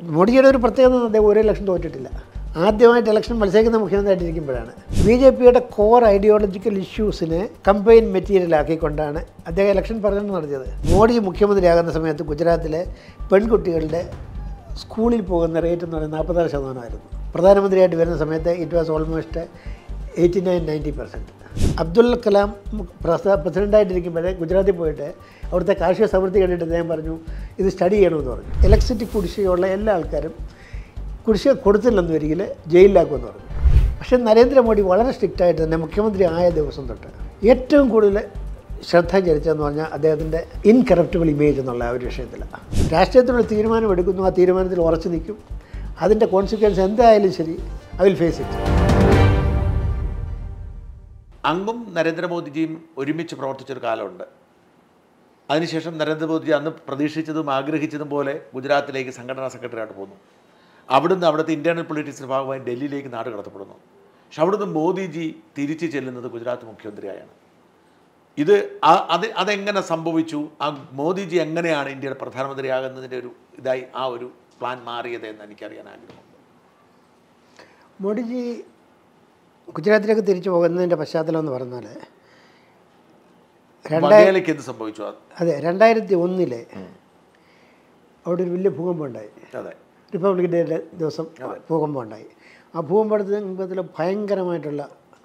മോഡിയുടെ ഒരു പ്രത്യേകത എന്ന് അദ്ദേഹം ഒരു ഇലക്ഷൻ തോറ്റിട്ടില്ല ആദ്യമായിട്ട് ഇലക്ഷൻ മത്സരിക്കുന്ന മുഖ്യമന്ത്രിയായിട്ടിരിക്കുമ്പോഴാണ് ബി ജെ പിയുടെ കോർ ഐഡിയോളജിക്കൽ ഇഷ്യൂസിനെ കമ്പയിൻ മെറ്റീരിയൽ ആക്കിക്കൊണ്ടാണ് അദ്ദേഹം ഇലക്ഷൻ പ്രചരണം നടത്തിയത് മോഡി മുഖ്യമന്ത്രിയാകുന്ന സമയത്ത് ഗുജറാത്തിലെ പെൺകുട്ടികളുടെ സ്കൂളിൽ പോകുന്ന റേറ്റ് എന്ന് പറയുന്നത് നാൽപ്പത്താറ് ശതമാനമായിരുന്നു പ്രധാനമന്ത്രിയായിട്ട് വരുന്ന സമയത്ത് it was almost eighty nine ninety percent Abdul Kalam പ്രസ- പ്രസിഡൻ്റായിട്ടിരിക്കുമ്പോഴേ ഗുജറാത്തിൽ പോയിട്ട് അവിടുത്തെ കാർഷിക സമൃദ്ധി കണ്ടിട്ട് അദ്ദേഹം പറഞ്ഞു ഇത് സ്റ്റഡി ചെയ്യണമെന്ന് പറഞ്ഞു ഇലക്ട്രിസിറ്റി കുടിശ്ശികയുള്ള എല്ലാ ആൾക്കാരും കുടിശ്ശിക കൊടുത്തില്ലെന്ന് വരികിൽ ജയിലിലാക്കുമെന്ന് പറഞ്ഞു പക്ഷേ നരേന്ദ്രമോദി വളരെ സ്ട്രിക്റ്റായിട്ട് തന്നെ മുഖ്യമന്ത്രി ആയ ദിവസം തൊട്ട് ഏറ്റവും കൂടുതൽ ശ്രദ്ധ ചരിച്ചതെന്ന് പറഞ്ഞാൽ അദ്ദേഹത്തിൻ്റെ ഇൻകറപ്റ്റബിൾ ഇമേജ് എന്നുള്ള ആ ഒരു വിഷയത്തിലാണ് രാഷ്ട്രീയത്തിലുള്ള തീരുമാനം എടുക്കുന്നു ആ തീരുമാനത്തിൽ ഉറച്ചു നിൽക്കും അതിൻ്റെ കോൺസിക്വൻസ് എന്തായാലും ശരി ഐ വിൽ ഫേസ് ഇറ്റ് അങ്ങും നരേന്ദ്രമോദിജിയും ഒരുമിച്ച് പ്രവർത്തിച്ചൊരു കാലമുണ്ട് അതിനുശേഷം നരേന്ദ്രമോദിജി അന്ന് പ്രതീക്ഷിച്ചതും ആഗ്രഹിച്ചതും പോലെ ഗുജറാത്തിലേക്ക് സംഘടനാ സെക്രട്ടറിയായിട്ട് പോന്നു അവിടുന്ന് അവിടുത്തെ ഇൻറ്റേർണൽ പൊളിറ്റിക്സിൻ്റെ ഭാഗമായി ഡൽഹിയിലേക്ക് നാട് കടത്തപ്പെടുന്നു പക്ഷെ അവിടുന്ന് മോദിജി തിരിച്ചു ചെല്ലുന്നത് ഗുജറാത്ത് മുഖ്യമന്ത്രിയായാണ് ഇത് ആ- അത് അതെങ്ങനെ സംഭവിച്ചു ആ മോദിജി എങ്ങനെയാണ് ഇന്ത്യയുടെ പ്രധാനമന്ത്രിയാകുന്നതിൻ്റെ ഒരു ഇതായി ആ ഒരു പ്ലാൻ മാറിയത് എന്ന് എനിക്കറിയാൻ ആഗ്രഹമുണ്ട് മോഡിജി ഗുജറാത്തിലേക്ക് തിരിച്ചു പോകുന്നതിൻ്റെ പശ്ചാത്തലം എന്ന് പറഞ്ഞാൽ രണ്ടായിരം വഘേലയ്ക്ക് എന്ത് സംഭവിച്ചു അത് അതെ രണ്ടായിരത്തി ഒന്നിലെ അവിടെ ഒരു വലിയ ഭൂകമ്പം ഉണ്ടായി അതെ റിപ്പബ്ലിക് ഡേയുടെ ദിവസം ഭൂകമ്പം ഉണ്ടായി ആ ഭൂകമ്പത്തിൽ ഭയങ്കരമായിട്ടുള്ള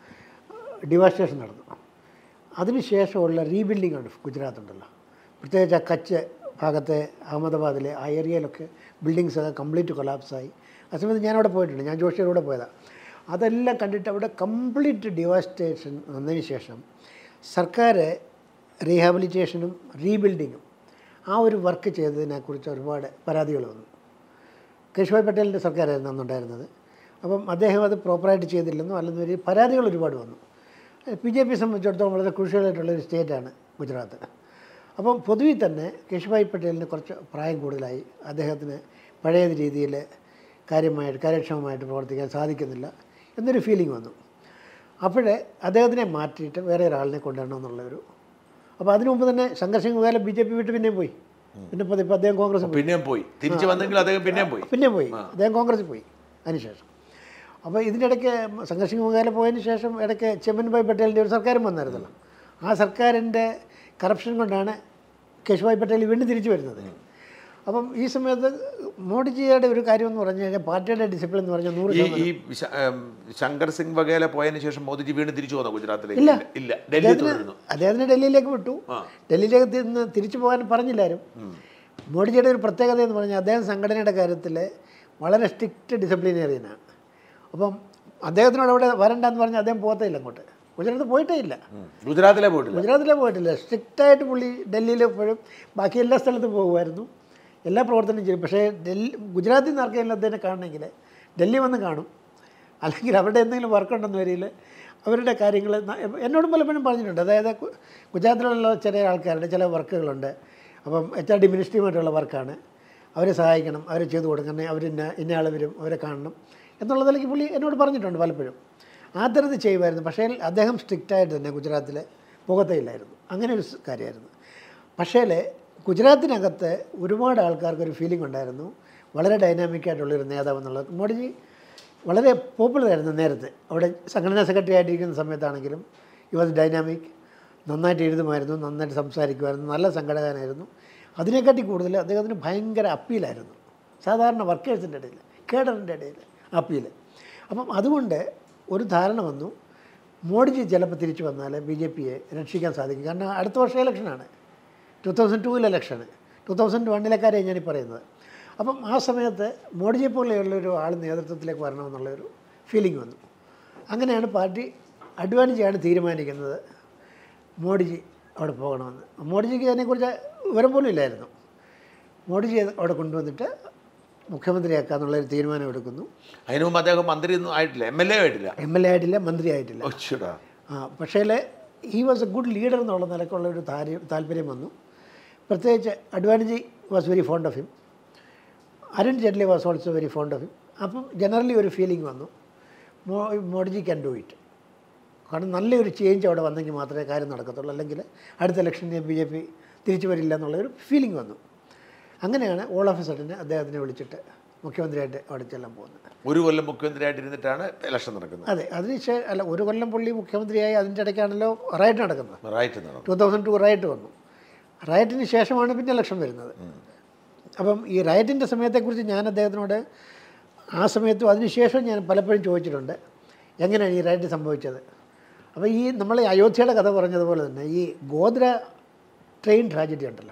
ഡിവാസ്റ്റേഷൻ നടന്നു അതിനുശേഷമുള്ള റീബിൽഡിംഗ് ഉണ്ട് ഗുജറാത്ത് ഉണ്ടല്ലോ പ്രത്യേകിച്ച് ആ കച്ച് ഭാഗത്തെ അഹമ്മദാബാദിലെ ആ ഏരിയയിലൊക്കെ ബിൽഡിങ്സ് ഒക്കെ കംപ്ലീറ്റ് കൊളാപ്സായി ആ സമയത്ത് ഞാനവിടെ പോയിട്ടുണ്ട് ഞാൻ ജോഷിയുടെ കൂടെ പോയതാണ് അതെല്ലാം കണ്ടിട്ട് അവിടെ കംപ്ലീറ്റ് ഡിവാസ്റ്റേഷൻ വന്നതിന് ശേഷം സർക്കാർ റീഹാബിലിറ്റേഷനും റീബിൽഡിങ്ങും ആ ഒരു വർക്ക് ചെയ്തതിനെക്കുറിച്ച് ഒരുപാട് പരാതികൾ വന്നു കേശുഭായ് പട്ടേലിൻ്റെ സർക്കാരായിരുന്നു അന്നുണ്ടായിരുന്നത് അപ്പം അദ്ദേഹം അത് പ്രോപ്പറായിട്ട് ചെയ്തില്ലെന്നോ അല്ലെന്നോ ഒരു പരാതികൾ ഒരുപാട് വന്നു ബി ജെ പി സംബന്ധിച്ചിടത്തോളം വളരെ ക്രൂഷ്യലായിട്ടുള്ള ഒരു സ്റ്റേറ്റാണ് ഗുജറാത്ത് അപ്പം പൊതുവെ തന്നെ കേശുഭായ് പട്ടേലിന് കുറച്ച് പ്രായം കൂടുതലായി അദ്ദേഹത്തിന് പഴയ രീതിയിൽ കാര്യമായിട്ട് കാര്യക്ഷമമായിട്ട് പ്രവർത്തിക്കാൻ സാധിക്കുന്നില്ല എന്നൊരു ഫീലിംഗ് വന്നു അപ്പോഴേ അദ്ദേഹത്തിനെ മാറ്റിയിട്ട് വേറെ ഒരാളിനെ കൊണ്ടുവരണം എന്നുള്ളൊരു അപ്പോൾ അതിനു മുമ്പ് തന്നെ ശങ്കർ സിംഗ് മുഖാല ബി ജെ പി വിട്ട് പിന്നെയും പോയി പിന്നെ ഇപ്പോൾ ഇപ്പോൾ അദ്ദേഹം കോൺഗ്രസ് പോയി പിന്നെയും പോയി തിരിച്ചു വന്നെങ്കിൽ അദ്ദേഹം പിന്നെയും പോയി പിന്നെ പോയി അദ്ദേഹം കോൺഗ്രസ്സിൽ പോയി അതിനുശേഷം അപ്പോൾ ഇതിനിടയ്ക്ക് സംഘർഷിംഗ് മുഖാല പോയതിന് ശേഷം ഇടയ്ക്ക് ചെമ്മൻഭായ് പട്ടേലിൻ്റെ ഒരു സർക്കാരും വന്നായിരുന്നല്ലോ ആ സർക്കാരിൻ്റെ കറപ്ഷൻ കൊണ്ടാണ് കേശുഭായ് പട്ടേൽ വീണ്ടും തിരിച്ചു വരുന്നത് അപ്പം ഈ സമയത്ത് മോഡിജിയുടെ ഒരു കാര്യം എന്ന് പറഞ്ഞു കഴിഞ്ഞാൽ പാർട്ടിയുടെ ഡിസിപ്ലിൻ എന്ന് പറഞ്ഞാൽ നൂറ് ഈ ശതമാനം ഈ ശ- ഏം, ശങ്കർ സിംഗ് വഗേല പോയതിനു ശേഷം മോദിജി വീണ്ടും തിരിച്ചു വന്നു ഗുജറാത്തിലേക്ക് ഇല്ല ഇല്ല ഡൽഹി തുടരുന്നു അദ്ദേഹത്തിന് ഡൽഹിയിലേക്ക് വിട്ടു ആ. ഡൽഹിയിലേക്ക് തിന്ന് തിരിച്ചു പോകാൻ പറഞ്ഞില്ലാരും മോഡിജിയുടെ ഒരു പ്രത്യേകത എന്ന് പറഞ്ഞാൽ അദ്ദേഹം സംഘടനയുടെ കാര്യത്തിൽ വളരെ സ്ട്രിക്റ്റ് ഡിസിപ്ലിനേറിയനാണ് അപ്പം അദ്ദേഹത്തിനോട് അവിടെ വരണ്ടെന്ന് പറഞ്ഞാൽ അദ്ദേഹം പോകത്തേയില്ല അങ്ങോട്ട് ഗുജറാത്ത് പോയിട്ടേ ഇല്ല ഉം. ഗുജറാത്തിലെ പോയിട്ടില്ല ഗുജറാത്തിലേ പോയിട്ടില്ല സ്ട്രിക്റ്റായിട്ട് പുള്ളി ഡൽഹിയിൽ എപ്പോഴും ബാക്കി എല്ലാ സ്ഥലത്തും പോകുമായിരുന്നു എല്ലാ പ്രവർത്തനം ചെയ്യും പക്ഷേ ഡൽഹി ഗുജറാത്തിൽ നിന്ന് ആർക്കെങ്കിലും അദ്ദേഹത്തെ കാണണമെങ്കിൽ ഡൽഹി വന്ന് കാണും അല്ലെങ്കിൽ അവിടെ എന്തെങ്കിലും വർക്ക് ഉണ്ടെന്ന് വരിയിൽ അവരുടെ കാര്യങ്ങൾ എന്നോടും പലപ്പോഴും പറഞ്ഞിട്ടുണ്ട് അതായത് ഗു- ഗുജറാത്തിലുള്ള ചില ആൾക്കാരുടെ ചില വർക്കുകളുണ്ട് അപ്പം എച്ച് ആർ ഡി മിനിസ്ട്രിയുമായിട്ടുള്ള വർക്കാണ് അവരെ സഹായിക്കണം അവരെ ചെയ്തു കൊടുക്കണം അവർ ഇന്ന ഇന്ന ആൾ വരും അവരെ കാണണം എന്നുള്ളതിലേക്ക് പുള്ളി എന്നോട് പറഞ്ഞിട്ടുണ്ട് പലപ്പോഴും ആ തരത്തിൽ ചെയ്യുമായിരുന്നു പക്ഷേ അദ്ദേഹം സ്ട്രിക്റ്റായിട്ട് തന്നെ ഗുജറാത്തിൽ പോകത്തേയില്ലായിരുന്നു അങ്ങനെ ഒരു സ് കാര്യമായിരുന്നു പക്ഷേ ഗുജറാത്തിനകത്ത് ഒരുപാട് ആൾക്കാർക്ക് ഒരു ഫീലിംഗ് ഉണ്ടായിരുന്നു വളരെ ഡൈനാമിക് ആയിട്ടുള്ളൊരു നേതാവ് എന്നുള്ളത് മോഡിജി വളരെ പോപ്പുലർ ആയിരുന്നു നേരത്തെ അവിടെ സംഘടനാ സെക്രട്ടറി ആയിട്ടിരിക്കുന്ന സമയത്താണെങ്കിലും ഈ വാസ് ഡൈനാമിക് നന്നായിട്ട് എഴുതുമായിരുന്നു നന്നായിട്ട് സംസാരിക്കുമായിരുന്നു നല്ല സംഘടകനായിരുന്നു അതിനെക്കാട്ടി കൂടുതൽ അദ്ദേഹത്തിന് ഭയങ്കര അപ്പീലായിരുന്നു സാധാരണ വർക്കേഴ്സിൻ്റെ ഇടയിൽ കേഡറിൻ്റെ ഇടയിൽ അപ്പീൽ അപ്പം അതുകൊണ്ട് ഒരു ധാരണ വന്നു മോഡിജി ചിലപ്പോൾ തിരിച്ചു വന്നാൽ ബി ജെ പിയെ രക്ഷിക്കാൻ സാധിക്കും കാരണം അടുത്ത വർഷം ഇലക്ഷനാണ് ടു തൗസൻഡ് ടൂവിലെ ഇലക്ഷന് ടു തൗസൻഡ് വണ്ണിലെ കാര്യം ഞാനീ പറയുന്നത് അപ്പം ആ സമയത്ത് മോഡിജിയെ പോലെയുള്ളൊരു ആൾ നേതൃത്വത്തിലേക്ക് വരണമെന്നുള്ളൊരു ഫീലിംഗ് വന്നു അങ്ങനെയാണ് പാർട്ടി അഡ്വാൻറ്റേജാണ് തീരുമാനിക്കുന്നത് മോഡിജി അവിടെ പോകണമെന്ന് മോഡിജിക്ക് അതിനെക്കുറിച്ച് വിവരം പോലും ഇല്ലായിരുന്നു മോഡിജി അവിടെ കൊണ്ടുവന്നിട്ട് മുഖ്യമന്ത്രിയാക്കാന്നുള്ളൊരു തീരുമാനം എടുക്കുന്നു അതിനു മുമ്പ് അദ്ദേഹം മന്ത്രി ഒന്നും ആയിട്ടില്ല എം എൽ എ ആയിട്ടില്ല എം എൽ എ ആയിട്ടില്ല മന്ത്രി ആയിട്ടില്ല ഒച്ചിടാ ആ പക്ഷേ ഈ വാസ് എ ഗുഡ് ലീഡർ എന്നുള്ള നിലക്കുള്ള ഒരു താല്പര്യം താല്പര്യം വന്നു പ്രത്യേകിച്ച് Advaniji was very fond of him Arun Jaitley was also very fond of him അപ്പം ജനറലി ഒരു ഫീലിംഗ് വന്നു മോ മോഡിജി ക്യാൻ ഡു ഇറ്റ് കാരണം നല്ലൊരു ചേഞ്ച് അവിടെ വന്നെങ്കിൽ മാത്രമേ കാര്യം നടക്കത്തുള്ളൂ അല്ലെങ്കിൽ അടുത്ത ഇലക്ഷനിൽ ബി ജെ പി തിരിച്ചു വരില്ല എന്നുള്ളൊരു ഫീലിംഗ് വന്നു അങ്ങനെയാണ് ഓൾ ഓഫ് എ സഡന് അദ്ദേഹത്തിനെ വിളിച്ചിട്ട് മുഖ്യമന്ത്രിയായിട്ട് അവിടെ ചെല്ലാൻ പോകുന്നത് ഒരു കൊല്ലം മുഖ്യമന്ത്രിയായിട്ടിരുന്നിട്ടാണ് ഇലക്ഷൻ നടക്കുന്നത് അതെ അതിനുശേഷം അല്ല ഒരു കൊല്ലം പുള്ളി മുഖ്യമന്ത്രിയായി അതിൻ്റെ ഇടയ്ക്കാണല്ലോ റൈറ്റ് നടക്കുന്നത് റൈറ്റ് നടന്നു ടു തൗസൻഡ് ടു റൈറ്റ് വന്നു റൈറ്റിന് ശേഷമാണ് പിന്നെ ഇലക്ഷൻ വരുന്നത് അപ്പം ഈ റൈറ്റിൻ്റെ സമയത്തെക്കുറിച്ച് ഞാൻ അദ്ദേഹത്തിനോട് ആ സമയത്തും അതിനുശേഷം ഞാൻ പലപ്പോഴും ചോദിച്ചിട്ടുണ്ട് എങ്ങനെയാണ് ഈ റൈറ്റ് സംഭവിച്ചത് അപ്പോൾ ഈ നമ്മൾ ഈ അയോധ്യയുടെ കഥ പറഞ്ഞതുപോലെ തന്നെ ഈ ഗോദ്ര ട്രെയിൻ ട്രാജഡി ഉണ്ടല്ലോ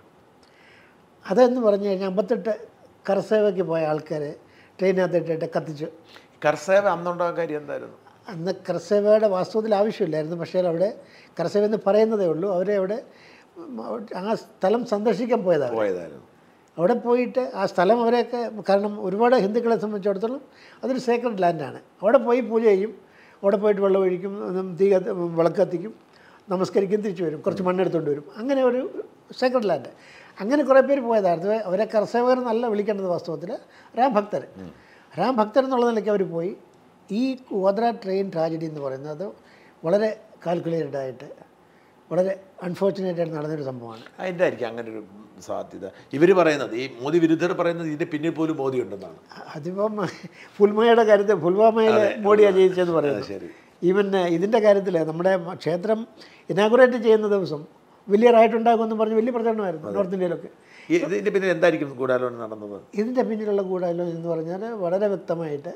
അതെന്ന് പറഞ്ഞു കഴിഞ്ഞാൽ അമ്പത്തെട്ട് കർസേവയ്ക്ക് പോയ ആൾക്കാർ ട്രെയിനകത്തിട്ടിട്ട് കത്തിച്ചു കർസേവ അന്നുണ്ടാകാൻ കാര്യം എന്തായിരുന്നു അന്ന് കർസേവയുടെ വാസ്തവത്തിൽ ആവശ്യമില്ലായിരുന്നു പക്ഷേ അവിടെ കർസേവ എന്ന് പറയുന്നതേ ഉള്ളൂ അവരെ അവിടെ ഉം, ആ സ്ഥലം സന്ദർശിക്കാൻ പോയതാണ് പോയതായിരുന്നു അവിടെ പോയിട്ട് ആ സ്ഥലം അവരെയൊക്കെ കാരണം ഒരുപാട് ഹിന്ദുക്കളെ സംബന്ധിച്ചിടത്തോളം അതൊരു സേക്രഡ് ലാൻഡാണ് അവിടെ പോയി പൂജ ചെയ്യും അവിടെ പോയിട്ട് വെള്ളം ഒഴിക്കും ഉം, തീ കത്തി വിളക്ക് കത്തിക്കും നമസ്കരിക്കും തിരിച്ചു വരും കുറച്ച് മണ്ണെടുത്തുകൊണ്ട് വരും അങ്ങനെ ഒരു സേക്രഡ് ലാൻഡ് അങ്ങനെ കുറേ പേര് പോയതായിരുന്നു അവരെ കർഷകർ നല്ല വിളിക്കേണ്ടത് വാസ്തവത്തിൽ രാം ഭക്തർ രാം ഭക്തർ എന്നുള്ള നിലയ്ക്ക് അവർ പോയി ഈ ഗോദ്ര ട്രെയിൻ ട്രാജഡി എന്ന് പറയുന്നത് വളരെ കാൽക്കുലേറ്റഡ് ആയിട്ട് വളരെ അൺഫോർച്ചുനേറ്റ് ആയിട്ട് നടന്നൊരു സംഭവമാണ് അതിൻ്റെ ആയിരിക്കും അങ്ങനെ ഒരു സാധ്യത ഇവർ പറയുന്നത് ഈ മോദി വിരുദ്ധർ പറയുന്നത് ഇതിൻ്റെ പിന്നിൽ പോലും മോദി ഉണ്ടെന്നാണ് അതിപ്പം പുൽമയുടെ കാര്യത്തിൽ പുൽവാമയിൽ മോഡിയാണ് ജയിച്ചതെന്ന് പറയുന്നത് ശരി ഈവൻ ഇതിൻ്റെ കാര്യത്തിൽ നമ്മുടെ മ- ക്ഷേത്രം ഇനാഗുറേറ്റ് ചെയ്യുന്ന ദിവസം വലിയ റൈറ്റുണ്ടാകുമെന്ന് പറഞ്ഞ് വലിയ പ്രചരണമായിരുന്നു നോർത്ത് ഇന്ത്യയിലൊക്കെ ഈ ഇതിൻ്റെ പിന്നിൽ എന്തായിരിക്കും ഗൂഢാലോചന നടന്നത് ഇതിൻ്റെ പിന്നിലുള്ള ഗൂഢാലോചന എന്ന് പറഞ്ഞാൽ വളരെ വ്യക്തമായിട്ട്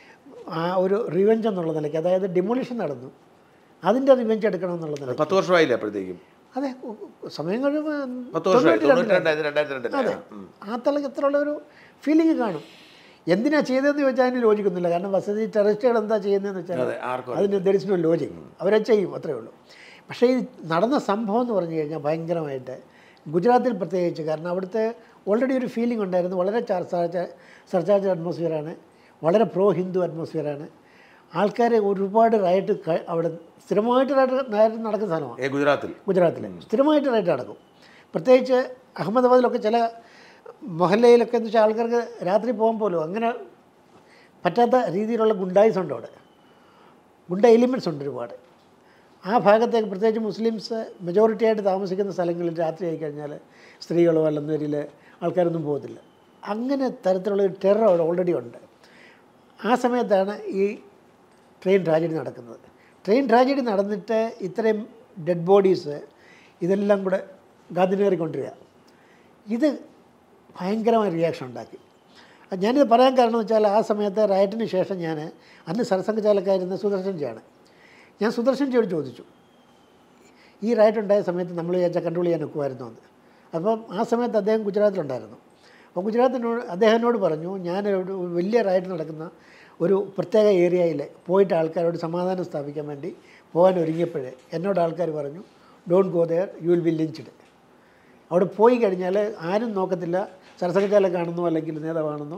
ആ ഒരു റിവെഞ്ച് എന്നുള്ള നിലയ്ക്ക് അതായത് ഡിമോളിഷൻ നടന്നു അതിൻ്റെ റിവെഞ്ച് എടുക്കണം എന്നുള്ള നിലയ്ക്ക് പത്ത് വർഷമായില്ലേ അപ്പോഴത്തേക്കും അതെ ഉ- ഉ- സമയം കഴിയുമ്പോൾ പത്ത് വർഷമായി തൊണ്ണൂറ്റി തൊണ്ണൂറ്റി രണ്ടായിരത്തി രണ്ടായിരത്തി രണ്ടിലെ ആ തലക്കത്തിലുള്ള ഒരു ഫീലിംഗ് കാണും എന്തിനാ ചെയ്തതെന്ന് ചോദിച്ചാൽ അതിന് ലോജിക്കൊന്നുമില്ല കാരണം വസതി ടെററിസ്റ്റുകൾ എന്താ ചെയ്യുന്നതെന്ന് വെച്ചാൽ അതെ ആർക്കും അതിന് ദരിശനോ ലോജിക് അവരെ ചെയ്യും അത്രേ ഉള്ളൂ പക്ഷേ ഈ നടന്ന സംഭവം എന്ന് പറഞ്ഞു കഴിഞ്ഞാൽ ഭയങ്കരമായിട്ട് ഗുജറാത്തിൽ പ്രത്യേകിച്ച് കാരണം അവിടുത്തെ ഓൾറെഡി ഒരു ഫീലിംഗ് ഉണ്ടായിരുന്നു വളരെ ചർച്ചാർച്ച സർച്ചാർജ് അറ്റ്മോസ്ഫിയറാണ് വളരെ പ്രോ ഹിന്ദു അറ്റ്മോസ്ഫിയറാണ് ആൾക്കാർ ഒരുപാട് റൈറ്റ് ക- അവിടെ സ്ഥിരമായിട്ട് റൈറ്റ് റൈറ്റ് നടക്കുന്ന സ്ഥലമാണ് ഏ ഗുജറാത്തിൽ ഗുജറാത്തിൽ സ്ഥിരമായിട്ട് റൈറ്റ് നടക്കും പ്രത്യേകിച്ച് അഹമ്മദാബാദിലൊക്കെ ചില മൊഹല്ലയിലൊക്കെ എന്ന് വെച്ചാൽ ആൾക്കാർക്ക് രാത്രി പോകാൻ പോലും അങ്ങനെ പറ്റാത്ത രീതിയിലുള്ള ഗുണ്ടായിസ് ഉണ്ട് അവിടെ ഗുണ്ട എലിമെൻറ്റ്സ് ഉണ്ട് ഒരുപാട് ആ ഭാഗത്തേക്ക് പ്രത്യേകിച്ച് മുസ്ലിംസ് മെജോറിറ്റി ആയിട്ട് താമസിക്കുന്ന സ്ഥലങ്ങളിൽ രാത്രി ആയി കഴിഞ്ഞാൽ സ്ത്രീകളോ അല്ലെന്നവരിൽ ആൾക്കാരൊന്നും പോകത്തില്ല അങ്ങനെ തരത്തിലുള്ള ഒരു ടെറർ അവിടെ ഓൾറെഡി ഉണ്ട് ആ സമയത്താണ് ഈ ട്രെയിൻ ട്രാജഡി നടക്കുന്നത് ട്രെയിൻ ട്രാജഡി നടന്നിട്ട് ഇത്രയും ഡെഡ് ബോഡീസ് ഇതെല്ലാം കൂടെ ഗാന്ധിനഗറിക്കൊണ്ടിരിക്കുക ഇത് ഭയങ്കരമായ റിയാക്ഷൻ ഉണ്ടാക്കി അത് ഞാനിത് പറയാൻ കാരണം എന്ന് വെച്ചാൽ ആ സമയത്ത് റയറ്റിന് ശേഷം ഞാൻ അന്ന് സർസംഘചാലക്കായിരുന്ന സുദർശൻ ജിയാണ് ഞാൻ സുദർശൻ ജിയോട് ചോദിച്ചു ഈ റൈറ്റ് ഉണ്ടായ സമയത്ത് നമ്മൾ വിചാരിച്ചാൽ കൺട്രോൾ ചെയ്യാൻ ഒക്കുമായിരുന്നു എന്ന് അപ്പം ആ സമയത്ത് അദ്ദേഹം ഗുജറാത്തിലുണ്ടായിരുന്നു അപ്പോൾ ഗുജറാത്തിനോട് അദ്ദേഹത്തിനോട് പറഞ്ഞു ഞാൻ ഒരു വലിയ റൈറ്റ് നടക്കുന്ന ഒരു പ്രത്യേക ഏരിയയിൽ പോയിട്ട് ആൾക്കാരോട് സമാധാനം സ്ഥാപിക്കാൻ വേണ്ടി പോകാൻ ഒരുങ്ങിയപ്പോഴേ എന്നോട് ആൾക്കാർ പറഞ്ഞു don't go there you will be lynched അവിടെ പോയി കഴിഞ്ഞാൽ ആരും നോക്കത്തില്ല സരസകചാല കാണുന്നോ അല്ലെങ്കിൽ നേതാവാണെന്നോ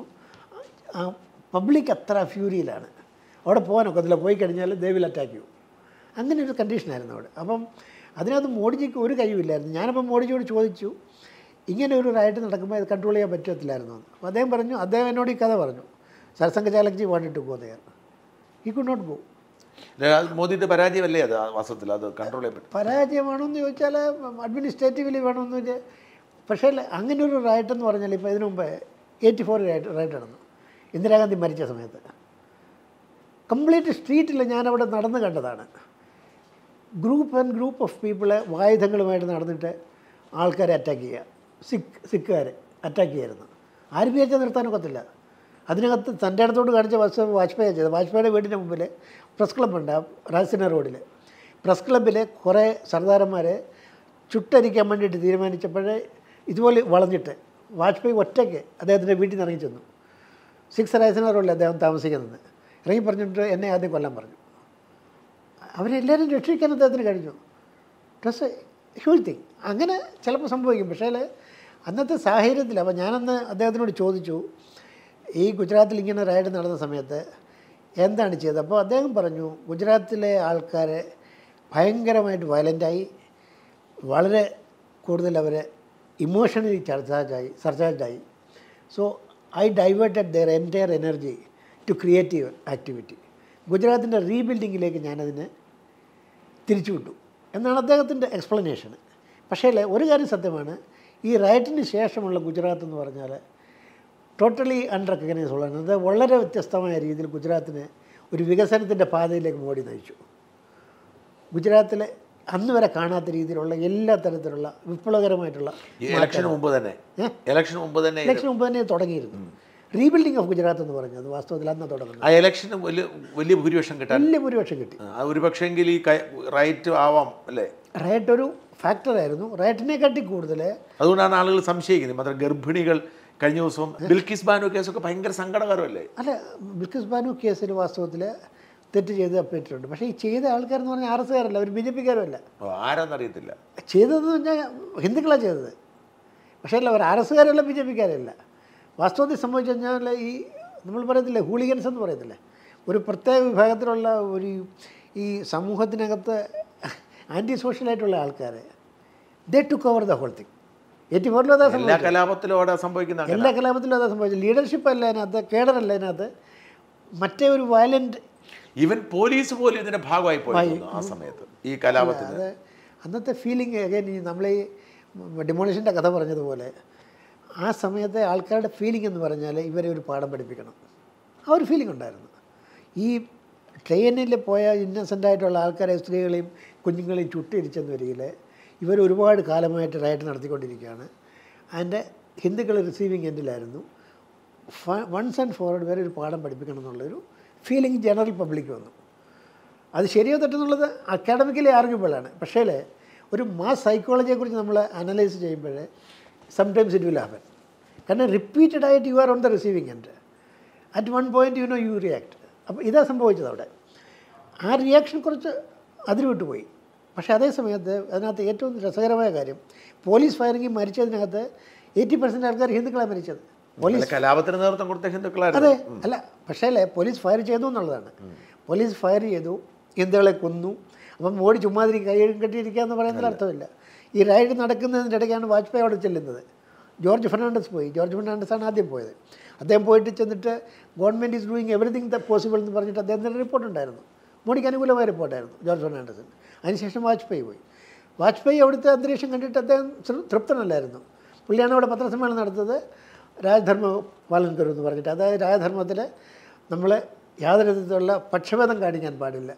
ആ പബ്ലിക് അത്ര ഫ്യൂരിയിലാണ് അവിടെ പോകാൻ ഒക്കത്തില്ല പോയി കഴിഞ്ഞാൽ ദേ വിൽ അറ്റാക്ക് യു അങ്ങനെ ഒരു കണ്ടീഷനായിരുന്നു അവിടെ അപ്പം അതിനകത്ത് മോഡിജിക്ക് ഒരു കഴിവില്ലായിരുന്നു ഞാനപ്പം മോഡിജിയോട് ചോദിച്ചു ഇങ്ങനെ ഒരു റൈറ്റ് നടക്കുമ്പോൾ ഇത് കൺട്രോൾ ചെയ്യാൻ പറ്റത്തില്ലായിരുന്നു എന്ന് അപ്പോൾ അദ്ദേഹം പറഞ്ഞു അദ്ദേഹം എന്നോട് ഈ കഥ പറഞ്ഞു Sarsanghchalakji wanted to go there I could not go മോദിയുടെ പരാജയമല്ലേ അത് ആ വാസ്തവത്തിൽ അത് കൺട്രോൾ ചെയ്യാൻ പറ്റും പരാജയമാണോ എന്ന് ചോദിച്ചാൽ അഡ്മിനിസ്ട്രേറ്റീവ്ലി വേണമെന്ന് വെച്ചാൽ പക്ഷേ അങ്ങനെ ഒരു റൈറ്റ് എന്ന് പറഞ്ഞാൽ ഇപ്പോൾ ഇതിനു മുമ്പ് എയ്റ്റി ഫോർ റൈറ്റ് റൈറ്റ് നടന്നു ഇന്ദിരാഗാന്ധി മരിച്ച സമയത്ത് കംപ്ലീറ്റ് സ്ട്രീറ്റിൽ ഞാനവിടെ നടന്ന് കണ്ടതാണ് ഗ്രൂപ്പ് ആൻഡ് ഗ്രൂപ്പ് ഓഫ് പീപ്പിളെ ആയുധങ്ങളുമായിട്ട് നടന്നിട്ട് ആൾക്കാരെ അറ്റാക്ക് ചെയ്യുക സിഖ് സിഖുകാർ അറ്റാക്ക് ചെയ്യായിരുന്നു ആരും വിചാരിച്ചാൽ നിർത്താനൊക്കത്തില്ല അതിനകത്ത് തൻ്റെ അടുത്തോട്ട് കാണിച്ച ബസ് വാജ്പേയി ചെയ്തത് വാജ്പേയിയുടെ വീടിൻ്റെ മുമ്പിൽ പ്രസ് ക്ലബ്ബുണ്ട് രാജസിന റോഡിൽ പ്രസ് ക്ലബ്ബിൽ കുറേ സർദാരന്മാരെ ചുട്ടരിക്കാൻ വേണ്ടിയിട്ട് തീരുമാനിച്ചപ്പോഴേ ഇതുപോലെ വളഞ്ഞിട്ട് വാജ്പേയി ഒറ്റയ്ക്ക് അദ്ദേഹത്തിൻ്റെ വീട്ടിൽ നിന്ന് ഇറങ്ങി ചെന്നു സിക്സ് രാജസിന റോഡിൽ അദ്ദേഹം താമസിക്കുന്നത് ഇറങ്ങി പറഞ്ഞിട്ട് എന്നെ ആദ്യം കൊല്ലാൻ പറഞ്ഞു അവരെല്ലാവരും രക്ഷിക്കാൻ അദ്ദേഹത്തിന് കഴിഞ്ഞു ഡ്രസ് ഹ്യൂജ് തിങ് അങ്ങനെ ചിലപ്പോൾ സംഭവിക്കും പക്ഷേ അന്നത്തെ സാഹചര്യത്തിൽ അപ്പോൾ ഞാനന്ന് അദ്ദേഹത്തിനോട് ചോദിച്ചു ഈ ഗുജറാത്തിൽ ഇങ്ങനെ റൈഡ് നടന്ന സമയത്ത് എന്താണ് ചെയ്തത് അപ്പോൾ അദ്ദേഹം പറഞ്ഞു ഗുജറാത്തിലെ ആൾക്കാരെ ഭയങ്കരമായിട്ട് വയലൻ്റായി വളരെ കൂടുതൽ അവർ ഇമോഷണലി ചർച്ചാജായി സർച്ചാർജായി so I diverted their entire energy to creative activity ഗുജറാത്തിൻ്റെ റീബിൽഡിങ്ങിലേക്ക് ഞാനതിനെ തിരിച്ചുവിട്ടു എന്നാണ് അദ്ദേഹത്തിൻ്റെ എക്സ്പ്ലനേഷൻ പക്ഷേ ഒരു കാര്യം സത്യമാണ് ഈ റൈറ്റിന് ശേഷമുള്ള ഗുജറാത്ത് എന്ന് പറഞ്ഞാൽ ടോട്ടലി അൺറെക്കഗ്നൈസ് ഉള്ളതാണ് അത് വളരെ വ്യത്യസ്തമായ രീതിയിൽ ഗുജറാത്തിനെ ഒരു വികസനത്തിൻ്റെ പാതയിലേക്ക് മോഡി നയിച്ചു ഗുജറാത്തിലെ അന്ന് വരെ കാണാത്ത രീതിയിലുള്ള എല്ലാ തരത്തിലുള്ള വിപ്ലവകരമായിട്ടുള്ള ഈ ഇലക്ഷന് മുമ്പ് തന്നെ ഇലക്ഷന് മുമ്പ് തന്നെ ഇത് ഇലക്ഷൻ മുമ്പ് തന്നെ തുടങ്ങിയിരുന്നു റീബിൽഡിംഗ് ഓഫ് ഗുജറാത്ത് എന്ന് പറഞ്ഞത് വാസ്തവത്തിൽ അന്ന് തുടങ്ങുന്നത് ആ ഇലക്ഷന് വലിയ വലിയ ഭൂരിപക്ഷം കിട്ടാൻ വലിയ ഭൂരിപക്ഷം കിട്ടി ആ, ഒരു പക്ഷേങ്കിൽ ഈ റൈറ്റ് ആവാം അല്ലേ റയറ്റ് ഒരു ഫാക്ടറായിരുന്നു റയറ്റിനെ കാട്ടി കൂടുതൽ അതുകൊണ്ടാണ് ആളുകൾ സംശയിക്കുന്നത് മാത്രം ഗർഭിണികൾ കഴിഞ്ഞ ദിവസം ബിൽക്കിസ് ബാനു കേസൊക്കെ ഭയങ്കര സങ്കടകരമല്ലേ അല്ല ബിൽക്കിസ് ബാനു കേസിൽ വാസ്തവത്തിൽ തെറ്റ് ചെയ്ത് അപ്പേറ്റിട്ടുണ്ട് പക്ഷേ ഈ ചെയ്ത ആൾക്കാരെന്ന് പറഞ്ഞാൽ ആർ എസ് കാരല്ല അവർ ബി ജെ പിക്കാരുമല്ല ഓ, ആരാന്നറിയത്തില്ല ചെയ്തതെന്ന് പറഞ്ഞാൽ ഹിന്ദുക്കളാണ് ചെയ്തത് പക്ഷേ അല്ല അവർ ആർ എസ് കാരല്ല ബി ജെ പിക്കാരല്ല വാസ്തവത്തിൽ സംഭവിച്ചു കഴിഞ്ഞാൽ ഈ നമ്മൾ പറയത്തില്ലേ ഹൂളിഗൻസ് എന്ന് പറയത്തില്ലേ ഒരു പ്രത്യേക വിഭാഗത്തിലുള്ള ഒരു ഈ സമൂഹത്തിനകത്ത് ആൻറ്റി സോഷ്യലായിട്ടുള്ള ആൾക്കാർ they took over the whole thing eighty ഫോറിലും അതാ എല്ലാ സംഭവിച്ചത് കലാപത്തിലും അവിടെ സംഭവിക്കുന്ന അങ്ങനെ. എല്ലാ കലാപത്തിലും അതാ സംഭവിച്ചത് ലീഡർഷിപ്പ് അല്ല അതിനകത്ത് കേഡറല്ല അതിനകത്ത് മറ്റേ ഒരു വയലൻറ്റ് ഈവൻ പോലീസ് പോലും ഇതിന്റെ ഭാഗമായി പോയിരുന്നു ആ സമയത്ത് ഈ കലാപത്തിന് അത് അന്നത്തെ ഫീലിംഗ് അഗൈൻ ഈ നമ്മൾ ഈ ഡിമോളിഷൻ്റെ കഥ പറഞ്ഞതുപോലെ ആ സമയത്തെ ആൾക്കാരുടെ ഫീലിംഗ് എന്ന് പറഞ്ഞാൽ ഇവരെ ഒരു പാഠം പഠിപ്പിക്കണം ആ ഒരു ഫീലിംഗ് ഉണ്ടായിരുന്നു ഈ ട്രെയിനിൽ പോയ ഇന്നസെൻ്റ് ആയിട്ടുള്ള ആൾക്കാരെ സ്ത്രീകളെയും കുഞ്ഞുങ്ങളെയും ചുട്ടിരിച്ചെന്ന് വരികിൽ ഇവർ ഒരുപാട് കാലമായിട്ട് റൈറ്റ് നടത്തിക്കൊണ്ടിരിക്കുകയാണ് അതിൻ്റെ ഹിന്ദുക്കൾ റിസീവിങ് എൻഡിലായിരുന്നു വൺസ് ആൻഡ് ഫോർവേഡ് വരെ ഒരു പാഠം പഠിപ്പിക്കണം എന്നുള്ളൊരു ഫീലിംഗ് ജനറൽ പബ്ലിക് വന്നു അത് ശരിയോ തെറ്റെന്നുള്ളത് അക്കാഡമിക്കലി ആർഗ്യബിളാണ് പക്ഷേ ഒരു മാസ് സൈക്കോളജിയെക്കുറിച്ച് നമ്മൾ അനലൈസ് ചെയ്യുമ്പോൾ സംടൈംസ് ഇറ്റ് വിൽ ഹാപ്പൻ കാരണം റിപ്പീറ്റഡ് ആയിട്ട് you are on the receiving end at one point you know you react അപ്പോൾ ഇതാ സംഭവിച്ചത് അവിടെ ആ റിയാക്ഷൻ കുറച്ച് അതിൽ വിട്ടുപോയി പക്ഷേ അതേ സമയത്ത് അതിനകത്ത് ഏറ്റവും രസകരമായ കാര്യം പോലീസ് ഫയറിംഗ് മരിച്ചതിനകത്ത് എയ്റ്റി പെർസെൻറ്റ് ആൾക്കാർ ഹിന്ദുക്കളാണ് മരിച്ചത് അല്ല, കലാപത്തിന് നേതൃത്വം കൊടുത്ത ഹിന്ദുക്കളായിരുന്നു അതെ അല്ല പക്ഷേ അല്ലേ പോലീസ് ഫയർ ചെയ്തു എന്നുള്ളതാണ് പോലീസ് ഫയർ ചെയ്തു ഹിന്ദുക്കളെ കൊന്നു അപ്പം മോഡി ചുമ്മാതിരി കൈ കെട്ടിയിരിക്കുക എന്ന് പറയുന്നതിൽ അർത്ഥമില്ല ഈ റൈഡ് നടക്കുന്നതിൻ്റെ ഇടയ്ക്കാണ് വാജ്പേയി അവിടെ ചെല്ലുന്നത് ജോർജ് ഫെർണാണ്ടസ് പോയി ജോർജ് ഫെർണാണ്ടസാണ് ആദ്യം പോയത് അദ്ദേഹം പോയിട്ട് ചെന്നിട്ട് government is doing everything the possible എന്ന് പറഞ്ഞിട്ട് അദ്ദേഹത്തിൻ്റെ റിപ്പോർട്ട് ഉണ്ടായിരുന്നു മോഡിക്ക് അനുകൂലമായ റിപ്പോർട്ടായിരുന്നു ജോർജ് ഫെർണാണ്ടസിന് അതിനുശേഷം വാജ്പേയി പോയി വാജ്പേയി അവിടുത്തെ അന്തരീക്ഷം കണ്ടിട്ട് അദ്ദേഹം തൃ- തൃപ്തനല്ലായിരുന്നു പുള്ളിയാണ് അവിടെ പത്രസമ്മേളനം നടത്തത് രാജധർമ്മ പാലൻ കരു എന്ന് പറഞ്ഞിട്ട് അതായത് രാജധർമ്മത്തിൽ നമ്മൾ യാതൊരു വിധത്തിലുള്ള പക്ഷഭേദം കാണിക്കാൻ പാടില്ല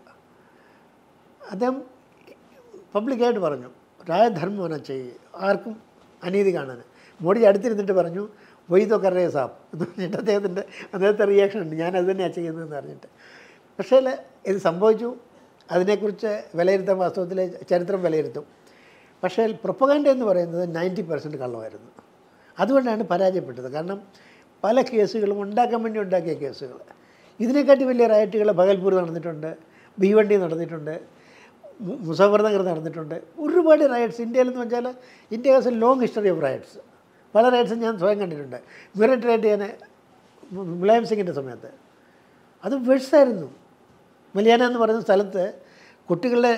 അദ്ദേഹം പബ്ലിക്കായിട്ട് പറഞ്ഞു രാജധർമ്മമാണ് ചെയ്യുക ആർക്കും അനീതി കാണാൻ മോഡി അടുത്തിരുന്നിട്ട് പറഞ്ഞു വൈദോ കറേ സാബ് എന്ന് പറഞ്ഞിട്ട് അദ്ദേഹത്തിൻ്റെ അദ്ദേഹത്തെ റിയാക്ഷൻ ഉണ്ട് ഞാൻ അത് തന്നെയാണ് ചെയ്യുന്നതെന്ന് പറഞ്ഞിട്ട് പക്ഷേ ഇത് സംഭവിച്ചു അതിനെക്കുറിച്ച് വിലയിരുത്താൻ വാസ്തവത്തിൽ ചരിത്രം വിലയിരുത്തും പക്ഷേ പ്രൊപ്പഗാൻഡ എന്ന് പറയുന്നത് നയൻറ്റി പെർസെൻറ്റ് കള്ളമായിരുന്നു അതുകൊണ്ടാണ് പരാജയപ്പെട്ടത് കാരണം പല കേസുകളും ഉണ്ടാക്കാൻ വേണ്ടി ഉണ്ടാക്കിയ കേസുകൾ ഇതിനെക്കാട്ടി വലിയ റയറ്റുകൾ ഭഗൽപൂർ നടന്നിട്ടുണ്ട് ഭീവണ്ടി നടന്നിട്ടുണ്ട് മു- മുസഫർ നഗർ നടന്നിട്ടുണ്ട് ഒരുപാട് റൈറ്റ്സ് ഇന്ത്യയിൽ എന്ന് വെച്ചാൽ India has a long history of riots പല റൈറ്റ്സും ഞാൻ സ്വയം കണ്ടിട്ടുണ്ട് മിററ്റ് റൈറ്റ് ഞാൻ മുലായം സിംഗിൻ്റെ സമയത്ത് അത് വെഴ്സായിരുന്നു മലിയാന എന്ന് പറയുന്ന സ്ഥലത്ത് കുട്ടികളുടെ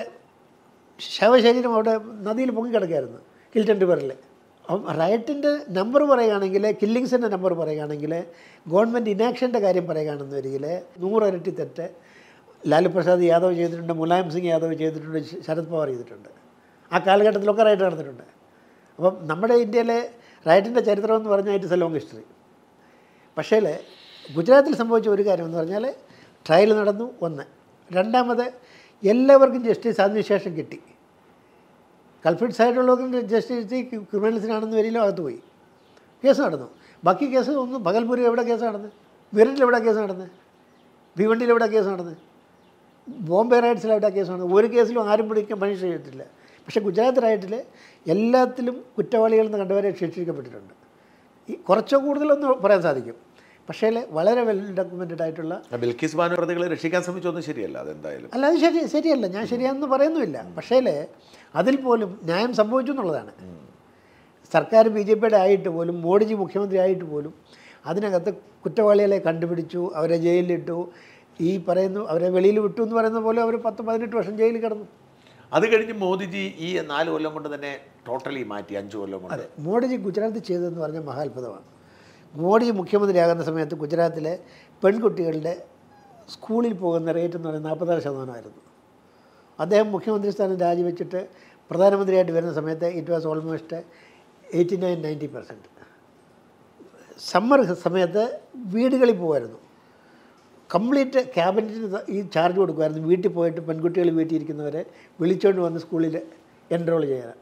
ശവശരീരം അവിടെ നദിയിൽ പൊങ്ങിക്കിടക്കായിരുന്നു കിൽട്ടൺ റിവറിൽ അപ്പം റൈറ്റിൻ്റെ നമ്പർ പറയുകയാണെങ്കിൽ കില്ലിങ്സിൻ്റെ നമ്പർ പറയുകയാണെങ്കിൽ ഗവൺമെൻറ് ഇനാക്ഷൻ്റെ കാര്യം പറയുകയാണെന്ന് വരികിൽ നൂറിരട്ടി തെറ്റ് ലാലു പ്രസാദ് യാദവ് ചെയ്തിട്ടുണ്ട് മുലായം സിംഗ് യാദവ് ചെയ്തിട്ടുണ്ട് ശ- ശരത് പവാർ ചെയ്തിട്ടുണ്ട് ആ കാലഘട്ടത്തിലൊക്കെ റൈറ്റ് നടന്നിട്ടുണ്ട് അപ്പം നമ്മുടെ ഇന്ത്യയിലെ റൈറ്റിൻ്റെ ചരിത്രം എന്ന് പറഞ്ഞാൽ it is a long history പക്ഷേ ഗുജറാത്തിൽ സംഭവിച്ച ഒരു കാര്യം എന്ന് പറഞ്ഞാൽ ട്രയൽ നടന്നു ഒന്ന് രണ്ടാമത് എല്ലാവർക്കും ജസ്റ്റിസ് അതിനുശേഷം കിട്ടി കൾഫിറ്റ്സ് ആയിട്ടുള്ളവർക്കും ജസ്റ്റിസ് ക്രിമിനൽസിനാണെന്ന് വരിയിലും അകത്ത് പോയി കേസ് നടന്നു ബാക്കി കേസ് ഒന്നും പകൽപൂരി എവിടെ കേസ് നടന്നത് മിററ്റിൽ എവിടെ കേസ് നടന്നത് ഭിവണ്ടിയിൽ എവിടെ കേസ് നടന്നത് ബോംബെ റൈറ്റ്സിൽ എവിടെ കേസ് നടന്നത് ഒരു കേസിലും ആരും പിടിക്കാൻ പണിഷ് ചെയ്തിട്ടില്ല പക്ഷേ ഗുജറാത്ത് റൈറ്റിൽ എല്ലാത്തിലും കുറ്റവാളികളിൽ നിന്ന് കണ്ടവരെ ശിക്ഷിക്കപ്പെട്ടിട്ടുണ്ട് ഈ കുറച്ചോ കൂടുതലൊന്നും പറയാൻ സാധിക്കും പക്ഷേ വളരെ വെൽ ഡോക്യുമെൻറ്റഡ് ആയിട്ടുള്ള ബിൽക്കിസ് ബാനു പ്രതികളെ രക്ഷിക്കാൻ ശ്രമിച്ചൊന്നും ശരിയല്ല അതെന്തായാലും അല്ല അത് ശരി ശരിയല്ല ഞാൻ ശരിയാണെന്ന് പറയുന്നുമില്ല പക്ഷേ അതിൽ പോലും ന്യായം സംഭവിച്ചു എന്നുള്ളതാണ് സർക്കാർ ബി ജെ പിയുടെ ആയിട്ട് പോലും മോഡിജി മുഖ്യമന്ത്രി ആയിട്ട് പോലും അതിനകത്ത് കുറ്റവാളികളെ കണ്ടുപിടിച്ചു അവരെ ജയിലിലിട്ടു ഈ പറയുന്നു അവരെ വെളിയിൽ വിട്ടു എന്ന് പറയുന്ന പോലെ അവർ പത്ത് പതിനെട്ട് വർഷം ജയിലിൽ കിടന്നു അത് കഴിഞ്ഞ് മോദിജി ഈ നാല് കൊല്ലം കൊണ്ട് തന്നെ ടോട്ടലി മാറ്റി അഞ്ച് കൊല്ലം കൊണ്ട് മോഡിജി ഗുജറാത്തിൽ ചെയ്തതെന്ന് പറഞ്ഞാൽ മഹാത്ഭുതമാണ് മോഡി മുഖ്യമന്ത്രിയാകുന്ന സമയത്ത് ഗുജറാത്തിലെ പെൺകുട്ടികളുടെ സ്കൂളിൽ പോകുന്ന റേറ്റ് എന്ന് പറയുന്നത് നാൽപ്പത്താറ് ശതമാനമായിരുന്നു അദ്ദേഹം മുഖ്യമന്ത്രി സ്ഥാനം രാജിവെച്ചിട്ട് പ്രധാനമന്ത്രിയായിട്ട് വരുന്ന സമയത്ത് it was almost eighty nine ninety percent summer സമയത്ത് വീടുകളിൽ പോകുമായിരുന്നു കംപ്ലീറ്റ് ക്യാബിനറ്റിന് ഈ ചാർജ് കൊടുക്കുമായിരുന്നു വീട്ടിൽ പോയിട്ട് പെൺകുട്ടികൾ വീട്ടിൽ ഇരിക്കുന്നവരെ വിളിച്ചുകൊണ്ട് വന്ന് സ്കൂളിൽ എൻറോൾ ചെയ്യാൻ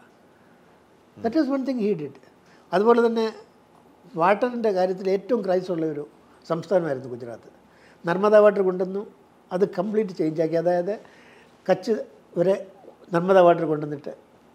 that is one thing he did അതുപോലെ തന്നെ വാട്ടറിൻ്റെ കാര്യത്തിൽ ഏറ്റവും ക്രൈസ് ഉള്ള ഒരു സംസ്ഥാനമായിരുന്നു ഗുജറാത്ത് നർമ്മദ വാട്ടർ കൊണ്ടുവന്നു അത് കംപ്ലീറ്റ് ചേഞ്ച് ആക്കി അതായത് കച്ച് വരെ നർമ്മദ വാട്ടർ കൊണ്ടുവന്നിട്ട്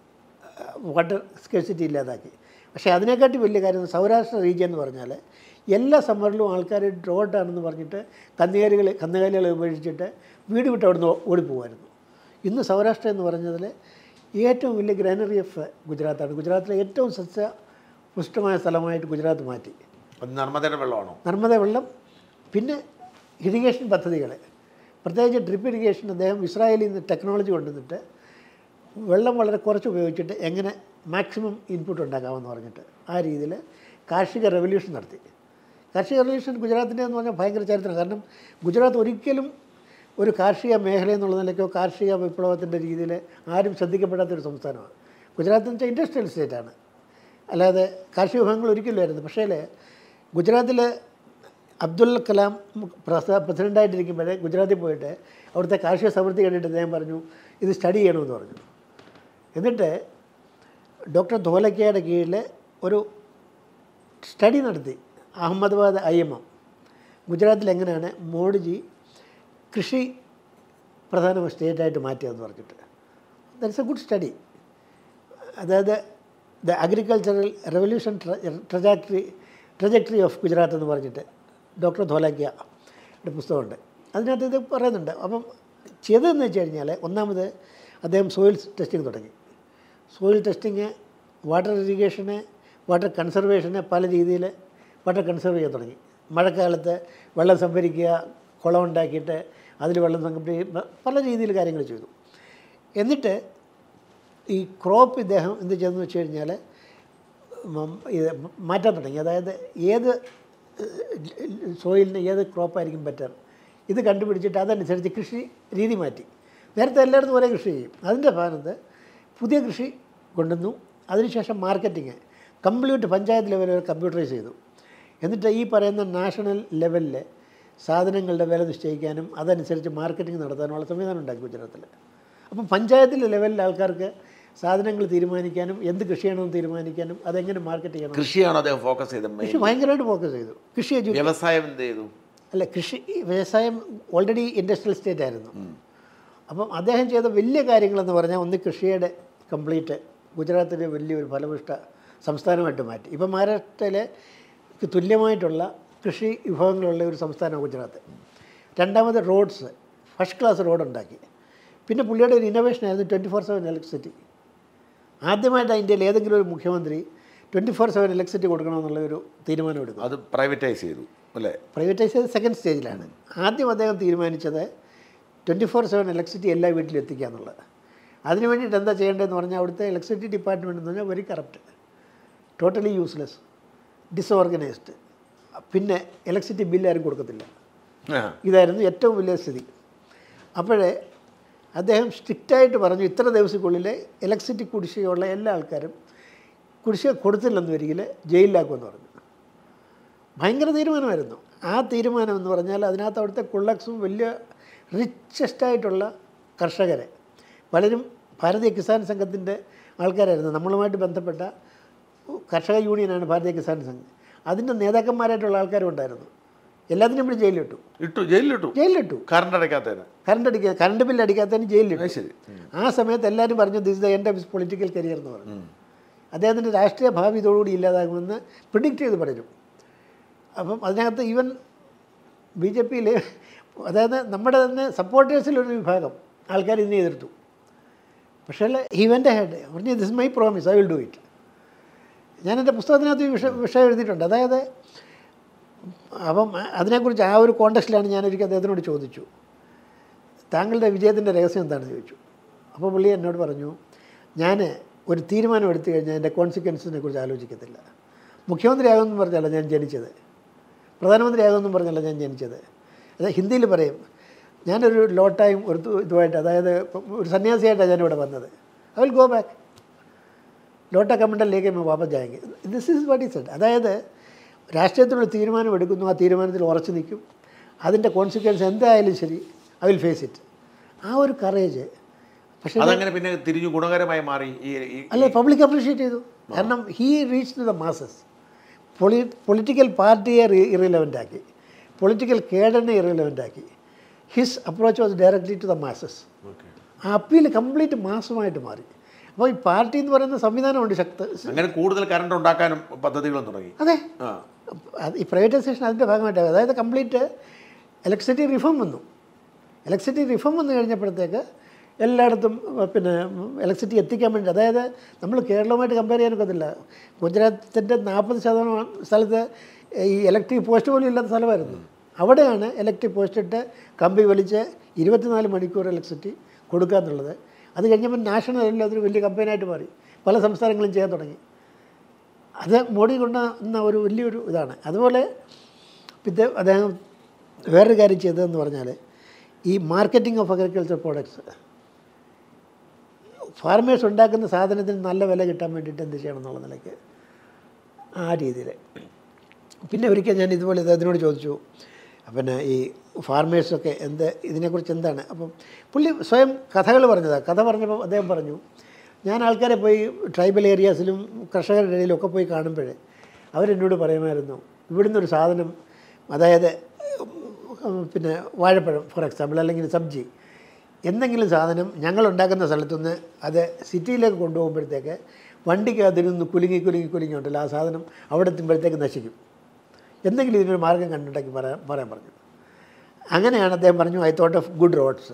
വാട്ടർ സ്കേഴ്സിറ്റി ഇല്ലാതാക്കി പക്ഷേ അതിനെക്കാട്ടി വലിയ കാര്യം സൗരാഷ്ട്ര റീജിയൻ എന്ന് പറഞ്ഞാൽ എല്ലാ സമ്മറിലും ആൾക്കാർ ഡ്രോട്ടാണെന്ന് പറഞ്ഞിട്ട് കന്നുകാലികൾ കന്നുകാലികളെ ഉപേക്ഷിച്ചിട്ട് വീട് വിട്ട് അവിടുന്ന് ഓടിപ്പോകുമായിരുന്നു ഇന്ന് സൗരാഷ്ട്ര എന്ന് പറഞ്ഞതിൽ ഏറ്റവും വലിയ ഗ്രാനറി ഓഫ് ഗുജറാത്താണ് ഗുജറാത്തിലെ ഏറ്റവും സസ്യ പുഷ്ടമായ സ്ഥലമായിട്ട് ഗുജറാത്ത് മാറ്റി അത് നർമ്മദയുടെ വെള്ളമാണോ നർമ്മദ വെള്ളം പിന്നെ ഇറിഗേഷൻ പദ്ധതികൾ പ്രത്യേകിച്ച് ഡ്രിപ്പ് ഇറിഗേഷൻ അദ്ദേഹം ഇസ്രായേലിൽ നിന്ന് ടെക്നോളജി കൊണ്ടുവന്നിട്ട് വെള്ളം വളരെ കുറച്ച് ഉപയോഗിച്ചിട്ട് എങ്ങനെ മാക്സിമം ഇൻപുട്ട് ഉണ്ടാക്കാമെന്ന് പറഞ്ഞിട്ട് ആ രീതിയിൽ കാർഷിക റെവല്യൂഷൻ നടത്തി കാർഷിക റെവല്യൂഷൻ ഗുജറാത്തിൻ്റെ എന്ന് പറഞ്ഞാൽ ഭയങ്കര ചരിത്രം കാരണം ഗുജറാത്ത് ഒരിക്കലും ഒരു കാർഷിക മേഖല എന്നുള്ള നിലയ്ക്കോ കാർഷിക വിപ്ലവത്തിൻ്റെ രീതിയിൽ ആരും ശ്രദ്ധിക്കപ്പെടാത്തൊരു സംസ്ഥാനമാണ് ഗുജറാത്ത് എന്ന് വെച്ചാൽ ഇൻഡസ്ട്രിയൽ സ്റ്റേറ്റാണ് അല്ലാതെ കാർഷിക വിഭവങ്ങൾ ഒരിക്കലുമായിരുന്നു പക്ഷേ ഗുജറാത്തിൽ അബ്ദുൽ കലാം പ്രസ- പ്രസിഡൻ്റായിട്ടിരിക്കുമ്പോഴേ ഗുജറാത്തിൽ പോയിട്ട് അവിടുത്തെ കാർഷിക സമൃദ്ധി കണ്ടിട്ട് അദ്ദേഹം പറഞ്ഞു ഇത് സ്റ്റഡി ചെയ്യണമെന്ന് പറഞ്ഞു എന്നിട്ട് ഡോക്ടർ ധോലക്കയുടെ കീഴിൽ ഒരു സ്റ്റഡി നടത്തി അഹമ്മദാബാദ് ഐ എം എം ഗുജറാത്തിൽ എങ്ങനെയാണ് മോഡിജി കൃഷി പ്രധാന സ്റ്റേറ്റായിട്ട് മാറ്റിയതെന്ന് പറഞ്ഞിട്ട് ദറ്റ്സ് എ ഗുഡ് സ്റ്റഡി അതായത് the agricultural revolution trajectory trajectory of Gujarat എന്ന് പറഞ്ഞിട്ട് ഡോക്ടർ ധോലാക്കിയുടെ പുസ്തകമുണ്ട് അതിനകത്ത് ഇത് പറയുന്നുണ്ട് അപ്പം ചെയ്തതെന്ന് വെച്ച് കഴിഞ്ഞാൽ ഒന്നാമത് അദ്ദേഹം സോയിൽ ടെസ്റ്റിംഗ് തുടങ്ങി സോയിൽ ടെസ്റ്റിങ് വാട്ടർ ഇറിഗേഷന് വാട്ടർ കൺസർവേഷന് പല രീതിയിൽ വാട്ടർ കൺസർവ് ചെയ്യാൻ തുടങ്ങി മഴക്കാലത്ത് വെള്ളം സംഭരിക്കുക കുളം ഉണ്ടാക്കിയിട്ട് അതിൽ വെള്ളം സംഭരിക്കുക പല രീതിയിൽ കാര്യങ്ങൾ ചെയ്തു എന്നിട്ട് ഈ ക്രോപ്പ് ഇദ്ദേഹം എന്ത് ചെയ്തെന്ന് വെച്ച് കഴിഞ്ഞാൽ മം- ഇത് മാറ്റാൻ തുടങ്ങി അതായത് ഏത് സോയിലിന് ഏത് ക്രോപ്പായിരിക്കും ബെറ്റർ ഇത് കണ്ടുപിടിച്ചിട്ട് അതനുസരിച്ച് കൃഷി രീതി മാറ്റി നേരത്തെ എല്ലായിടത്തും ഒരേ കൃഷി ചെയ്യും അതിൻ്റെ ഭാഗത്ത് പുതിയ കൃഷി കൊണ്ടുവന്നു അതിനുശേഷം മാർക്കറ്റിങ് കംപ്ലീറ്റ് പഞ്ചായത്ത് ലെവലിൽ കമ്പ്യൂട്ടറൈസ് ചെയ്തു എന്നിട്ട് ഈ പറയുന്ന നാഷണൽ ലെവലിൽ സാധനങ്ങളുടെ വില നിശ്ചയിക്കാനും അതനുസരിച്ച് മാർക്കറ്റിംഗ് നടത്താനുമുള്ള സംവിധാനം ഉണ്ടാക്കി ഗുജറാത്തിൽ അപ്പം പഞ്ചായത്തിലെ ലെവലിൽ ആൾക്കാർക്ക് സാധനങ്ങൾ തീരുമാനിക്കാനും എന്ത് കൃഷി ചെയ്യണമെന്ന് തീരുമാനിക്കാനും അതെങ്ങനെ മാർക്കറ്റ് ചെയ്യണം കൃഷിയാണോ അദ്ദേഹം ഫോക്കസ് ചെയ്തത് കൃഷി ഭയങ്കരമായിട്ട് ഫോക്കസ് ചെയ്തു കൃഷി എഡ്യൂ വ്യവസായം എന്ത് ചെയ്തു അല്ല കൃഷി വ്യവസായം ഓൾറെഡി ഇൻഡസ്ട്രിയൽ സ്റ്റേറ്റ് ആയിരുന്നു അപ്പം അദ്ദേഹം ചെയ്ത വലിയ കാര്യങ്ങളെന്ന് പറഞ്ഞാൽ ഒന്ന് കൃഷിയുടെ കംപ്ലീറ്റ് ഗുജറാത്തിലെ വലിയൊരു ഫലപുഷ്ട സംസ്ഥാനമായിട്ട് മാറ്റി ഇപ്പം മഹാരാഷ്ട്രയിലെ തുല്യമായിട്ടുള്ള കൃഷി വിഭവങ്ങളുള്ള ഒരു സംസ്ഥാനമാണ് ഗുജറാത്ത് രണ്ടാമത് റോഡ്സ് ഫസ്റ്റ് ക്ലാസ് റോഡ് ഉണ്ടാക്കി പിന്നെ പുള്ളിയുടെ ഒരു ഇന്നോവേഷൻ ആയിരുന്നു ട്വൻറ്റി ഫോർ സെവൻ ഇലക്ട്രിസിറ്റി ആദ്യമായിട്ട് ഇന്ത്യയിൽ ഏതെങ്കിലും ഒരു മുഖ്യമന്ത്രി ട്വൻറ്റി ഫോർ സെവൻ ഇലക്ട്രിസിറ്റി കൊടുക്കണമെന്നുള്ള ഒരു തീരുമാനം എടുക്കും അത് പ്രൈവറ്റൈസ് ചെയ്തു അല്ലേ പ്രൈവറ്റൈസ് ചെയ്ത് സെക്കൻഡ് സ്റ്റേജിലാണ് ആദ്യം അദ്ദേഹം തീരുമാനിച്ചത് ട്വൻറ്റി ഫോർ സെവൻ ഇലക്ട്രിസിറ്റി എല്ലാ വീട്ടിലും എത്തിക്കുക എന്നുള്ളത് അതിന് വേണ്ടിയിട്ട് എന്താ ചെയ്യേണ്ടതെന്ന് പറഞ്ഞാൽ അവിടുത്തെ ഇലക്ട്രിസിറ്റി ഡിപ്പാർട്ട്മെൻറ്റ് എന്ന് പറഞ്ഞാൽ very corrupt totally useless disorganised പിന്നെ ഇലക്ട്രിസിറ്റി ബില്ല് ആരും കൊടുക്കത്തില്ല ആ. ഇതായിരുന്നു ഏറ്റവും വലിയ സ്ഥിതി അപ്പോഴേ അദ്ദേഹം സ്ട്രിക്റ്റായിട്ട് പറഞ്ഞു ഇത്ര ദിവസത്തിനുള്ളിൽ ഇലക്ട്രിസിറ്റി കുടിശ്ശികയുള്ള എല്ലാ ആൾക്കാരും കുടിശ്ശിക കൊടുത്തില്ലെന്ന് വരികിൽ ജയിലിലാക്കുമെന്ന് പറഞ്ഞു ഭയങ്കര തീരുമാനമായിരുന്നു ആ തീരുമാനം എന്ന് പറഞ്ഞാൽ അതിനകത്ത് അവിടുത്തെ കുള്ളക്സും വലിയ റിച്ചസ്റ്റ് ആയിട്ടുള്ള കർഷകരെ പലരും ഭാരതീയ കിസാൻ സംഘത്തിൻ്റെ ആൾക്കാരായിരുന്നു നമ്മളുമായിട്ട് ബന്ധപ്പെട്ട കർഷക യൂണിയനാണ് ഭാരതീയ കിസാൻ സംഘം അതിൻ്റെ നേതാക്കന്മാരായിട്ടുള്ള ആൾക്കാരും ഉണ്ടായിരുന്നു എല്ലാത്തിനും ഇവിടെ ജയിലിലിട്ടു ഇട്ടു ജയിലിലിട്ടു ജയിലിലിട്ടു കറണ്ട് അടയ്ക്കാത്തതിന് കറണ്ട് അടിക്കുക കറണ്ട് ബില്ല് അടിക്കാത്തതിന് ജയിലിലിട്ടു അത് ശരി ആ സമയത്ത് എല്ലാവരും പറഞ്ഞു this the end of his political career എന്ന് പറഞ്ഞു അദ്ദേഹത്തിൻ്റെ രാഷ്ട്രീയ ഭാവി ഇതോടുകൂടി ഇല്ലാതാകുമെന്ന് പ്രിഡിക്റ്റ് ചെയ്ത് പറഞ്ഞു അപ്പം അതിനകത്ത് ഈവൻ ബി ജെ പിയിൽ അതായത് നമ്മുടെ തന്നെ സപ്പോർട്ടേഴ്സിലൊരു വിഭാഗം ആൾക്കാർ ഇതിനെ എതിർത്തു പക്ഷേ ഈവൻ്റെ ഹെഡ് പറഞ്ഞു this my promise I will do it ഞാൻ എൻ്റെ പുസ്തകത്തിനകത്ത് ഈ വിഷയം വിഷയം എഴുതിയിട്ടുണ്ട് അതായത് അപ്പം അതിനെക്കുറിച്ച് ആ ഒരു കോണ്ടക്സ്റ്റിലാണ് ഞാനൊരിക്കൽ അദ്ദേഹത്തിനോട് ചോദിച്ചു താങ്കളുടെ വിജയത്തിൻ്റെ രഹസ്യം എന്താണെന്ന് ചോദിച്ചു അപ്പോൾ പുള്ളി എന്നോട് പറഞ്ഞു ഞാൻ ഒരു തീരുമാനം എടുത്തു കഴിഞ്ഞാൽ എൻ്റെ കോൺസിക്വൻസിനെ കുറിച്ച് ആലോചിക്കത്തില്ല മുഖ്യമന്ത്രിയാകുമെന്ന് പറഞ്ഞല്ല ഞാൻ ജനിച്ചത് പ്രധാനമന്ത്രിയാകുമെന്നും പറഞ്ഞല്ല ഞാൻ ജനിച്ചത് അത് ഹിന്ദിയിൽ പറയും ഞാനൊരു ലോട്ടായും ഒരു തു- ഇതുമായിട്ട് അതായത് ഇപ്പം ഒരു സന്യാസിയായിട്ടാണ് ഞാനിവിടെ വന്നത് ഐ വിൽ ഗോ ബാക്ക് ലോട്ട കമണ്ടലിലേക്ക് मैं वापस जाएंगे this is what is it അതായത് രാഷ്ട്രീയത്തിലുള്ള തീരുമാനം എടുക്കുന്നു ആ തീരുമാനത്തിൽ ഉറച്ചു നിൽക്കും അതിൻ്റെ കോൺസിക്വൻസ് എന്തായാലും ശരി ഐ വിൽ ഫേസ് ഇറ്റ് ആ ഒരു കറേജ് പക്ഷേ അതങ്ങനെ പിന്നെ തിരിഞ്ഞു ഗുണകരമായി മാറി ഈ ഈ- അല്ല പബ്ലിക് അപ്രീഷിയേറ്റ് ചെയ്തു കാരണം he reach to the masses പൊളി പൊളിറ്റിക്കൽ പാർട്ടിയെ ഇറിലവൻ്റ് ആക്കി പൊളിറ്റിക്കൽ കേഡറിനെ ഇറിലവൻ്റ് ആക്കി his approach was directly to the masses okay. ആ അപ്പീൽ കംപ്ലീറ്റ് മാസമായിട്ട് മാറി അപ്പോൾ ഈ പാർട്ടി എന്ന് പറയുന്ന സംവിധാനമുണ്ട് ശക്ത അങ്ങനെ കൂടുതൽ കറണ്ട് ഉണ്ടാക്കാനും പദ്ധതികളും തുടങ്ങി അതെ ആ അത് ഈ പ്രൈവറ്റൈസേഷൻ അതിൻ്റെ ഭാഗമായിട്ട് അതായത് കംപ്ലീറ്റ് ഇലക്ട്രിസിറ്റി റിഫോം വന്നു ഇലക്ട്രിസിറ്റി റിഫോം വന്നു കഴിഞ്ഞപ്പോഴത്തേക്ക് എല്ലായിടത്തും ഉം, പിന്നെ ഇലക്ട്രിസിറ്റി എത്തിക്കാൻ വേണ്ടി അതായത് നമ്മൾ കേരളവുമായിട്ട് കമ്പയർ ചെയ്യാനൊക്കത്തില്ല ഗുജറാത്തിൻ്റെ നാൽപ്പത് ശതമാനം സ്ഥലത്ത് ഈ ഇലക്ട്രിക് പോസ്റ്റ് പോലും ഇല്ലാത്ത സ്ഥലമായിരുന്നു അവിടെയാണ് ഇലക്ട്രിക് പോസ്റ്റ് ഇട്ട് കമ്പി വലിച്ച് ഇരുപത്തിനാല് മണിക്കൂർ ഇലക്ട്രിസിറ്റി കൊടുക്കുക എന്നുള്ളത് അത് കഴിഞ്ഞപ്പോൾ നാഷണൽ ലെവലിൽ അതൊരു വലിയ കമ്പനിയായിട്ട് മാറി പല സംസ്ഥാനങ്ങളും ചെയ്യാൻ തുടങ്ങി അത് മോഡി കൊണ്ടുവന്ന ഒരു വലിയൊരു ഇതാണ് അതുപോലെ പിന്നെ അദ്ദേഹം വേറൊരു കാര്യം ചെയ്തതെന്ന് പറഞ്ഞാൽ ഈ marketing of agriculture products farmers ഉണ്ടാക്കുന്ന സാധനത്തിന് നല്ല വില കിട്ടാൻ വേണ്ടിയിട്ട് എന്ത് ചെയ്യണം എന്നുള്ള നിലയ്ക്ക് ആ രീതിയിൽ പിന്നെ ഒരിക്കൽ ഞാൻ ഇതുപോലെ അദ്ദേഹത്തിനോട് ചോദിച്ചു പിന്നെ ഈ ഫാർമേഴ്സൊക്കെ എന്ത് ഇതിനെക്കുറിച്ച് എന്താണ് അപ്പം പുള്ളി സ്വയം കഥകൾ പറഞ്ഞതാണ് കഥ പറഞ്ഞപ്പോൾ അദ്ദേഹം പറഞ്ഞു ഞാൻ ആൾക്കാരെ പോയി ട്രൈബൽ ഏരിയാസിലും കർഷകരുടെ ഇടയിലും ഒക്കെ പോയി കാണുമ്പോൾ അവരെന്നോട് പറയുമായിരുന്നു ഇവിടുന്ന് ഒരു സാധനം അതായത് ഉം, പിന്നെ വാഴപ്പഴം ഫോർ എക്സാമ്പിൾ അല്ലെങ്കിൽ സബ്ജി എന്തെങ്കിലും സാധനം ഞങ്ങൾ ഉണ്ടാക്കുന്ന സ്ഥലത്തുനിന്ന് അത് സിറ്റിയിലേക്ക് കൊണ്ടുപോകുമ്പോഴത്തേക്ക് വണ്ടിക്ക് അതിനൊന്ന് കുലുങ്ങി കുലുങ്ങി കുലുങ്ങി ഉണ്ടല്ലോ ആ സാധനം അവിടെ എത്തുമ്പോഴത്തേക്ക് നശിക്കും എന്തെങ്കിലും ഇതിനൊരു മാർഗം കണ്ടുണ്ടാക്കി പറയാൻ പറയാൻ പറഞ്ഞു അങ്ങനെയാണ് അദ്ദേഹം പറഞ്ഞു I thought of good roads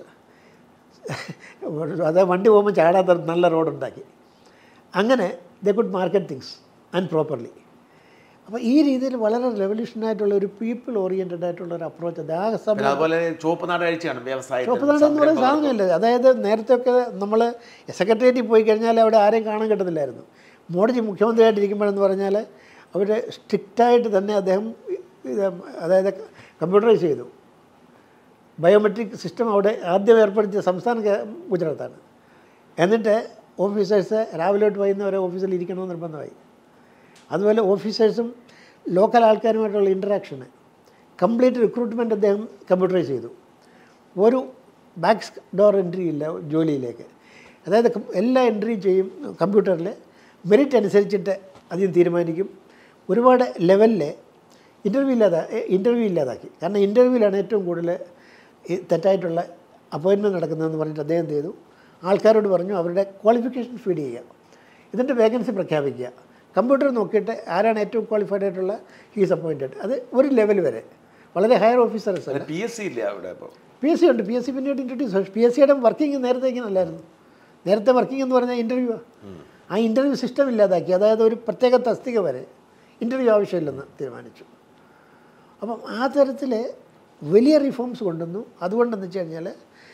അത് വണ്ടി പോകുമ്പോൾ ചാടാത്ത നല്ല റോഡ് ഉണ്ടാക്കി അങ്ങനെ they could market things and properly അപ്പോൾ ഈ രീതിയിൽ വളരെ റെവല്യൂഷനായിട്ടുള്ള ഒരു പീപ്പിൾ ഓറിയൻറ്റഡ് ആയിട്ടുള്ള ഒരു അപ്രോച്ച് അത് ആ സമയം പിന്നെ അതുപോലെ ചുവപ്പ് നാട് കാഴ്ചയാണ് വ്യവസായത്തിൽ ചുവപ്പുനാട് എന്ന് പറയുന്ന സാധനമില്ല അതായത് നേരത്തെയൊക്കെ നമ്മൾ സെക്രട്ടേറിയറ്റിൽ പോയി കഴിഞ്ഞാൽ അവിടെ ആരെയും കാണാൻ കിട്ടത്തില്ലായിരുന്നു മോഡിജി മുഖ്യമന്ത്രിയായിട്ടിരിക്കുമ്പോഴെന്ന് പറഞ്ഞാൽ അവർ സ്ട്രിക്റ്റായിട്ട് തന്നെ അദ്ദേഹം ഇത് അതായത് കമ്പ്യൂട്ടറൈസ് ചെയ്തു ബയോമെട്രിക് സിസ്റ്റം അവിടെ ആദ്യം ഏർപ്പെടുത്തിയ സംസ്ഥാന കേ- ഗുജറാത്താണ് എന്നിട്ട് ഓഫീസേഴ്സ് രാവിലെ തൊട്ട് വൈകുന്നവരെ ഓഫീസിൽ ഇരിക്കണമെന്ന് നിർബന്ധമായി അതുപോലെ ഓഫീസേഴ്സും ലോക്കൽ ആൾക്കാരുമായിട്ടുള്ള ഇൻറ്ററാക്ഷന് കംപ്ലീറ്റ് റിക്രൂട്ട്മെൻറ്റ് അദ്ദേഹം കമ്പ്യൂട്ടറൈസ് ചെയ്തു ഒരു ബാക്ക് ഡോർ എൻട്രി ഇല്ല ജോലിയിലേക്ക് അതായത് കം- എല്ലാ എൻട്രിയും ചെയ്യും കമ്പ്യൂട്ടറിൽ മെറിറ്റ് അനുസരിച്ചിട്ട് അധികം തീരുമാനിക്കും ഒരുപാട് ലെവലിൽ ഇൻ്റർവ്യൂ ഇല്ലാതെ ഇൻ്റർവ്യൂ ഇല്ലാതാക്കി കാരണം ഇൻ്റർവ്യൂവിലാണ് ഏറ്റവും കൂടുതൽ ഈ തെറ്റായിട്ടുള്ള അപ്പോയിൻമെൻറ്റ് നടക്കുന്നതെന്ന് പറഞ്ഞിട്ട് അദ്ദേഹം എന്ത് ചെയ്തു ആൾക്കാരോട് പറഞ്ഞു അവരുടെ ക്വാളിഫിക്കേഷൻ ഫീഡ് ചെയ്യുക ഇതിൻ്റെ വേക്കൻസി പ്രഖ്യാപിക്കുക കമ്പ്യൂട്ടർ നോക്കിയിട്ട് ആരാണ് ഏറ്റവും ക്വാളിഫൈഡ് ആയിട്ടുള്ള ഹീസ് അപ്പോയിൻറ്റഡ് അത് ഒരു ലെവൽ വരെ വളരെ ഹയർ ഓഫീസേഴ്സ് അല്ല പി എസ് സി ഇല്ല അവിടെ അപ്പോൾ പി എസ് സി ഉണ്ട് പി എസ് സി പിന്നീട് ഇൻട്രൊഡ്യൂസ് പി എസ് സിയുടെ വർക്കിംഗ് നേരത്തെ ഇങ്ങനെ അല്ലായിരുന്നു നേരത്തെ വർക്കിംഗ് എന്ന് പറഞ്ഞാൽ ഇൻ്റർവ്യൂ ആ ഇൻ്റർവ്യൂ സിസ്റ്റം ഇല്ലാതാക്കി അതായത് ഒരു പ്രത്യേക തസ്തിക വരെ ഇൻ്റർവ്യൂ ആവശ്യമില്ലെന്ന് തീരുമാനിച്ചു അപ്പം ആ തരത്തിൽ വലിയ റിഫോംസ് കൊണ്ടുവന്നു അതുകൊണ്ടെന്ന് വെച്ച് കഴിഞ്ഞാൽ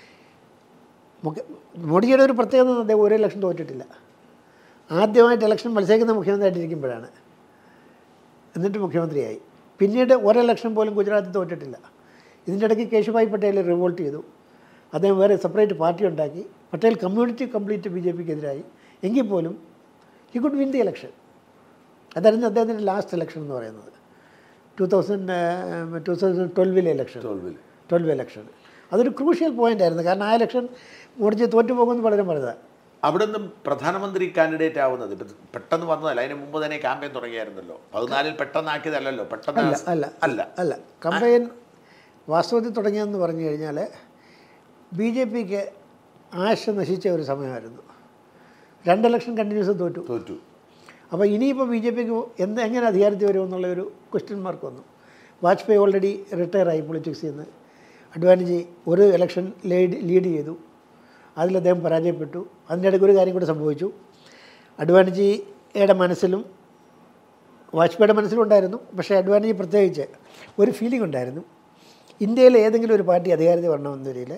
മുഖ്യ മോഡിജിയുടെ ഒരു പ്രത്യേകത എന്ന് അദ്ദേഹം ഒരു ഇലക്ഷൻ തോറ്റിട്ടില്ല ആദ്യമായിട്ട് ഇലക്ഷൻ മത്സരിക്കുന്ന മുഖ്യമന്ത്രിയായിട്ടിരിക്കുമ്പോഴാണ് എന്നിട്ട് മുഖ്യമന്ത്രിയായി പിന്നീട് ഒരു ഇലക്ഷൻ പോലും ഗുജറാത്തിൽ തോറ്റിട്ടില്ല ഇതിൻ്റെ ഇടയ്ക്ക് കേശുഭായ് പട്ടേൽ റിവോൾട്ട് ചെയ്തു അദ്ദേഹം വേറെ സെപ്പറേറ്റ് പാർട്ടി ഉണ്ടാക്കി Patel community complete B J പിക്ക് എതിരായി എങ്കിൽ പോലും he could win the election അതായിരുന്നു അദ്ദേഹത്തിൻ്റെ ലാസ്റ്റ് ഇലക്ഷൻ എന്ന് പറയുന്നത് ടു തൗസൻഡ് ടു തൗസൻഡ് ട്വൽവിലെ ഇലക്ഷൻ തോൽവിൽ ട്വൽവ് ഇലക്ഷൻ അതൊരു ക്രൂഷ്യൽ പോയിന്റ് ആയിരുന്നു കാരണം ആ ഇലക്ഷൻ മോഡിജി തോറ്റു പോകുമെന്ന് പലരും പറഞ്ഞതാണ് അവിടെ നിന്നും പ്രധാനമന്ത്രി കാൻഡിഡേറ്റ് ആവുന്നത് ഇപ്പം പെട്ടെന്ന് വന്നതല്ല അതിന് മുമ്പ് തന്നെ ക്യാമ്പയിൻ തുടങ്ങിയായിരുന്നല്ലോ പതിനാലിൽ പെട്ടെന്നാക്കിയതല്ലല്ലോ പെട്ടെന്ന് അല്ല അല്ല അല്ല അല്ല കമ്പയിൻ വാസ്തവത്തിൽ തുടങ്ങിയതെന്ന് പറഞ്ഞു കഴിഞ്ഞാൽ ബി ജെ പിക്ക് ആശ നശിച്ച ഒരു സമയമായിരുന്നു രണ്ട് ഇലക്ഷൻ കണ്ടിന്യൂസ് തോറ്റു തോറ്റു അപ്പോൾ ഇനിയിപ്പോൾ ബി ജെ പിക്ക് എന്ത് എങ്ങനെ അധികാരത്തിൽ വരും എന്നുള്ള ഒരു ക്വസ്റ്റ്യൻ മാർക്ക് വന്നു വാജ്പേയി ഓൾറെഡി റിട്ടയർ ആയി പൊളിറ്റിക്സിൽ നിന്ന് അഡ്വാനിജി ഒരു ഇലക്ഷൻ ലീഡ് ലീഡ് ചെയ്തു അതിൽ അദ്ദേഹം പരാജയപ്പെട്ടു അതിൻ്റെ ഇടയ്ക്ക് ഒരു കാര്യം കൂടി സംഭവിച്ചു അഡ്വാനിജിയുടെ മനസ്സിലും വാജ്പേയിയുടെ മനസ്സിലുണ്ടായിരുന്നു പക്ഷേ അഡ്വാനിജി പ്രത്യേകിച്ച് ഒരു ഫീലിംഗ് ഉണ്ടായിരുന്നു ഇന്ത്യയിലെ ഏതെങ്കിലും ഒരു പാർട്ടി അധികാരത്തിൽ വരണമെന്ന നിലയിൽ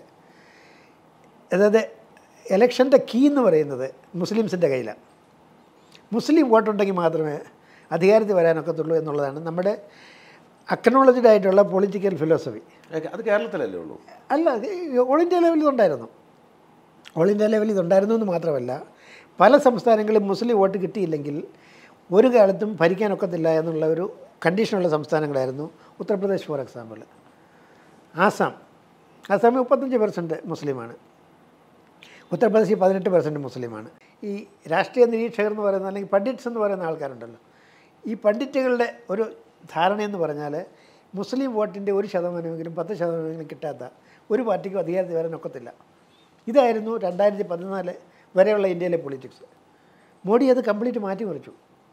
അതായത് ഇലക്ഷൻ്റെ കീ എന്ന് പറയുന്നത് മുസ്ലിംസിൻ്റെ കയ്യിലാണ് മുസ്ലിം വോട്ടുണ്ടെങ്കിൽ മാത്രമേ അധികാരത്തിൽ വരാനൊക്കത്തുള്ളൂ എന്നുള്ളതാണ് നമ്മുടെ അക്നോളജ്ഡ് ആയിട്ടുള്ള പൊളിറ്റിക്കൽ ഫിലോസഫി ഏ, അത് കേരളത്തിലല്ലേ ഉള്ളൂ അല്ല ഇത് ഓൾ ഇന്ത്യ ലെവലിൽ ഇതുണ്ടായിരുന്നു ഓൾ ഇന്ത്യ ലെവലിൽ ഇതുണ്ടായിരുന്നു എന്ന് മാത്രമല്ല പല സംസ്ഥാനങ്ങളിൽ മുസ്ലിം വോട്ട് കിട്ടിയില്ലെങ്കിൽ ഒരു കാലത്തും ഭരിക്കാനൊക്കത്തില്ല എന്നുള്ള ഒരു കണ്ടീഷനുള്ള സംസ്ഥാനങ്ങളായിരുന്നു ഉത്തർപ്രദേശ് ഫോർ എക്സാമ്പിൾ ആസാം ആസാമിൽ മുപ്പത്തഞ്ച് പെർസെൻറ്റ് മുസ്ലിമാണ് ഉത്തർപ്രദേശിൽ പതിനെട്ട് പെർസെൻറ്റ് മുസ്ലിമാണ് ഈ രാഷ്ട്രീയ നിരീക്ഷകർ എന്ന് പറയുന്ന അല്ലെങ്കിൽ പണ്ഡിറ്റ്സ് എന്ന് പറയുന്ന ആൾക്കാരുണ്ടല്ലോ ഈ പണ്ഡിറ്റുകളുടെ ഒരു ധാരണയെന്ന് പറഞ്ഞാൽ മുസ്ലിം വോട്ടിൻ്റെ ഒരു ശതമാനമെങ്കിലും പത്ത് ശതമാനമെങ്കിലും കിട്ടാത്ത ഒരു പാർട്ടിക്കും അധികാരത്തിൽ വരാൻ ഒക്കത്തില്ല ഇതായിരുന്നു രണ്ടായിരത്തി പതിനാല് വരെയുള്ള ഇന്ത്യയിലെ പൊളിറ്റിക്സ് മോഡി അത് കംപ്ലീറ്റ് മാറ്റിമറിച്ചു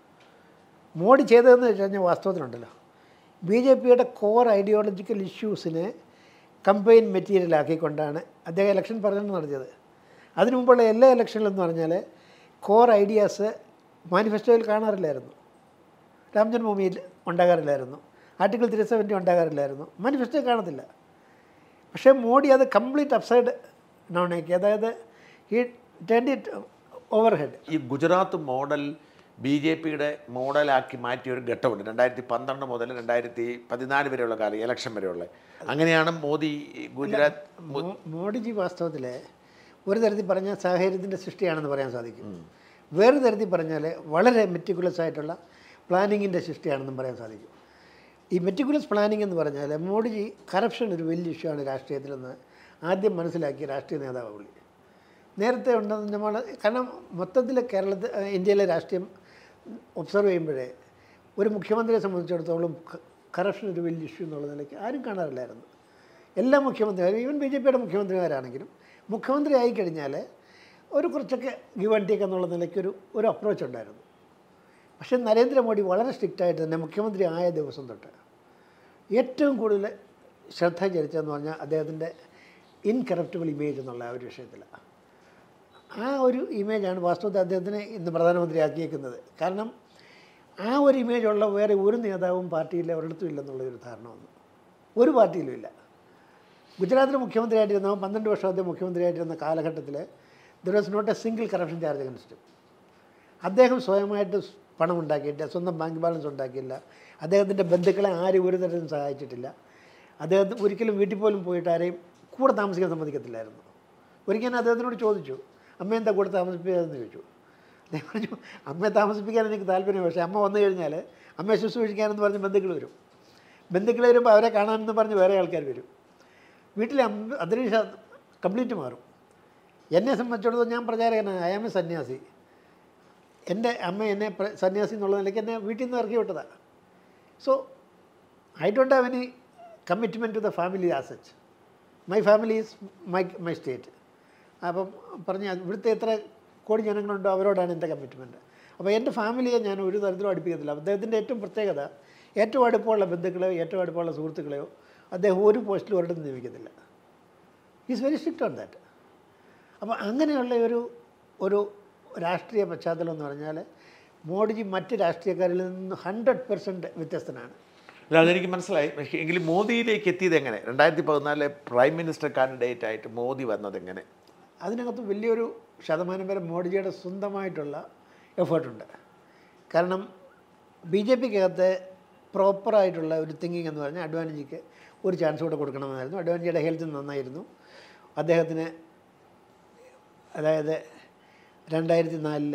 മോഡി ചെയ്തതെന്ന് വെച്ച് കഴിഞ്ഞാൽ വാസ്തവത്തിലുണ്ടല്ലോ ബി ജെ പിയുടെ കോർ ഐഡിയോളജിക്കൽ ഇഷ്യൂസിനെ കമ്പയിൻ മെറ്റീരിയലാക്കിക്കൊണ്ടാണ് അദ്ദേഹം ഇലക്ഷൻ പ്രചരണം നടത്തിയത് അതിനു മുമ്പുള്ള എല്ലാ ഇലക്ഷനിലെന്ന് പറഞ്ഞാൽ കോർ ഐഡിയാസ് മാനിഫെസ്റ്റോയിൽ കാണാറില്ലായിരുന്നു രാം ജന്മഭൂമിയിൽ ഉണ്ടാകാറില്ലായിരുന്നു ആർട്ടിക്കിൾ ത്രീ സെവൻറ്റി ഉണ്ടാകാറില്ലായിരുന്നു മാനിഫെസ്റ്റോ കാണത്തില്ല പക്ഷേ മോഡി അത് കംപ്ലീറ്റ് അപ്സൈഡ് ഡൗണാക്കി അതായത് ഈ ടേൺ ഇറ്റ് ഓവർ ഹെഡ് ഈ ഗുജറാത്ത് മോഡൽ ബി ജെ പിയുടെ മോഡലാക്കി മാറ്റിയ ഒരു ഘട്ടമുണ്ട് രണ്ടായിരത്തി പന്ത്രണ്ട് മുതൽ രണ്ടായിരത്തി പതിനാല് വരെയുള്ള കാലം ഇലക്ഷൻ വരെയുള്ള അങ്ങനെയാണ് മോദി ഈ ഗുജറാത്ത് മോ- മോഡിജി വാസ്തവത്തിൽ ഒരു തരത്തിൽ പറഞ്ഞാൽ സാഹചര്യത്തിൻ്റെ സൃഷ്ടിയാണെന്ന് പറയാൻ സാധിക്കും വേറെ തരത്തിൽ പറഞ്ഞാൽ വളരെ മെറ്റിക്കുലസ് ആയിട്ടുള്ള പ്ലാനിങ്ങിൻ്റെ സൃഷ്ടിയാണെന്നും പറയാൻ സാധിക്കും ഈ മെറ്റിക്കുലസ് പ്ലാനിങ് എന്ന് പറഞ്ഞാൽ മോഡിജി കറപ്ഷൻ ഒരു വലിയ ഇഷ്യൂ ആണ് രാഷ്ട്രീയത്തിലെന്ന് ആദ്യം മനസ്സിലാക്കിയ രാഷ്ട്രീയ നേതാവ് പുള്ളി നേരത്തെ ഉണ്ടെന്ന് നമ്മൾ കാരണം മൊത്തത്തിൽ കേരളത്തിൽ ഇന്ത്യയിലെ രാഷ്ട്രീയം ഒബ്സർവ് ചെയ്യുമ്പോഴേ ഒരു മുഖ്യമന്ത്രിയെ സംബന്ധിച്ചിടത്തോളം കറപ്ഷൻ ഒരു വലിയ ഇഷ്യൂ എന്നുള്ള നിലയ്ക്ക് ആരും കാണാറില്ലായിരുന്നു എല്ലാ മുഖ്യമന്ത്രിമാരും ഈവൻ ബി ജെ പിയുടെ മുഖ്യമന്ത്രിമാരാണെങ്കിലും മുഖ്യമന്ത്രി ആയിക്കഴിഞ്ഞാൽ ഒരു കുറച്ചൊക്കെ ഗിവ് ആൻഡ് ടേക്ക് എന്നുള്ള നിലയ്ക്കൊരു ഒരു അപ്രോച്ച് ഉണ്ടായിരുന്നു പക്ഷേ നരേന്ദ്രമോദി വളരെ സ്ട്രിക്റ്റായിട്ട് തന്നെ മുഖ്യമന്ത്രി ആയ ദിവസം തൊട്ട് ഏറ്റവും കൂടുതൽ ശ്രദ്ധ ചരിച്ചതെന്ന് പറഞ്ഞാൽ അദ്ദേഹത്തിൻ്റെ ഇൻകറപ്റ്റബിൾ ഇമേജ് എന്നുള്ള ആ ഒരു വിഷയത്തിലാണ് ആ ഒരു ഇമേജാണ് വാസ്തവത്തിൽ അദ്ദേഹത്തിനെ ഇന്ന് പ്രധാനമന്ത്രിയാക്കിയേക്കുന്നത് കാരണം ആ ഒരു ഇമേജ് ഉള്ള വേറെ ഒരു നേതാവും പാർട്ടിയിൽ ഒരിടത്തും ഇല്ലെന്നുള്ളൊരു ധാരണ വന്നു ഒരു പാർട്ടിയിലും ഇല്ല ഗുജറാത്തിലെ മുഖ്യമന്ത്രിയായിട്ടിരുന്ന പന്ത്രണ്ട് വർഷം അദ്ദേഹം മുഖ്യമന്ത്രിയായിട്ടിരുന്ന കാലഘട്ടത്തിൽ there was not a single corruption charge against അദ്ദേഹം സ്വയമായിട്ട് സ് പണം ഉണ്ടാക്കിയിട്ടില്ല സ്വന്തം ബാങ്ക് ബാലൻസ് ഉണ്ടാക്കിയില്ല അദ്ദേഹത്തിൻ്റെ ബന്ധുക്കളെ ആരും ഒരു തരത്തിലും സഹായിച്ചിട്ടില്ല അദ്ദേഹം ഒരിക്കലും വീട്ടിൽ പോലും പോയിട്ട് ആരെയും കൂടെ താമസിക്കാൻ സമ്മതിക്കത്തില്ലായിരുന്നു ഒരിക്കൽ ഞാൻ അദ്ദേഹത്തിനോട് ചോദിച്ചു അമ്മ എന്താ കൂടെ താമസിപ്പിക്കാതെന്ന് ചോദിച്ചു അദ്ദേഹം പറഞ്ഞു അമ്മയെ താമസിപ്പിക്കാൻ എനിക്ക് താല്പര്യം പക്ഷേ അമ്മ വന്നു കഴിഞ്ഞാൽ അമ്മയെ ശുശ്രൂഷിക്കാനെന്ന് പറഞ്ഞ് ബന്ധുക്കൾ വരും ബന്ധുക്കൾ വരുമ്പോൾ അവരെ കാണാനെന്ന് പറഞ്ഞ് വേറെ ആൾക്കാർ വരും വീട്ടിലെ അമ്പ- അന്തരീക്ഷം കംപ്ലീറ്റ് മാറും എന്നെ സംബന്ധിച്ചിടത്തോളം ഞാൻ പ്രചാരകനാണ് അയാമ സന്യാസി എൻ്റെ അമ്മ എന്നെ പ്ര- സന്യാസി എന്നുള്ള നിലയ്ക്ക് എന്നെ വീട്ടിൽ നിന്ന് ഇറക്കി വിട്ടതാണ് so I don't have any commitment to the family as such my family is my my state അപ്പം പറഞ്ഞ ഇവിടുത്തെ എത്ര കോടി ജനങ്ങളുണ്ടോ അവരോടാണ് എൻ്റെ കമ്മിറ്റ്മെൻറ്റ് അപ്പോൾ എൻ്റെ ഫാമിലിയെ ഞാൻ ഒരു തരത്തിലും അടുപ്പിക്കത്തില്ല അദ്ദേഹത്തിൻ്റെ ഏറ്റവും പ്രത്യേകത ഏറ്റവും അടുപ്പമുള്ള ബന്ധുക്കളെയോ ഏറ്റവും അടുപ്പമുള്ള സുഹൃത്തുക്കളെയോ അദ്ദേഹം ഒരു പോസ്റ്റിലും ഒരിടത്തും നിയമിക്കത്തില്ല is very strict on that അപ്പോൾ അങ്ങനെയുള്ള ഒരു ഒരു രാഷ്ട്രീയ പശ്ചാത്തലം എന്ന് പറഞ്ഞാൽ മോഡിജി മറ്റ് രാഷ്ട്രീയക്കാരിൽ നിന്ന് ഹൺഡ്രഡ് പെർസെൻറ്റ് വ്യത്യസ്തനാണ് അല്ല അതെനിക്ക് മനസ്സിലായി പക്ഷേ എങ്കിലും മോദിയിലേക്ക് എത്തിയത് എങ്ങനെ രണ്ടായിരത്തി പതിനാലിലെ പ്രൈം മിനിസ്റ്റർ കാൻഡിഡേറ്റ് ആയിട്ട് മോദി വന്നത് എങ്ങനെ അതിനകത്ത് വലിയൊരു ശതമാനം വരെ മോഡിജിയുടെ സ്വന്തമായിട്ടുള്ള എഫേർട്ടുണ്ട് കാരണം ബി ജെ പിക്കകത്ത് പ്രോപ്പറായിട്ടുള്ള ഒരു തിങ്കിങ് എന്ന് പറഞ്ഞാൽ അഡ്വാൻറ്റേജിക്ക് ഒരു ചാൻസ് കൂടെ കൊടുക്കണമെന്നായിരുന്നു അഡ്വാൻറ്റേജിയുടെ ഹെൽത്ത് നന്നായിരുന്നു അദ്ദേഹത്തിന് അതായത് രണ്ടായിരത്തി നാലില്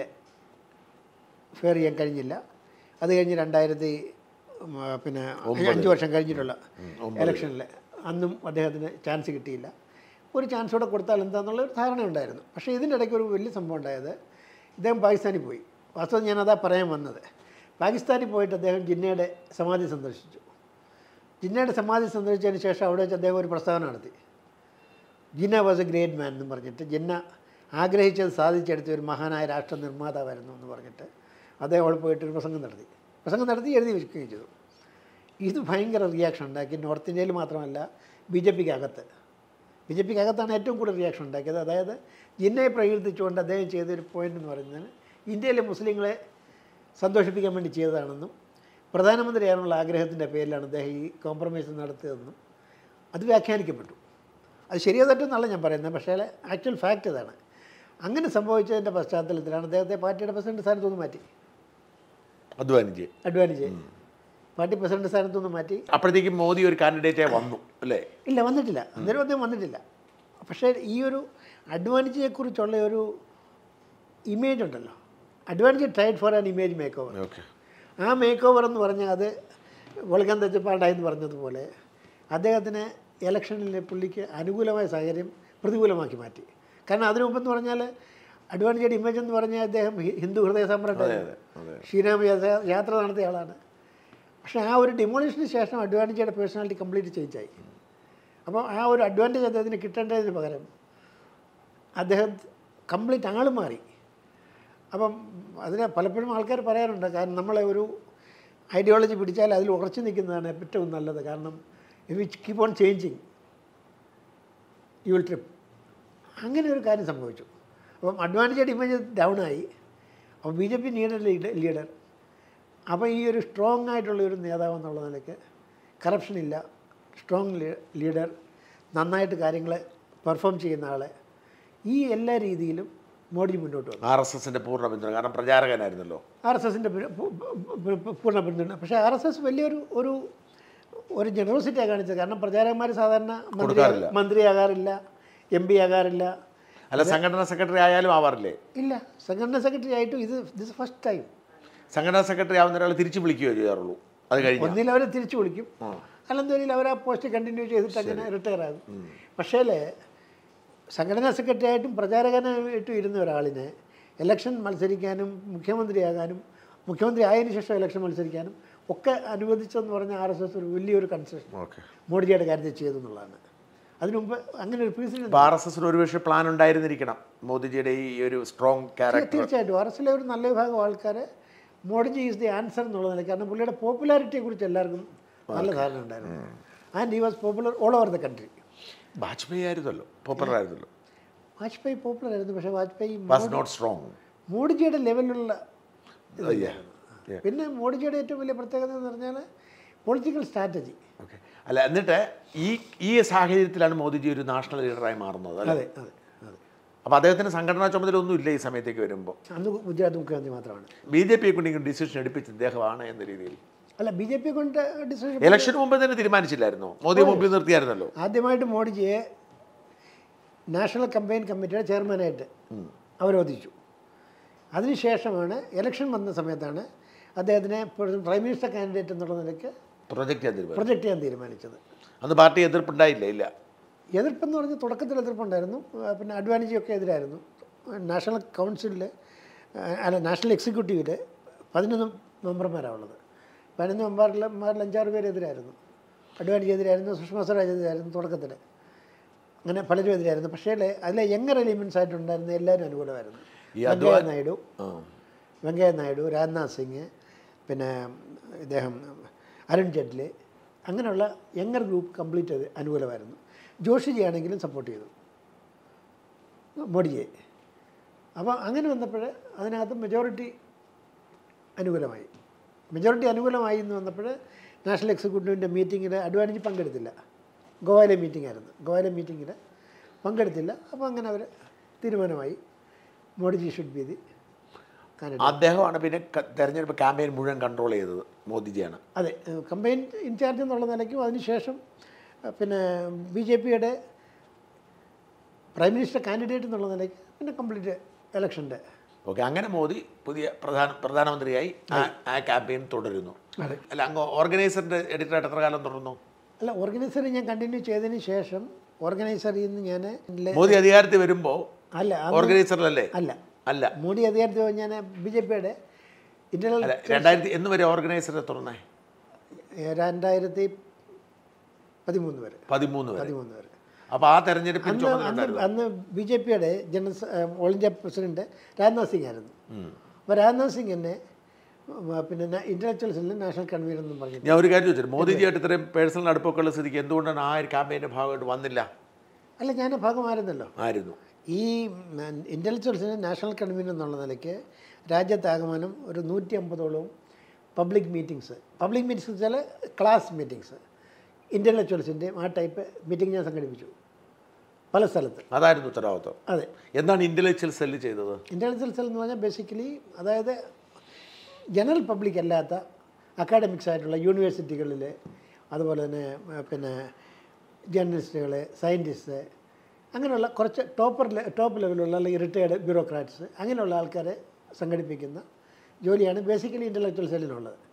ഫെയർ ചെയ്യാൻ കഴിഞ്ഞില്ല അത് കഴിഞ്ഞ് രണ്ടായിരത്തി ഉം, ആ, പിന്നെ അഞ്ച് വർഷം കഴിഞ്ഞിട്ടുള്ള ഇലക്ഷനിൽ അന്നും അദ്ദേഹത്തിന് ചാൻസ് കിട്ടിയില്ല ഒരു ചാൻസ് കൂടെ കൊടുത്താൽ എന്താണെന്നുള്ള ഒരു ധാരണ ഉണ്ടായിരുന്നു പക്ഷേ ഇതിൻ്റെ ഇടയ്ക്ക് ഒരു വലിയ സംഭവം ഉണ്ടായത് ഇദ്ദേഹം പാകിസ്ഥാനിൽ പോയി വാസ്തവം ഞാനതാ പറയാൻ വന്നത് പാകിസ്ഥാനിൽ പോയിട്ട് അദ്ദേഹം ജിന്നയുടെ സമാധി സന്ദർശിച്ചു ജിന്നയുടെ സമാധി സന്ദർശിച്ചതിന് ശേഷം അവിടെ വെച്ച് അദ്ദേഹം ഒരു പ്രസ്താവന നടത്തി Jinnah was a great man എന്ന് പറഞ്ഞിട്ട് ജിന്ന ആഗ്രഹിച്ചത് സാധിച്ചെടുത്ത ഒരു മഹാനായ രാഷ്ട്ര നിർമ്മാതാവായിരുന്നു എന്ന് പറഞ്ഞിട്ട് അദ്ദേഹം അവിടെ പോയിട്ട് ഒരു പ്രസംഗം നടത്തി പ്രസംഗം നടത്തി എഴുതി വെക്കുകയും ചെയ്തു ഇത് ഭയങ്കര റിയാക്ഷൻ ഉണ്ടാക്കി നോർത്ത് ഇന്ത്യയിൽ മാത്രമല്ല ബി ജെ പിക്ക് അകത്ത് ബി ജെ പിക്ക് അകത്താണ് ഏറ്റവും കൂടുതൽ റിയാക്ഷൻ ഉണ്ടാക്കിയത് അതായത് ജിന്നയെ പ്രകീർത്തിച്ചുകൊണ്ട് അദ്ദേഹം ചെയ്തൊരു പോയിന്റ് എന്ന് പറയുന്നത് ഇന്ത്യയിലെ മുസ്ലിങ്ങളെ സന്തോഷിപ്പിക്കാൻ വേണ്ടി ചെയ്തതാണെന്നും പ്രധാനമന്ത്രിയാകാനുള്ള ആഗ്രഹത്തിൻ്റെ പേരിലാണ് അദ്ദേഹം ഈ കോംപ്രമൈസ് നടത്തിയതെന്നും അത് വ്യാഖ്യാനിക്കപ്പെട്ടു അത് ശരിയോ തെറ്റെന്നല്ല ഞാൻ പറയുന്നത് പക്ഷേ ആക്ച്വൽ ഫാക്റ്റ് ഇതാണ് അങ്ങനെ സംഭവിച്ചതിൻ്റെ പശ്ചാത്തലത്തിലാണ് അദ്ദേഹത്തെ പാർട്ടിയുടെ പ്രസിഡന്റ് സ്ഥാനത്തു നിന്ന് മാറ്റി അധ്വാനിച്ച് അഡ്വാൻറ്റേജ് പാർട്ടി പ്രസിഡന്റ് സ്ഥാനത്തു നിന്ന് മാറ്റി അപ്പോഴത്തേക്കും മോദി ഒരു കാൻഡിഡേറ്റായി വന്നു അല്ലേ ഇല്ല വന്നിട്ടില്ല അന്നേരം അദ്ദേഹം വന്നിട്ടില്ല പക്ഷേ ഈ ഒരു അഡ്വാൻറ്റേജിനെക്കുറിച്ചുള്ള ഒരു ഇമേജ് ഉണ്ടല്ലോ advantage tried for an image make over okay ആ മേക്ക് ഓവർ എന്ന് പറഞ്ഞാൽ അത് വെളുക്കാൻ തെച്ചപ്പാടായി എന്ന് പറഞ്ഞതുപോലെ അദ്ദേഹത്തിന് ഇലക്ഷനിൽ പുള്ളിക്ക് അനുകൂലമായ സാഹചര്യം പ്രതികൂലമാക്കി മാറ്റി കാരണം അതിനു മുമ്പെന്ന് പറഞ്ഞാൽ അഡ്വാൻറ്റേജ് ഇമേജ് എന്ന് പറഞ്ഞാൽ അദ്ദേഹം ഹി- ഹിന്ദു ഹൃദയ സമ്രാട്ടായിരുന്നു ശ്രീരാമ യാത്ര- യാത്ര നടത്തിയ ആളാണ് പക്ഷേ ആ ഒരു ഡിമോളിഷന് ശേഷം അഡ്വാൻറ്റേജിയുടെ പേഴ്സണാലിറ്റി കംപ്ലീറ്റ് ചേഞ്ച് ആയി അപ്പോൾ ആ ഒരു അഡ്വാൻറ്റേജ് അദ്ദേഹത്തിന് കിട്ടേണ്ടതിന് പകരം അദ്ദേഹം കംപ്ലീറ്റ് ആൾ മാറി അപ്പം അതിന് പലപ്പോഴും ആൾക്കാർ പറയാറുണ്ട് കാരണം നമ്മളെ ഒരു ഐഡിയോളജി പിടിച്ചാൽ അതിൽ ഉറച്ചു നിൽക്കുന്നതാണ് ഏറ്റവും നല്ലത് കാരണം which keep on changing you will trip അങ്ങനെ ഒരു കാര്യം സംഭവിച്ചു അപ്പം അഡ്വാൻറ്റേജ് ഇമേജ് ഡൗൺ ആയി അപ്പോൾ ബി ജെ പി നീഡർ ലീഡർ ലീഡർ അപ്പോൾ ഈ ഒരു സ്ട്രോങ് ആയിട്ടുള്ള ഒരു നേതാവ് എന്നുള്ള നിലയ്ക്ക് കറപ്ഷൻ ഇല്ല സ്ട്രോങ് ലീഡർ നന്നായിട്ട് കാര്യങ്ങളെ പെർഫോം ചെയ്യുന്ന ആളെ ഈ എല്ലാ രീതിയിലും മോഡി മുന്നോട്ട് വന്നു ആർ എസ് എസിൻ്റെ പൂർണ്ണ പിന്തുണ കാരണം പ്രചാരകനായിരുന്നല്ലോ ആർ എസ് എസിൻ്റെ പൂർണ്ണ പിന്തുണ പക്ഷേ ആർ എസ് എസ് വലിയൊരു ഒരു ഒരു ജനറോസിറ്റിയാണ് കാണിച്ചത് കാരണം പ്രചാരകന്മാർ സാധാരണ മന്ത്രി കൊടുക്കാറില്ല. മന്ത്രിയാകാറില്ല എം പി ആകാറില്ല അല്ല സംഘടനാ സെക്രട്ടറി ആയാലും ആവാറില്ലേ ഇല്ല സംഘടനാ സെക്രട്ടറി ആയിട്ടും ഇത് ദിസ് ഫസ്റ്റ് ടൈം സംഘടനാ സെക്രട്ടറി ആവുന്ന ഒരാൾ തിരിച്ചു വിളിക്കുകയോ ചെയ്യാറുള്ളൂ അത് കഴിഞ്ഞ് ഒന്നിൽ അവരെ തിരിച്ചു വിളിക്കും അല്ലെന്തോരിൽ അവർ ആ പോസ്റ്റ് കണ്ടിന്യൂ ചെയ്തിട്ട് അങ്ങനെ റിട്ടയർ ആകും പക്ഷേ സംഘടനാ സെക്രട്ടറി ആയിട്ടും പ്രചാരകനായിട്ടും ഇരുന്ന ഒരാളിനെ ഇലക്ഷൻ മത്സരിക്കാനും മുഖ്യമന്ത്രിയാകാനും മുഖ്യമന്ത്രി ആയതിനു ശേഷം ഇലക്ഷൻ മത്സരിക്കാനും ഒക്കെ അനുവദിച്ചതെന്ന് പറഞ്ഞ ആർ എസ് എസ് ഒരു വലിയൊരു കൺസെഷൻ ഓക്കെ മോഡിജിയുടെ കാര്യത്തിൽ ചെയ്തു എന്നുള്ളതാണ് അതിനു മുമ്പ് അങ്ങനെ ഒരു പ്രീസിഡന്റ് അപ്പോൾ ആർ എസ് എസിന് ഒരുപക്ഷെ പ്ലാൻ ഉണ്ടായിരുന്നിരിക്കണം മോദിജിയുടെ ഈ ഒരു സ്ട്രോങ് ക്യാരക്ടർ തീർച്ചയായിട്ടും ആർ എസ് എസിലെ ഒരു നല്ല വിഭാഗം ആൾക്കാർ മോഡിജി ഈസ് ദി ആൻസർ എന്നുള്ള നിലയ്ക്ക് കാരണം പുള്ളിയുടെ പോപ്പുലാരിറ്റിയെ കുറിച്ച് എല്ലാവർക്കും നല്ല ധാരണ ഉണ്ടായിരുന്നു and he was popular all over the country Vajpayee ആയിരുന്നല്ലോ പോപ്പുലർ ആയിരുന്നല്ലോ വാജ്പേയി പോപ്പുലർ ആയിരുന്നു പക്ഷേ വാജ്പേയി വാസ് നോട്ട് സ്ട്രോങ് മോഡിജിയുടെ ലെവലിലുള്ള ഇതില്ലായിരുന്നു. പിന്നെ മോഡിജിയുടെ ഏറ്റവും വലിയ പ്രത്യേകത എന്ന് പറഞ്ഞാൽ പൊളിറ്റിക്കൽ സ്ട്രാറ്റജി ഓക്കെ അല്ല എന്നിട്ട് ഈ ഈ സാഹചര്യത്തിലാണ് മോദിജി ഒരു നാഷണൽ ലീഡറായി മാറുന്നത് അല്ലേ അതെ അതെ അതെ അപ്പോൾ അദ്ദേഹത്തിന് സംഘടനാ ചുമതല ഒന്നും ഇല്ല ഈ സമയത്തേക്ക് വരുമ്പോൾ അന്ന് ഗുജറാത്ത് മുഖ്യമന്ത്രി മാത്രമാണ് ബി ജെ പിയെ കൊണ്ട് ഇങ്ങനെ ഡിസിഷൻ എടുപ്പിച്ച ഇദ്ദേഹമാണ് എന്ന രീതിയിൽ അല്ല ബി ജെ പി കൊണ്ട് ഡിസിഷൻ ഇലക്ഷന് മുമ്പ് തന്നെ തീരുമാനിച്ചില്ലായിരുന്നോ മോദിയെ മുമ്പിൽ നിർത്തിയായിരുന്നല്ലോ ആദ്യമായിട്ട് മോഡിജിയെ നാഷണൽ കമ്പയിൻ കമ്മിറ്റിയുടെ ചെയർമാനായിട്ട് അവരോധിച്ചു അതിനുശേഷമാണ് ഇലക്ഷൻ വന്ന സമയത്താണ് അദ്ദേഹത്തിനെ പ്രൈം മിനിസ്റ്റർ കാൻഡിഡേറ്റ് എന്നുള്ള നിലയ്ക്ക് പ്രൊജക്റ്റ് ചെയ്യാൻ തീരുമാനം പ്രൊജക്റ്റ് ചെയ്യാൻ തീരുമാനിച്ചത് അന്ന് പാർട്ടി എതിർപ്പുണ്ടായില്ല ഇല്ല എതിർപ്പെന്ന് പറഞ്ഞ് തുടക്കത്തിൽ എതിർപ്പുണ്ടായിരുന്നു ആ, പിന്നെ അഡ്വാൻറ്റേജൊക്കെ എതിരായിരുന്നു നാഷണൽ കൗൺസിലിൽ അല്ല നാഷണൽ എക്സിക്യൂട്ടീവിൽ പതിനൊന്ന് മെമ്പർമാരാണ് ഉള്ളത് പതിനൊന്ന് മെമ്പർമാരിൽ അഞ്ചാറ് പേര് എതിരായിരുന്നു അഡ്വാൻറ്റേജ് എതിരായിരുന്നു സുഷമ സ്വരാജ് എതിരായിരുന്നു തുടക്കത്തിൽ അങ്ങനെ പലരും എതിരായിരുന്നു പക്ഷേ അതിലെ യങ്ങർ എലിമെൻസ് ആയിട്ടുണ്ടായിരുന്ന എല്ലാവരും അനുകൂലമായിരുന്നു ഈ വെങ്കയ്യ നായിഡു ആ വെങ്കയ്യ നായിഡു രാജ്നാഥ് സിംഗ് പിന്നെ ഇദ്ദേഹം അരുൺ ജെയ്റ്റ്ലി അങ്ങനെയുള്ള യങ്ങർ ഗ്രൂപ്പ് കംപ്ലീറ്റ് അത് അനുകൂലമായിരുന്നു ജോഷിജി ആണെങ്കിലും സപ്പോർട്ട് ചെയ്തു മോഡിജിയെ അപ്പോൾ അങ്ങനെ വന്നപ്പോൾ അതിനകത്ത് മെജോറിറ്റി അനുകൂലമായി മെജോറിറ്റി അനുകൂലമായി എന്ന് വന്നപ്പോൾ നാഷണൽ എക്സിക്യൂട്ടീവിൻ്റെ മീറ്റിങ്ങിൽ അഡ്വാൻറ്റേജ് പങ്കെടുത്തില്ല ഗോവയിലെ മീറ്റിംഗ് ആയിരുന്നു ഗോവയിലെ മീറ്റിങ്ങിൽ പങ്കെടുത്തില്ല അപ്പോൾ അങ്ങനെ അവർ തീരുമാനമായി Modiji should be the candidate അദ്ദേഹമാണ് പിന്നെ ക- തെരഞ്ഞെടുപ്പ് ക്യാമ്പയിൻ മുഴുവൻ കൺട്രോൾ ചെയ്തത് മോദിജിയാണ് അതെ കമ്പയിൻ ഇൻചാർജ് എന്നുള്ള നിലയ്ക്കും അതിനുശേഷം ഏഹ്, പിന്നെ ബി ജെ പിയുടെ പ്രൈം മിനിസ്റ്റർ കാൻഡിഡേറ്റ് എന്നുള്ള നിലയ്ക്ക് പിന്നെ കംപ്ലീറ്റ് ഇലക്ഷൻ്റെ ഓക്കെ അങ്ങനെ മോദി പുതിയ പ്രധാന പ്രധാനമന്ത്രിയായി ആ ആ ക്യാമ്പയിൻ തുടരുന്നു അതെ അല്ല അങ്ങ് ഓർഗനൈസറിൻ്റെ എഡിറ്ററായിട്ട് എത്ര കാലം തുടർന്നു അല്ല ഓർഗനൈസർ ഞാൻ കണ്ടിന്യൂ ചെയ്തതിന് ശേഷം ഓർഗനൈസറിൽ നിന്ന് ഞാൻ മോദി അധികാരത്തിൽ വരുമ്പോൾ അല്ല അന്ന് ഓർഗനൈസറിലല്ലേ അല്ല അല്ല മോഡി അധികാരത്തിൽ ഞാൻ ബി ജെ പിയുടെ ഇന്റർണൽ അല്ല രണ്ടായിരത്തി എന്ന് വരെ ഓർഗനൈസറെ തുറന്നേ രണ്ടായിരത്തി പതിമൂന്ന് വരെ പതിമൂന്ന് വരെ പതിമൂന്ന് വരെ അപ്പോൾ ആ തെരഞ്ഞെടുപ്പിൽ അന്ന് ചുമതല അന്ന് അന്ന് ബി ജെ പിയുടെ ജനറൽ സെ- uh all India president Rajnath Singh ആയിരുന്നു അപ്പോൾ രാജ്നാഥ് സിംഗ് എന്നെ ഉം, പിന്നെ ഇൻ്റലക്ച്വൽസിൽ നാഷണൽ കൺവീനർ എന്നും പറഞ്ഞു ഞാൻ ഒരു കാര്യം ചോദിച്ചു മോദിജിയായിട്ട് ഇത്രയും പേഴ്സണൽ അടുപ്പൊക്കെ ഉള്ള സ്ഥിതിക്ക് എന്തുകൊണ്ടാണ് ആ ഒരു ക്യാമ്പയിൻ്റെ ഭാഗമായിട്ട് വന്നില്ല അല്ല ഞാൻ ഭാഗമായിരുന്നല്ലോ ആയിരുന്നു ഈ ഇൻ്റലക്ച്വൽസിന് നാഷണൽ കൺവീനർ എന്നുള്ള നിലയ്ക്ക് രാജ്യത്താകമാനം ഒരു നൂറ്റി അമ്പതോളം പബ്ലിക് മീറ്റിങ്സ് പബ്ലിക് മീറ്റിംഗ്സ് വെച്ചാൽ ക്ലാസ് മീറ്റിങ്സ് ഇൻ്റലക്ച്വൽസിൻ്റെ ആ ടൈപ്പ് മീറ്റിംഗ് ഞാൻ സംഘടിപ്പിച്ചു പല സ്ഥലത്ത് അതായിരുന്നു ഉത്തരവാദിത്വം അതെ എന്താണ് ഇൻ്റലക്ച്വൽ സെല്ല് ചെയ്തത് ഇൻ്റലിജൻസ് എന്ന് പറഞ്ഞാൽ ബേസിക്കലി അതായത് ജനറൽ പബ്ലിക് അല്ലാത്ത അക്കാഡമിക്സ് ആയിട്ടുള്ള യൂണിവേഴ്സിറ്റികളിൽ അതുപോലെ തന്നെ ആ, പിന്നെ ജേർണലിസ്റ്റുകൾ സയൻറ്റിസ്റ്റ് അങ്ങനെയുള്ള കുറച്ച് ടോപ്പർ ടോപ്പ് ലെവലുള്ള അല്ലെങ്കിൽ റിട്ടയർഡ് ബ്യൂറോക്രാറ്റ്സ് അങ്ങനെയുള്ള ആൾക്കാരെ സംഘടിപ്പിക്കുന്ന ജോലിയാണ് ബേസിക്കലി ഇൻ്റലക്ച്വൽ സെല്ലിനുള്ളത്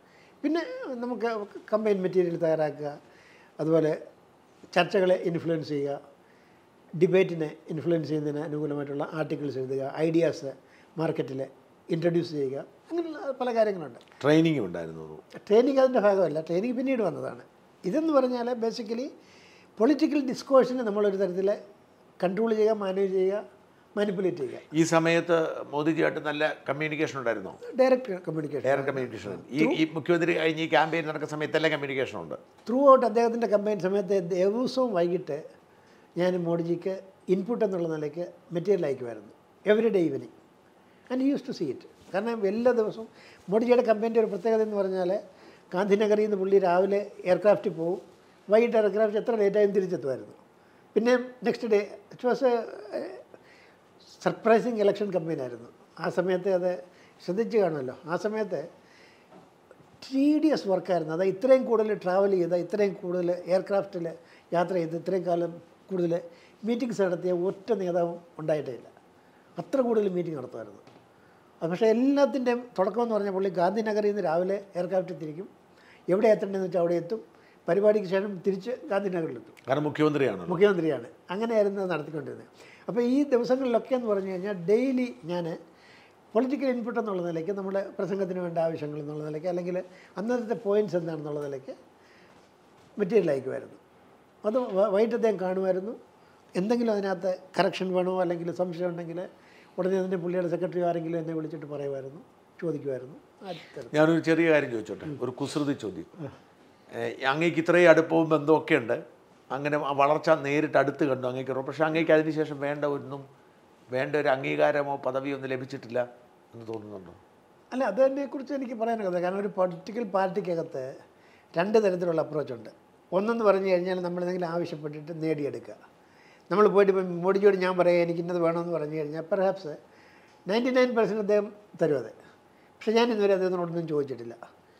പിന്നെ നമുക്ക് കമ്പൈൻ മെറ്റീരിയൽ തയ്യാറാക്കുക അതുപോലെ ചർച്ചകളെ ഇൻഫ്ലുവൻസ് ചെയ്യുക ഡിബേറ്റിനെ ഇൻഫ്ലുവൻസ് ചെയ്യുന്നതിന് അനുകൂലമായിട്ടുള്ള ആർട്ടിക്കിൾസ് എഴുതുക ഐഡിയാസ് മാർക്കറ്റിൽ ഇൻട്രൊഡ്യൂസ് ചെയ്യുക അങ്ങനെയുള്ള പല കാര്യങ്ങളുണ്ട് ട്രെയിനിങ് ഉണ്ടായിരുന്നു ട്രെയിനിങ് അതിൻ്റെ ഭാഗമല്ല ട്രെയിനിങ് പിന്നീട് വന്നതാണ് ഇതെന്ന് പറഞ്ഞാൽ ബേസിക്കലി പൊളിറ്റിക്കൽ ഡിസ്കോഴ്സിനെ നമ്മളൊരു തരത്തിൽ കൺട്രോൾ ചെയ്യുക മാനേജ് ചെയ്യുക മാനിപ്പുലേറ്റ് ചെയ്യുക ഈ സമയത്ത് മോദിജിയായിട്ട് നല്ല കമ്മ്യൂണിക്കേഷൻ ഉണ്ടായിരുന്നോ ഡയറക്റ്റ് കമ്മ്യൂണിക്കേഷൻ ഡയറക്റ്റ് കമ്മ്യൂണിക്കേഷൻ ഈ ഈ മുഖ്യമന്ത്രി കഴിഞ്ഞ് ഈ ക്യാമ്പയിൻ നടക്കുന്ന സമയത്തെല്ലാം കമ്മ്യൂണിക്കേഷൻ ഉണ്ട് ത്രൂ ഔട്ട് അദ്ദേഹത്തിൻ്റെ കമ്പയിൻ സമയത്ത് ദിവസവും വൈകിട്ട് ഞാൻ മോഡിജിക്ക് ഇൻപുട്ട് എന്നുള്ള നിലയ്ക്ക് മെറ്റീരിയൽ അയക്കുമായിരുന്നു every day evening and use to see it കാരണം എല്ലാ ദിവസവും മോഡിജിയുടെ കമ്പയിൻ്റെ ഒരു പ്രത്യേകത എന്ന് പറഞ്ഞാൽ ഗാന്ധിനഗറിൽ നിന്ന് പുള്ളി രാവിലെ എയർക്രാഫ്റ്റിൽ പോകും വൈകിട്ട് എയർക്രാഫ്റ്റ് എത്ര ലേറ്റായും തിരിച്ചെത്തുമായിരുന്നു പിന്നെ next day it was a surprising election campaign ആയിരുന്നു ആ സമയത്ത് അത് ശ്രദ്ധിച്ച് കാണുമല്ലോ ആ സമയത്ത് ടീഡിയസ് വർക്കായിരുന്നു അതായത് ഇത്രയും കൂടുതൽ ട്രാവൽ ചെയ്ത ഇത്രയും കൂടുതൽ എയർക്രാഫ്റ്റിൽ യാത്ര ചെയ്ത് ഇത്രയും കാലം കൂടുതൽ മീറ്റിംഗ്സ് നടത്തിയ ഒറ്റ നേതാവും ഉണ്ടായിട്ടേ ഇല്ല അത്ര കൂടുതൽ മീറ്റിംഗ് നടത്തുമായിരുന്നു അത് പക്ഷേ എല്ലാത്തിൻ്റെയും തുടക്കം എന്ന് പറഞ്ഞാൽ പുള്ളി ഗാന്ധിനഗറിൽ നിന്ന് രാവിലെ എയർക്രാഫ്റ്റിൽ തിരിക്കും എവിടെ എത്തേണ്ടതെന്ന് വെച്ചാൽ അവിടെ എത്തും പരിപാടിക്ക് ശേഷം തിരിച്ച് ഗാന്ധിനഗറിലെത്തും കാരണം മുഖ്യമന്ത്രിയാണല്ലോ മുഖ്യമന്ത്രിയാണ് അങ്ങനെയായിരുന്നു അത് നടത്തിക്കൊണ്ടിരുന്നത് അപ്പോൾ ഈ ദിവസങ്ങളിലൊക്കെ എന്ന് പറഞ്ഞു കഴിഞ്ഞാൽ ഡെയിലി ഞാൻ പൊളിറ്റിക്കൽ ഇൻപുട്ട് എന്നുള്ള നിലയ്ക്ക് നമ്മുടെ പ്രസംഗത്തിന് വേണ്ട ആവശ്യങ്ങൾ എന്നുള്ള നിലയ്ക്ക് അല്ലെങ്കിൽ അന്നത്തെ പോയിൻറ്റ്സ് എന്താണെന്നുള്ള നിലയ്ക്ക് മെറ്റീരിയൽ അയക്കുമായിരുന്നു അത് വ- വൈകിട്ട് അദ്ദേഹം കാണുമായിരുന്നു എന്തെങ്കിലും അതിനകത്ത് കറക്ഷൻ വേണോ അല്ലെങ്കിൽ സംശയം ഉണ്ടെങ്കിൽ ഉടനെ തന്നെ പുള്ളിയുടെ സെക്രട്ടറി ആരെങ്കിലും എന്നെ വിളിച്ചിട്ട് പറയുമായിരുന്നു ചോദിക്കുമായിരുന്നു ആ തരത്തിൽ ഞാനൊരു ചെറിയ കാര്യം ചോദിച്ചോട്ടെ ഒരു കുസൃതി ചോദ്യം ഏഹ് അങ്ങേക്ക് ഇത്രയും അടുപ്പവും ബന്ധമൊക്കെ ഉണ്ട് അങ്ങനെ ആ വളർച്ച നേരിട്ട് അടുത്ത് കണ്ടു അങ്ങേക്ക് ഉറപ്പ്. പക്ഷേ അങ്ങേക്ക് അതിനുശേഷം വേണ്ട ഒന്നും വേണ്ട ഒരു അംഗീകാരമോ പദവിയോ ഒന്നും ലഭിച്ചിട്ടില്ല എന്ന് തോന്നുന്നുണ്ടോ അല്ല അതിനെക്കുറിച്ച് എനിക്ക് പറയാനൊക്കെ കാരണം ഒരു പൊളിറ്റിക്കൽ പാർട്ടിക്കകത്ത് രണ്ട് തരത്തിലുള്ള അപ്രോച്ചുണ്ട് ഒന്നെന്ന് പറഞ്ഞു കഴിഞ്ഞാൽ നമ്മൾ എന്തെങ്കിലും ആവശ്യപ്പെട്ടിട്ട് നേടിയെടുക്കുക നമ്മൾ പോയിട്ട് ഇപ്പം മോഡിജിയോട് ഞാൻ പറയാം എനിക്ക് ഇന്നത് വേണമെന്ന് പറഞ്ഞു കഴിഞ്ഞാൽ പെർഹാപ്സ് നയൻറ്റി നയൻ പെർസെൻറ്റ് അദ്ദേഹം തരും അത് പക്ഷേ ഞാൻ ഇന്നുവരെ അദ്ദേഹത്തിനോടൊന്നും ചോദിച്ചിട്ടില്ല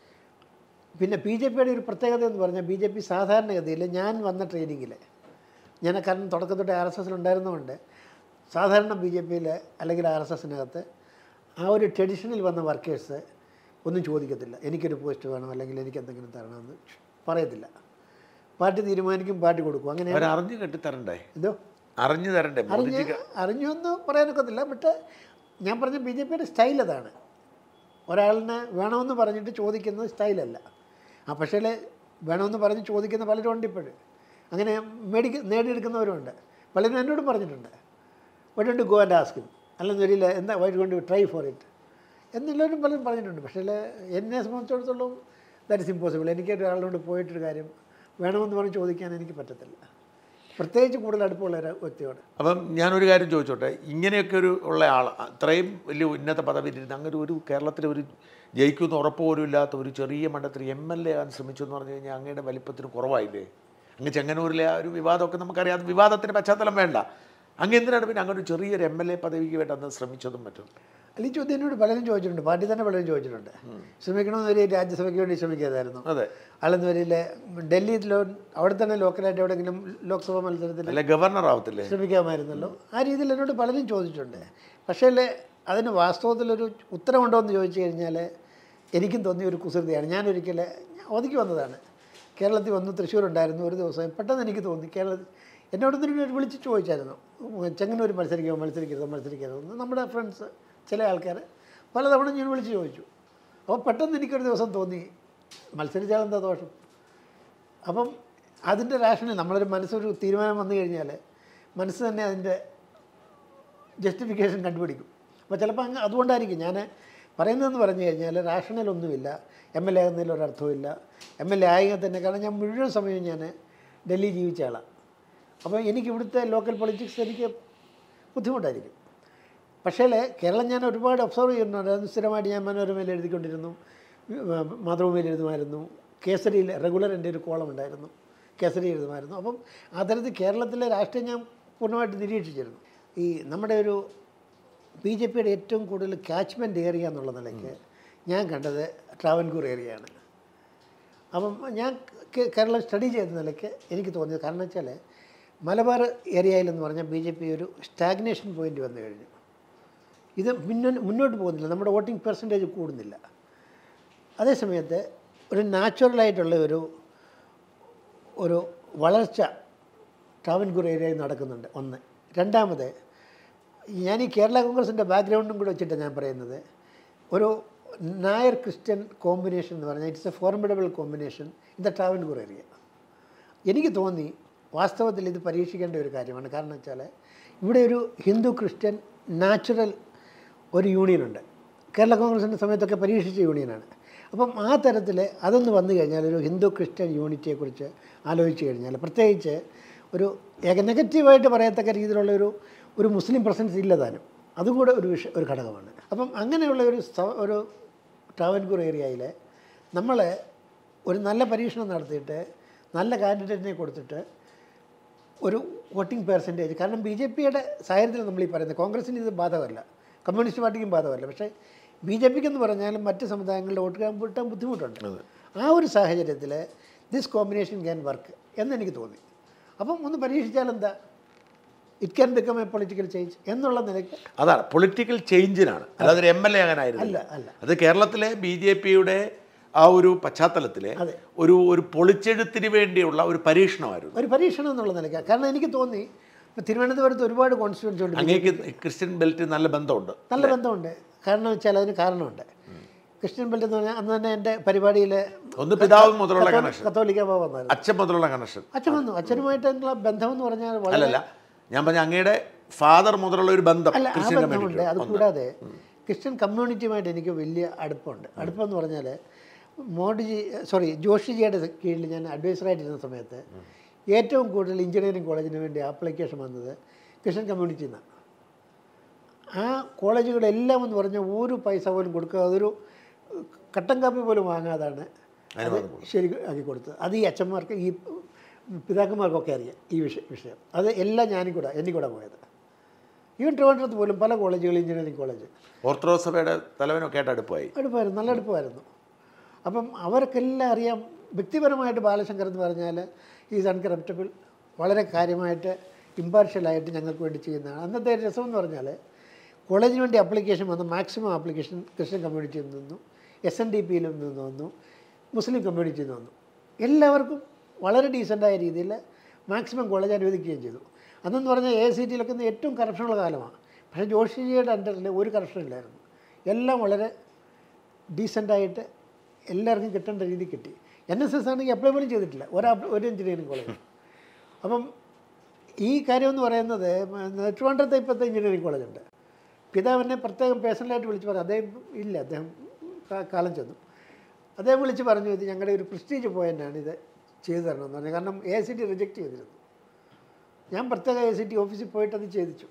പിന്നെ ബി ജെ പിയുടെ ഒരു പ്രത്യേകത എന്ന് പറഞ്ഞാൽ ബി ജെ പി സാധാരണഗതിയിൽ ഞാൻ വന്ന ട്രെയിനിങ്ങിൽ ഞാൻ കാരണം തുടക്കം തൊട്ട് ആർ എസ് എസിലുണ്ടായിരുന്നതുകൊണ്ട് സാധാരണ ബി ജെ പിയിൽ അല്ലെങ്കിൽ ആർ എസ് എസിനകത്ത് ആ ഒരു ട്രഡീഷനിൽ വന്ന വർക്കേഴ്സ് ഒന്നും ചോദിക്കത്തില്ല എനിക്കൊരു പോസ്റ്റ് വേണം അല്ലെങ്കിൽ എനിക്ക് എന്തെങ്കിലും തരണമെന്ന് പറയത്തില്ല പാർട്ടി തീരുമാനിക്കും പാർട്ടി കൊടുക്കും അങ്ങനെ അവരറിഞ്ഞു കെട്ടിത്തരണ്ടേ എന്തോ അറിഞ്ഞു തരണ്ടേ അറിഞ്ഞ് മോദിജിക്ക് അറിഞ്ഞു എന്ന് പറയാനൊക്കത്തില്ല ബട്ട് ഞാൻ പറഞ്ഞ ബി ജെ പിയുടെ സ്റ്റൈൽ അതാണ് ഒരാളിനെ വേണമെന്ന് പറഞ്ഞിട്ട് ചോദിക്കുന്നത് സ്റ്റൈലല്ല ആ പക്ഷേ വേണമെന്ന് പറഞ്ഞ് ചോദിക്കുന്ന പലരും ഉണ്ട് ഇപ്പോഴും അങ്ങനെ മേടിക്ക നേടിയെടുക്കുന്നവരുണ്ട് പലരും എന്നോടും പറഞ്ഞിട്ടുണ്ട് why don't go and ask him അല്ലെങ്കിൽ വരില്ല എന്താ വൈ കൊണ്ട് ട്രൈ ഫോർ ഇറ്റ് എന്നുള്ളവരും പലരും പറഞ്ഞിട്ടുണ്ട് പക്ഷേ എന്നെ സംബന്ധിച്ചിടത്തോളം ദാറ്റ് ഇസ് ഇമ്പോസിബിൾ എനിക്ക് ഒരാളോട് പോയിട്ടൊരു കാര്യം വേണമെന്ന് പറഞ്ഞ് ചോദിക്കാൻ എനിക്ക് പറ്റത്തില്ല പ്രത്യേകിച്ച് കൂടുതൽ അടുപ്പമുള്ള ഒരു വ്യക്തിയോട് അപ്പം ഞാനൊരു കാര്യം ചോദിച്ചോട്ടെ ഇങ്ങനെയൊക്കെ ഒരു ഉള്ള ആൾ അത്രയും വലിയ ഉന്നത പദവിയിലിരുന്ന് അങ്ങനെ ഒരു കേരളത്തിലെ ഒരു ജയിക്കുന്ന ഉറപ്പ് പോലും ഇല്ലാത്ത ഒരു ചെറിയ മണ്ഡലത്തിൽ എം എൽ എ ആകാൻ ശ്രമിച്ചു എന്ന് പറഞ്ഞു കഴിഞ്ഞാൽ അങ്ങയുടെ വലിപ്പത്തിന് കുറവായില്ലേ അങ്ങ് ചെങ്ങന്നൂരിലെ ആ ഒരു വിവാദമൊക്കെ നമുക്കറിയാം അത് വിവാദത്തിന് പശ്ചാത്തലം വേണ്ട അങ്ങ് എന്തിനാണ് പിന്നെ അങ്ങനെ ഒരു ചെറിയൊരു എം എൽ എ പദവിക്ക് വേണ്ടി അന്ന് ശ്രമിച്ചതും മറ്റും അല്ല ഈ ചോദ്യം എന്നോട് പലരും ചോദിച്ചിട്ടുണ്ട് പാർട്ടി തന്നെ പലരും ചോദിച്ചിട്ടുണ്ട് ശ്രമിക്കണമെന്ന് ഒരു രാജ്യസഭയ്ക്ക് വേണ്ടി ശ്രമിക്കാതായിരുന്നു അതെ ആളെന്ന് വരില്ല ഡൽഹിയിൽ അവിടെ തന്നെ ലോക്കലായിട്ട് എവിടെയെങ്കിലും ലോക്സഭാ മത്സരത്തിൽ അല്ലെ ഗവർണർ ആവത്തില്ലേ ശ്രമിക്കാമായിരുന്നല്ലോ ആ രീതിയിൽ എന്നോട് പലരും ചോദിച്ചിട്ടുണ്ട് പക്ഷേ അല്ലേ അതിന് വാസ്തവത്തിലൊരു ഉത്തരമുണ്ടോ എന്ന് ചോദിച്ചു കഴിഞ്ഞാൽ എനിക്കും തോന്നിയ ഒരു കുസൃതിയാണ് ഞാനൊരിക്കൽ ഞാൻ ഒതുക്കി വന്നതാണ് കേരളത്തിൽ വന്ന് തൃശ്ശൂരുണ്ടായിരുന്നു ഒരു ദിവസം പെട്ടെന്ന് എനിക്ക് തോന്നി കേരളത്തിൽ എന്നോട് തന്നെ വിളിച്ച് ചോദിച്ചായിരുന്നു ചെങ്ങന്നൂർ മത്സരിക്കുമോ മത്സരിക്കരുതോ മത്സരിക്കരുതോ എന്ന് നമ്മുടെ ഫ്രണ്ട്സ് ചില ആൾക്കാർ പലതവണ ഞാൻ വിളിച്ച് ചോദിച്ചു അപ്പോൾ പെട്ടെന്ന് എനിക്കൊരു ദിവസം തോന്നി മത്സരിച്ചാൽ എന്താ ദോഷം അപ്പം അതിൻ്റെ രാഷണൽ നമ്മളൊരു മനസ്സൊരു തീരുമാനം വന്നു കഴിഞ്ഞാൽ മനസ്സ് തന്നെ അതിൻ്റെ ജസ്റ്റിഫിക്കേഷൻ കണ്ടുപിടിക്കും അപ്പോൾ ചിലപ്പോൾ അങ്ങ് അതുകൊണ്ടായിരിക്കും ഞാൻ പറയുന്നതെന്ന് പറഞ്ഞു കഴിഞ്ഞാൽ റാഷണലൊന്നുമില്ല എം എൽ എ ആകുന്നതിൽ ഒരർത്ഥവുമില്ല എം എൽ എ ആയെങ്കിൽ തന്നെ കാരണം ഞാൻ മുഴുവൻ സമയവും ഞാൻ ഡൽഹി ജീവിച്ച ആളാണ് അപ്പോൾ എനിക്ക് ഇവിടുത്തെ ലോക്കൽ പൊളിറ്റിക്സ് എനിക്ക് ബുദ്ധിമുട്ടായിരിക്കും പക്ഷേ കേരളം ഞാൻ ഒരുപാട് ഒബ്സർവ് ചെയ്യുന്നുണ്ട് അത് സ്ഥിരമായിട്ട് ഞാൻ മനോരമയിൽ എഴുതിക്കൊണ്ടിരുന്നു മാതൃഭൂമിയിൽ എഴുതുമായിരുന്നു കേസരിയിൽ റെഗുലർ എൻ്റെ ഒരു കോളം ഉണ്ടായിരുന്നു കേസരി എഴുതുമായിരുന്നു അപ്പം ആ തരത്തിൽ കേരളത്തിലെ രാഷ്ട്രീയം ഞാൻ പൂർണ്ണമായിട്ട് നിരീക്ഷിച്ചിരുന്നു ഈ നമ്മുടെ ഒരു ബി ജെ പിയുടെ ഏറ്റവും കൂടുതൽ കാച്ച്മെൻറ്റ് ഏരിയ എന്നുള്ള നിലയ്ക്ക് ഞാൻ കണ്ടത് ട്രാവൻകൂർ ഏരിയയാണ് അപ്പം ഞാൻ കേ- കേരളം സ്റ്റഡി ചെയ്ത നിലയ്ക്ക് എനിക്ക് തോന്നിയത് കാരണം വെച്ചാൽ മലബാർ ഏരിയയിലെന്ന് പറഞ്ഞാൽ ബി ജെ പി ഒരു സ്റ്റാഗ്നേഷൻ പോയിന്റ് വന്നു കഴിഞ്ഞു ഇത് മുന്നോ മുന്നോട്ട് പോകുന്നില്ല നമ്മുടെ വോട്ടിംഗ് പെർസെൻറ്റേജ് കൂടുന്നില്ല അതേസമയത്ത് ഒരു നാച്ചുറലായിട്ടുള്ള ഒരു ഒരു വളർച്ച ട്രാവൻകൂർ ഏരിയയിൽ നടക്കുന്നുണ്ട് ഒന്ന് രണ്ടാമത് ഞാൻ ഈ കേരള കോൺഗ്രസിൻ്റെ ബാക്ക്ഗ്രൗണ്ടും കൂടെ വെച്ചിട്ട് ഞാൻ പറയുന്നത് ഒരു നായർ ക്രിസ്ത്യൻ കോമ്പിനേഷൻ എന്ന് പറഞ്ഞാൽ it's a formidable combination in the Travancore area എനിക്ക് തോന്നി വാസ്തവത്തിൽ ഇത് പരീക്ഷിക്കേണ്ട ഒരു കാര്യമാണ് കാരണം വെച്ചാൽ ഇവിടെ ഒരു ഹിന്ദു ക്രിസ്ത്യൻ നാച്ചുറൽ ഒരു യൂണിയനുണ്ട് കേരള കോൺഗ്രസിൻ്റെ സമയത്തൊക്കെ പരീക്ഷിച്ച യൂണിയനാണ് അപ്പം ആ തരത്തിൽ അതൊന്ന് വന്നു കഴിഞ്ഞാൽ ഒരു ഹിന്ദു ക്രിസ്ത്യൻ യൂണിറ്റിയെക്കുറിച്ച് ആലോചിച്ച് കഴിഞ്ഞാൽ പ്രത്യേകിച്ച് ഒരു ഏക നെഗറ്റീവായിട്ട് പറയത്തക്ക രീതിയിലുള്ള ഒരു ഒരു മുസ്ലിം പ്രസൻസ് ഇല്ല താനും അതും കൂടെ ഒരു വിഷ ഒരു ഘടകമാണ് അപ്പം അങ്ങനെയുള്ള ഒരു സ- ഒരു ട്രാവൻകൂർ ഏരിയയിൽ നമ്മൾ ഒരു നല്ല പരീക്ഷണം നടത്തിയിട്ട് നല്ല കാൻഡിഡേറ്റിനെ കൊടുത്തിട്ട് ഒരു വോട്ടിംഗ് പെർസെൻറ്റേജ് കാരണം ബി ജെ പിയുടെ സാഹചര്യത്തിൽ നമ്മൾ ഈ പറയുന്നത് കോൺഗ്രസിന് ഇത് ബാധകമല്ല കമ്മ്യൂണിസ്റ്റ് പാർട്ടിക്കും ബാധകമല്ല പക്ഷേ ബി ജെ പിക്ക് എന്ന് പറഞ്ഞാലും മറ്റ് സമുദായങ്ങളുടെ വോട്ട് കിട്ടാൻ ബുദ്ധിമുട്ടുണ്ട് ആ ഒരു സാഹചര്യത്തിൽ ദിസ് കോമ്പിനേഷൻ ക്യാൻ വർക്ക് എന്നെനിക്ക് തോന്നി അപ്പം ഒന്ന് പരീക്ഷിച്ചാൽ എന്താ it can become a political change എന്നുള്ള നിലയ്ക്ക് അതാണ് പൊളിറ്റിക്കൽ ചേഞ്ചിനാണ് അല്ലാതെ ഒരു എം എൽ എ ആകാനായിരുന്നു അല്ല അല്ല അത് കേരളത്തിലെ ബി ജെ പിയുടെ ആ ഒരു പശ്ചാത്തലത്തിലെ അതെ. ഒരു ഒരു പൊളിച്ചെഴുത്തിന് വേണ്ടിയുള്ള ഒരു പരീക്ഷണമായിരുന്നു ഒരു പരീക്ഷണം എന്നുള്ള നിലയ്ക്ക് കാരണം എനിക്ക് തോന്നി ഇപ്പം തിരുവനന്തപുരത്ത് ഒരുപാട് കോൺസ്റ്റിറ്റ്യൻസി ഉണ്ട് അങ്ങേക്ക് ക്രിസ്ത്യൻ ബെൽറ്റ് നല്ല ബന്ധമുണ്ട് നല്ല ബന്ധമുണ്ട് കാരണം വെച്ചാൽ അതിന് കാരണമുണ്ട് ക്രിസ്ത്യൻ ബെൽറ്റ് എന്ന് പറഞ്ഞാൽ അന്ന് തന്നെ എൻ്റെ പരിപാടിയിൽ ഒന്ന് പിതാവ് മുതലുള്ള കണക്ഷൻ കത്തോലിക്ക ബാബ വന്നായിരുന്നു അച്ഛൻ മുതലുള്ള കണക്ഷൻ അച്ഛൻ വന്നു അച്ഛനുമായിട്ടുള്ള ബന്ധം എന്ന് പറഞ്ഞാൽ വളരെ അല്ലല്ല ഞാൻ പറഞ്ഞ അങ്ങയുടെ ഫാദർ മുതലുള്ള ഒരു ബന്ധം അല്ല ആ ക്രിസ്ത്യൻ ബന്ധമുണ്ട് അത് കമ്മ്യൂണിറ്റി കൂടാതെ ക്രിസ്ത്യൻ കമ്മ്യൂണിറ്റിയുമായിട്ട് എനിക്ക് വലിയ അടുപ്പമുണ്ട് അടുപ്പം എന്ന് പറഞ്ഞാൽ മോഡിജി സോറി ജോഷിജിയുടെ കീഴിൽ ഞാൻ അഡ്വൈസറായിട്ടിരുന്ന സമയത്ത് ഏറ്റവും കൂടുതൽ എഞ്ചിനീയറിംഗ് കോളേജിന് വേണ്ടി ആപ്ലിക്കേഷൻ വന്നത് ക്രിസ്ത്യൻ കമ്മ്യൂണിറ്റിയിൽ നിന്നാണ് ആ കോളേജുകളെല്ലാം എന്ന് പറഞ്ഞാൽ ഒരു പൈസ പോലും കൊടുക്കാതെ അതൊരു കട്ടൻ കാപ്പി പോലും വാങ്ങാതാണ് അത് ശരി ആക്കി കൊടുത്തത് അത് ഈ അച്ഛന്മാർക്ക് ഈ പിതാക്കന്മാർക്കൊക്കെ അറിയാം ഈ വിഷയം വിഷയം അത് എല്ലാം ഞാനും കൂടെ എന്നെ കൂടെ പോയത് ഈവൻ ട്രിവാൻഡ്രത്ത് പോലും പല കോളേജുകൾ എഞ്ചിനീയറിംഗ് കോളേജ് ഓർത്തഡോക്സ് സഭയുടെ തലവനൊക്കെ ആയിട്ട് അടുപ്പായി അടുപ്പായിരുന്നു നല്ല അടുപ്പമായിരുന്നു അപ്പം അവർക്കെല്ലാം അറിയാം വ്യക്തിപരമായിട്ട് ബാലശങ്കർ എന്ന് പറഞ്ഞാൽ ഈസ് അൺകറപ്റ്റബിൾ വളരെ കാര്യമായിട്ട് ഇമ്പാർഷ്യലായിട്ട് ഞങ്ങൾക്ക് വേണ്ടി ചെയ്യുന്നതാണ് അന്നത്തെ ഒരു രസം എന്ന് പറഞ്ഞാൽ കോളേജിന് വേണ്ടി അപ്ലിക്കേഷൻ വന്നു മാക്സിമം ആപ്ലിക്കേഷൻ ക്രിസ്ത്യൻ കമ്മ്യൂണിറ്റിയിൽ നിന്നു എസ് എൻ ഡി പിയിൽ നിന്ന് വന്നു മുസ്ലിം കമ്മ്യൂണിറ്റിയിൽ നിന്ന് വന്നു എല്ലാവർക്കും വളരെ ഡീസൻ്റായ രീതിയിൽ മാക്സിമം കോളേജ് അനുവദിക്കുകയും ചെയ്തു അന്നെന്ന് പറഞ്ഞാൽ എ സി ടിയിലൊക്കെ ഏറ്റവും കറപ്ഷനുള്ള കാലമാണ് പക്ഷേ ജോഷിജിയുടെ അണ്ടറിൽ ഒരു കറപ്ഷൻ ഇല്ലായിരുന്നു എല്ലാം വളരെ ഡീസൻ്റായിട്ട് എല്ലാവർക്കും കിട്ടേണ്ട രീതി കിട്ടി എൻ എസ് എസ് ആണെങ്കിൽ അപ്ലൈ പോലും ചെയ്തിട്ടില്ല ഒരു അപ്- ഒരു എഞ്ചിനീയറിംഗ് കോളേജ് അപ്പം ഈ കാര്യം എന്ന് പറയുന്നത് ട്രിവാൻഡ്രത്തെ ഇപ്പോഴത്തെ എഞ്ചിനീയറിംഗ് കോളേജുണ്ട് പിതാവിനെ പ്രത്യേകം പേഴ്സണലായിട്ട് വിളിച്ച് പറഞ്ഞു അദ്ദേഹം ഇല്ല അദ്ദേഹം കാ- കാലം ചെന്നു അദ്ദേഹം വിളിച്ച് പറഞ്ഞു ഇത് ഞങ്ങളുടെ ഒരു പ്രസ്റ്റീജ് പോയിൻ്റാണ് ഇത് ചെയ്തു തരണമെന്ന് പറഞ്ഞു കാരണം എ സി ടി റിജക്റ്റ് ചെയ്തിരുന്നു ഞാൻ പ്രത്യേക എ സി ടി ഓഫീസിൽ പോയിട്ട് അത് ചെയ്തിച്ചു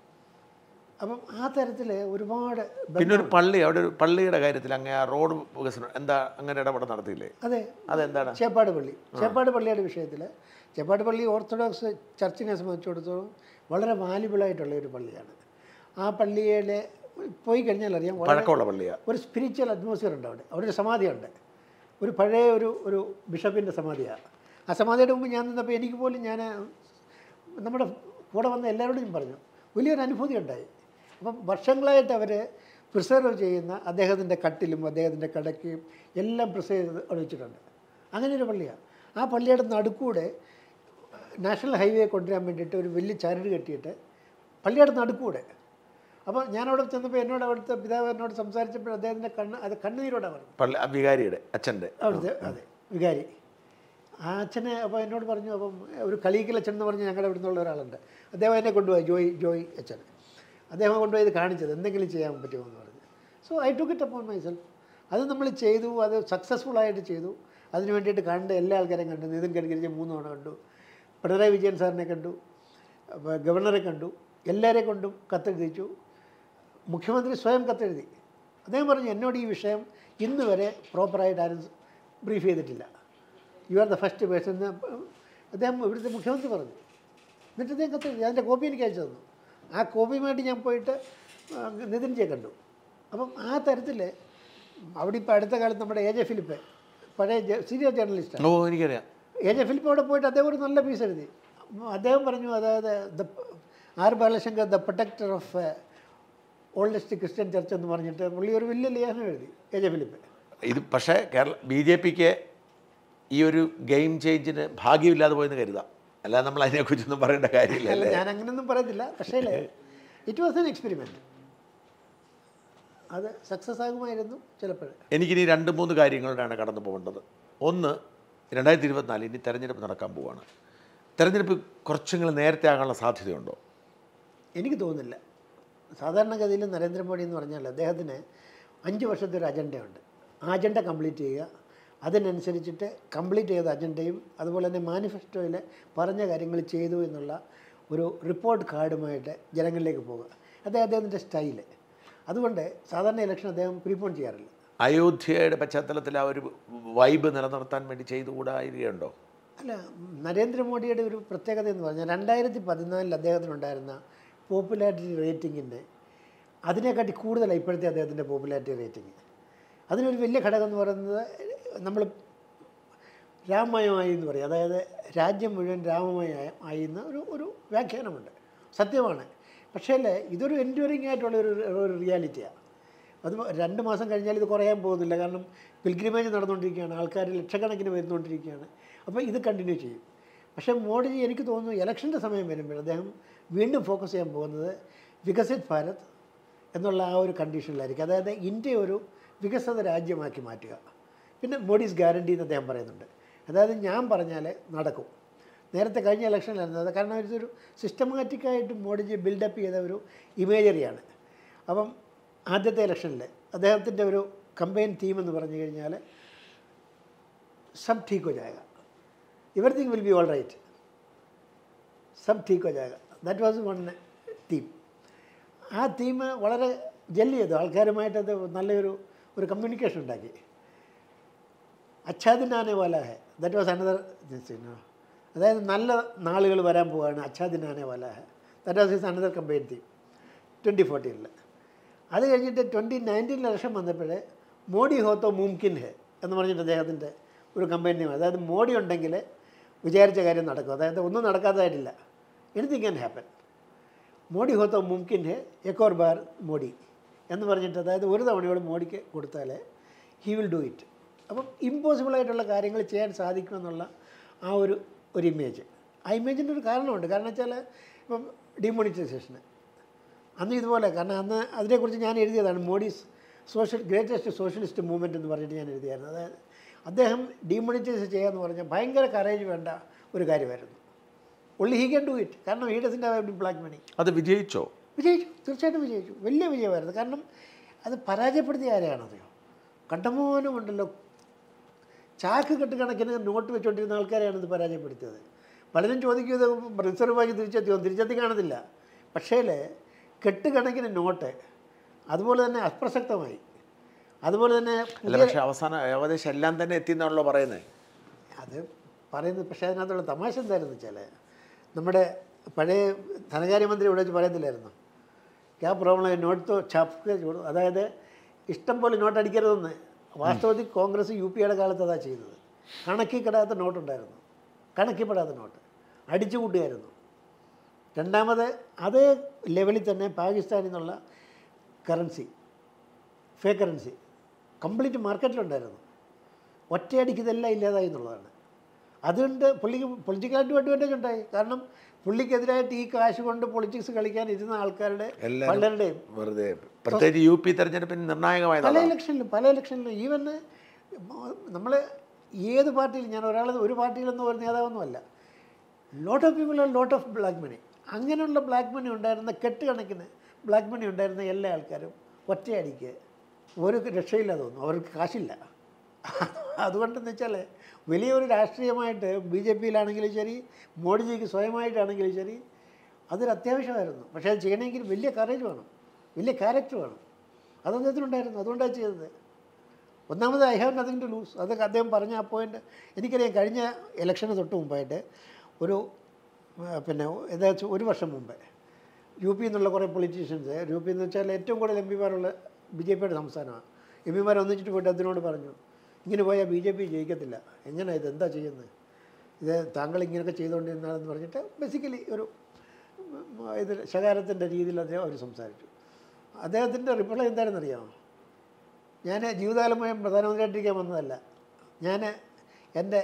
അപ്പം ആ തരത്തിൽ ഒരുപാട് ബ- പിന്നെ ഒരു പള്ളി അവിടെ ഒരു പള്ളിയുടെ കാര്യത്തിൽ അങ്ങ് ആ റോഡ് വികസനം എന്താ അങ്ങനെ ഇടപെടൽ നടത്തിയില്ലേ അതെ അതെന്താണ് ചേപ്പാട് പള്ളി ചേപ്പാട് പള്ളിയുടെ വിഷയത്തിൽ ചേപ്പാട് പള്ളി ഓർത്തഡോക്സ് ചർച്ചിനെ സംബന്ധിച്ചിടത്തോളം വളരെ വാല്യുബിളായിട്ടുള്ള ഒരു പള്ളിയാണ് ആ പള്ളിയിൽ പോയി കഴിഞ്ഞാൽ അറിയാം വളരെ പഴക്കമുള്ള പള്ളിയാ ഒരു സ്പിരിച്വൽ അറ്റ്മോസ്ഫിയർ ഉണ്ട് അവിടെ അവിടെ ഒരു സമാധിയുണ്ട് ഒരു പഴയ ഒരു ഒരു ബിഷപ്പിൻ്റെ സമാധിയാണ് ആ സമാധിയുടെ മുമ്പ് ഞാൻ നിന്നപ്പോൾ എനിക്ക് പോലും ഞാൻ നമ്മുടെ കൂടെ വന്ന എല്ലാവരോടും ഞാൻ പറഞ്ഞു വലിയൊരു അനുഭൂതി ഉണ്ടായി അപ്പം വർഷങ്ങളായിട്ട് അവർ പ്രിസർവ് ചെയ്യുന്ന അദ്ദേഹത്തിൻ്റെ കട്ടിലും അദ്ദേഹത്തിൻ്റെ കടക്കയും എല്ലാം പ്രിസർവ് ചെയ്ത് അവിടെ വെച്ചിട്ടുണ്ട് അങ്ങനെ ഒരു പള്ളിയാണ് ആ പള്ളിയുടെ നടുക്കൂടെ നാഷണൽ ഹൈവേ കൊണ്ടുവരാൻ വേണ്ടിയിട്ട് ഒരു വലിയ ചരട് കെട്ടിയിട്ട് പള്ളിയുടെ നടുക്കൂടെ അപ്പോൾ ഞാനവിടെ ചെന്നപ്പോൾ എന്നോട് അവിടുത്തെ പിതാവ് എന്നോട് സംസാരിച്ചപ്പോൾ അദ്ദേഹത്തിൻ്റെ കണ്ണ് അത് കണ്ണുനീരോടെ പറഞ്ഞു പള്ളി ആ വികാരിയുടെ അച്ഛൻ്റെ അവിടുത്തെ അതെ വികാരി ആ അച്ഛനെ അപ്പോൾ എന്നോട് പറഞ്ഞു അപ്പം ഒരു കളീക്കൽ അച്ഛൻ എന്ന് പറഞ്ഞ് ഞങ്ങളുടെ ഇവിടെ നിന്നുള്ള ഒരാളുണ്ട് അദ്ദേഹം എന്നെ കൊണ്ടുപോയി ജോയ് ജോയ് അച്ഛൻ അദ്ദേഹം കൊണ്ടുപോയി ഇത് കാണിച്ചത് എന്തെങ്കിലും ചെയ്യാൻ പറ്റുമോ എന്ന് പറഞ്ഞു so I took it upon myself അത് നമ്മൾ ചെയ്തു അത് സക്സസ്ഫുൾ ആയിട്ട് ചെയ്തു അതിന് വേണ്ടിയിട്ട് കണ്ട് എല്ലാ ആൾക്കാരെയും കണ്ടു നിതിൻ ഗഡ്കരിയെ മൂന്ന് തവണ കണ്ടു പിണറായി വിജയൻ സാറിനെ കണ്ടു അപ്പോൾ ഗവർണറെ കണ്ടു എല്ലാവരെയും കൊണ്ടും കത്തെഴുതിച്ചു മുഖ്യമന്ത്രി സ്വയം കത്തെഴുതി അദ്ദേഹം പറഞ്ഞു എന്നോട് ഈ വിഷയം ഇന്ന് വരെ പ്രോപ്പറായിട്ട് ആരും ബ്രീഫ് ചെയ്തിട്ടില്ല you are the first person എന്ന് അദ്ദേഹം ഇവിടുത്തെ മുഖ്യമന്ത്രി പറഞ്ഞു എന്നിട്ട് അദ്ദേഹം കത്തെഴുതി അതിൻ്റെ കോപ്പി എനിക്ക് അയച്ചു തന്നു ആ കോപ്പിയുമായിട്ട് ഞാൻ പോയിട്ട് ആ, നിതിൻജിയെ കണ്ടു അപ്പം ആ തരത്തിൽ അവിടെ ഇപ്പോൾ അടുത്ത കാലത്ത് നമ്മുടെ എ ജെ ഫിലിപ്പ് പഴയ സീനിയർ ജേർണലിസ്റ്റാണ് ഓ എനിക്കറിയാം എ ജെ ഫിലിപ്പ് അവിടെ പോയിട്ട് അദ്ദേഹം ഒരു നല്ല പീസ് എഴുതി അദ്ദേഹം പറഞ്ഞു അതായത് the R Balashankar the protector of oldest Christian church എന്ന് പറഞ്ഞിട്ട് പുള്ളി ഒരു വലിയ ലേഖനം എഴുതി എ ജെ ഫിലിപ്പ് ഇത് പക്ഷേ കേരള ബി ജെ പിക്ക് ഈ ഒരു ഗെയിം ചേഞ്ചിന് ഭാഗ്യമില്ലാതെ പോയെന്ന് കരുതാം അല്ലാതെ നമ്മൾ അതിനെക്കുറിച്ചൊന്നും പറയേണ്ട കാര്യമില്ല അല്ല അല്ലേ ഞാൻ അങ്ങനെയൊന്നും പറയത്തില്ല പക്ഷേ ഇറ്റ് വാസ് എൻ എക്സ്പെരിമെൻറ്റ് അത് സക്സസ് ആകുമായിരുന്നു ചിലപ്പോൾ എനിക്കിനി രണ്ട് മൂന്ന് കാര്യങ്ങളിലാണ് കടന്നു പോകേണ്ടത് ഒന്ന് രണ്ടായിരത്തി ഇരുപത്തിനാല് ഇനി തെരഞ്ഞെടുപ്പ് നടക്കാൻ പോവുകയാണ് തെരഞ്ഞെടുപ്പ് കുറച്ചെങ്കിലും നേരത്തെ ആകാനുള്ള സാധ്യതയുണ്ടോ എനിക്ക് തോന്നുന്നില്ല സാധാരണഗതിയിൽ നരേന്ദ്രമോദി എന്ന് പറഞ്ഞാൽ അദ്ദേഹത്തിന് അഞ്ച് വർഷത്തെ ഒരു അജണ്ടയുണ്ട് ആ അജണ്ട കംപ്ലീറ്റ് ചെയ്യുക അതിനനുസരിച്ചിട്ട് കംപ്ലീറ്റ് ചെയ്ത അജണ്ടയും അതുപോലെ തന്നെ മാനിഫെസ്റ്റോയിൽ പറഞ്ഞ കാര്യങ്ങൾ ചെയ്തു എന്നുള്ള ഒരു റിപ്പോർട്ട് കാർഡുമായിട്ട് ജനങ്ങളിലേക്ക് പോകുക അത് അദ്ദേഹത്തിൻ്റെ സ്റ്റൈല് അതുകൊണ്ട് സാധാരണ ഇലക്ഷൻ അദ്ദേഹം പ്രീപോൺ ചെയ്യാറില്ല അയോധ്യയുടെ പശ്ചാത്തലത്തിൽ ആ ഒരു വൈബ് നിലനിർത്താൻ വേണ്ടി ചെയ്തുകൂടായിരിക്കുണ്ടോ അല്ല നരേന്ദ്രമോദിയുടെ ഒരു പ്രത്യേകത എന്ന് പറഞ്ഞാൽ രണ്ടായിരത്തി പതിനാലിൽ അദ്ദേഹത്തിനുണ്ടായിരുന്ന പോപ്പുലാരിറ്റി റേറ്റിങ്ങിൻ്റെ അതിനെക്കാട്ടി കൂടുതലാണ് ഇപ്പോഴത്തെ അദ്ദേഹത്തിൻ്റെ പോപ്പുലാരിറ്റി റേറ്റിംഗ് അതിനൊരു വലിയ ഘടകം എന്ന് പറയുന്നത് നമ്മൾ രാമമയമായി എന്ന് പറയും അതായത് രാജ്യം മുഴുവൻ രാമമയ ആയി എന്ന ഒരു ഒരു വ്യാഖ്യാനമുണ്ട് സത്യമാണ് പക്ഷേ ഇതൊരു എൻഡ്യൂറിങ് ആയിട്ടുള്ള ഒരു ഒരു റിയാലിറ്റിയാണ് അത് രണ്ട് മാസം കഴിഞ്ഞാൽ ഇത് കുറയാൻ പോകുന്നില്ല കാരണം പിൽഗ്രിമേജ് നടന്നുകൊണ്ടിരിക്കുകയാണ് ആൾക്കാർ ലക്ഷക്കണക്കിന് വരുന്നുകൊണ്ടിരിക്കുകയാണ് അപ്പോൾ ഇത് കണ്ടിന്യൂ ചെയ്യും പക്ഷേ മോഡിജി എനിക്ക് തോന്നുന്നു ഇലക്ഷൻ്റെ സമയം വരുമ്പോൾ അദ്ദേഹം വീണ്ടും ഫോക്കസ് ചെയ്യാൻ പോകുന്നത് വികസിത് ഭാരത് എന്നുള്ള ആ ഒരു കണ്ടീഷനിലായിരിക്കും അതായത് ഇന്ത്യ ഒരു വികസിത രാജ്യമാക്കി മാറ്റുക പിന്നെ മോഡീസ് ഗ്യാരണ്ടി എന്ന് അദ്ദേഹം പറയുന്നുണ്ട് അതായത് ഞാൻ പറഞ്ഞാൽ നടക്കും നേരത്തെ കഴിഞ്ഞ ഇലക്ഷനിലായിരുന്നു അത് കാരണം ഇതൊരു സിസ്റ്റമാറ്റിക്കായിട്ട് മോഡിജി ബിൽഡപ്പ് ചെയ്ത ഒരു ഇമേജറിയാണ് അപ്പം ആദ്യത്തെ ഇലക്ഷനിൽ അദ്ദേഹത്തിൻ്റെ ഒരു കമ്പയിൻ തീം എന്ന് പറഞ്ഞു കഴിഞ്ഞാൽ സബ് ठीक हो जाएगा everything will be all right സബ് ठीक हो जाएगा ദാറ്റ് വാസ് വൺ തീം ആ തീം വളരെ ജെല്ല് ചെയ്തു ആൾക്കാരുമായിട്ട് അത് നല്ലൊരു ഒരു കമ്മ്യൂണിക്കേഷൻ ഉണ്ടാക്കി അച്ഛാദിനാനെ വാല ഹെ ദാറ്റ് വാസ് അനദർ അതായത് നല്ല നാളുകൾ വരാൻ പോവുകയാണ് അച്ഛാദിനാനെ വാല ഹെ that was is another campaign theme twenty ഫോർട്ടീനിൽ അത് കഴിഞ്ഞിട്ട് ട്വൻറ്റി നയൻറ്റീനിൽ ഇലക്ഷൻ വന്നപ്പോൾ മോഡി ഹോത്തോ മുംകിൻ ഹെ എന്ന് പറഞ്ഞിട്ട് അദ്ദേഹത്തിൻ്റെ ഒരു കമ്പയിൻ തീം അതായത് മോഡി ഉണ്ടെങ്കിൽ വിചാരിച്ച കാര്യം നടക്കും അതായത് ഒന്നും നടക്കാത്തതായിട്ടില്ല എനിത്തിങ് ക്യാൻ ഹാപ്പൻ മോഡി ഹോത്തോ മുംകിൻ ഹെ എക്കോർ ബാർ മോഡി എന്ന് പറഞ്ഞിട്ട് അതായത് ഒരു തവണയോട് മോഡിക്ക് കൊടുത്താൽ ഹി വിൽ ഡു ഇറ്റ് അപ്പം ഇമ്പോസിബിൾ ആയിട്ടുള്ള കാര്യങ്ങൾ ചെയ്യാൻ സാധിക്കുമെന്നുള്ള ആ ഒരു ഒരു ഇമേജ് ആ ഇമേജിൻ്റെ ഒരു കാരണമുണ്ട് കാരണം വെച്ചാൽ ഇപ്പം ഡിമോണിറ്റൈസേഷന് അന്ന് ഇതുപോലെ കാരണം അന്ന് അതിനെക്കുറിച്ച് ഞാൻ എഴുതിയതാണ് Modi's social greatest socialist movement എന്ന് പറഞ്ഞിട്ട് ഞാൻ എഴുതിയായിരുന്നു അതായത് അദ്ദേഹം ഡീമോണിറ്റൈസ് ചെയ്യാന്ന് പറഞ്ഞാൽ ഭയങ്കര കറേജ് വേണ്ട ഒരു കാര്യമായിരുന്നു only he can do it കാരണം ഹി ഡസിൻ്റെ ബ്ലാക്ക് മണി അത് വിജയിച്ചോ വിജയിച്ചു തീർച്ചയായിട്ടും വിജയിച്ചു വലിയ വിജയമായിരുന്നു കാരണം അത് പരാജയപ്പെടുത്തിയ ആരെയാണറിയോ കണ്ടമോനമുണ്ടല്ലോ ചാക്ക് കെട്ട് കണക്കിന് നോട്ട് വെച്ചുകൊണ്ടിരുന്ന ആൾക്കാരെയാണ് ഇത് പരാജയപ്പെടുത്തിയത് പലരും ചോദിക്കും ഇത് റിസർവ് ബാങ്ക് തിരിച്ചെത്തിയോ തിരിച്ചെത്തി കാണത്തില്ല പക്ഷേ കെട്ട് കണക്കിന് നോട്ട് അതുപോലെ തന്നെ അപ്രസക്തമായി അതുപോലെ തന്നെ അല്ല പക്ഷേ അവസാനം ഏകദേശം എല്ലാം തന്നെ എത്തിയെന്നാണല്ലോ പറയുന്നത് അത് പറയുന്നത് പക്ഷേ അതിനകത്തുള്ള തമാശ എന്തായിരുന്നു വെച്ചാൽ നമ്മുടെ പഴയ ധനകാര്യമന്ത്രി ഇവിടെ വെച്ച് പറയുന്നില്ലായിരുന്നു ക്യാ പ്രോബ്ലം നോട്ട് തോ ഛാപ്പ് അതായത് ഇഷ്ടം പോലെ നോട്ട് അടിക്കരുതെന്ന് വാസ്തവത്തിൽ കോൺഗ്രസ് യു പിയുടെ കാലത്ത് അതാ ചെയ്തത് കണക്കിൽ കിടാത്ത നോട്ടുണ്ടായിരുന്നു കണക്കിൽപ്പെടാത്ത നോട്ട് അടിച്ചു കൂട്ടുകയായിരുന്നു രണ്ടാമത് അതേ ലെവലിൽ തന്നെ പാകിസ്ഥാനിൽ നിന്നുള്ള കറൻസി ഫേ കറൻസി കംപ്ലീറ്റ് മാർക്കറ്റിലുണ്ടായിരുന്നു ഒറ്റയടിക്ക് ഇതെല്ലാം ഇല്ലാതായി എന്നുള്ളതാണ് അതുകൊണ്ട് പുള്ളിക്ക് പൊളിറ്റിക്കലായിട്ട് അഡ്വാൻറ്റേജ് ഉണ്ടായി കാരണം പുള്ളിക്കെതിരായിട്ട് ഈ കാശ് കൊണ്ട് പൊളിറ്റിക്സ് കളിക്കാൻ ഇരുന്ന ആൾക്കാരുടെ എല്ലാവരും പലരുടെയും വെറുതെ പ്രത്യേകിച്ച് യു പി തെരഞ്ഞെടുപ്പിന് പല നിർണായകമായതാണ് ഇലക്ഷനിലും പല ഇലക്ഷനിലും ഈവൻ നമ്മൾ ഏത് പാർട്ടിയിൽ ഞാൻ ഒരാൾ ഒരു പാർട്ടിയിലൊന്നും ഒരു നേതാവൊന്നുമല്ല lot of people are lot of black money അങ്ങനെയുള്ള ബ്ലാക്ക് മണി ഉണ്ടായിരുന്ന കെട്ടുകണക്കിന് ബ്ലാക്ക് മണി ഉണ്ടായിരുന്ന എല്ലാ ആൾക്കാരും ഒറ്റയടിക്ക് ഒരു രക്ഷയില്ല തോന്നുന്നു അവർക്ക് കാശില്ല അതുകൊണ്ടെന്ന് വെച്ചാൽ വലിയൊരു രാഷ്ട്രീയമായിട്ട് ബി ജെ പിയിലാണെങ്കിലും ശരി മോഡിജിക്ക് സ്വയമായിട്ടാണെങ്കിലും ശരി അതൊരു അത്യാവശ്യമായിരുന്നു പക്ഷേ അത് ചെയ്യണമെങ്കിൽ വലിയ കറേജ് വേണം വലിയ ക്യാരക്ടർ വേണം അത് അദ്ദേഹത്തിനുണ്ടായിരുന്നു അതുകൊണ്ടാണ് ചെയ്തത് ഒന്നാമത് I have nothing to lose അതൊക്കെ അദ്ദേഹം പറഞ്ഞ ആ പോയിന്റ് എനിക്കറിയാം കഴിഞ്ഞ ഇലക്ഷന് തൊട്ട് മുമ്പായിട്ട് ഒരു ആ, പിന്നെ ഏകദേശം ഒരു വർഷം മുമ്പേ യു പി എന്നുള്ള കുറേ പൊളിറ്റീഷ്യൻസ് യു പി എന്ന് വെച്ചാൽ ഏറ്റവും കൂടുതൽ എം പിമാരുള്ള ബി ജെ പിയുടെ സംസ്ഥാനമാണ് എം പിമാർ ഒന്നിച്ചിട്ട് പോയിട്ട് അതിനോട് പറഞ്ഞു ഇങ്ങനെ പോയാൽ ബി ജെ പി ജയിക്കത്തില്ല എങ്ങനെയാണ് ഇത് എന്താ ചെയ്യുന്നത് ഇത് താങ്കൾ ഇങ്ങനെയൊക്കെ ചെയ്തുകൊണ്ടിരുന്നാണെന്ന് പറഞ്ഞിട്ട് ബേസിക്കലി ഒരു ഉം, ഇത് ശകാരത്തിൻ്റെ രീതിയിൽ അദ്ദേഹം അവർ സംസാരിച്ചു അദ്ദേഹത്തിൻ്റെ റിപ്ലൈ എന്താണെന്ന് അറിയാമോ ഞാൻ ജീവിതകാലം മുഴുവൻ പ്രധാനമന്ത്രിയായിട്ടിരിക്കാൻ വന്നതല്ല ഞാൻ എൻ്റെ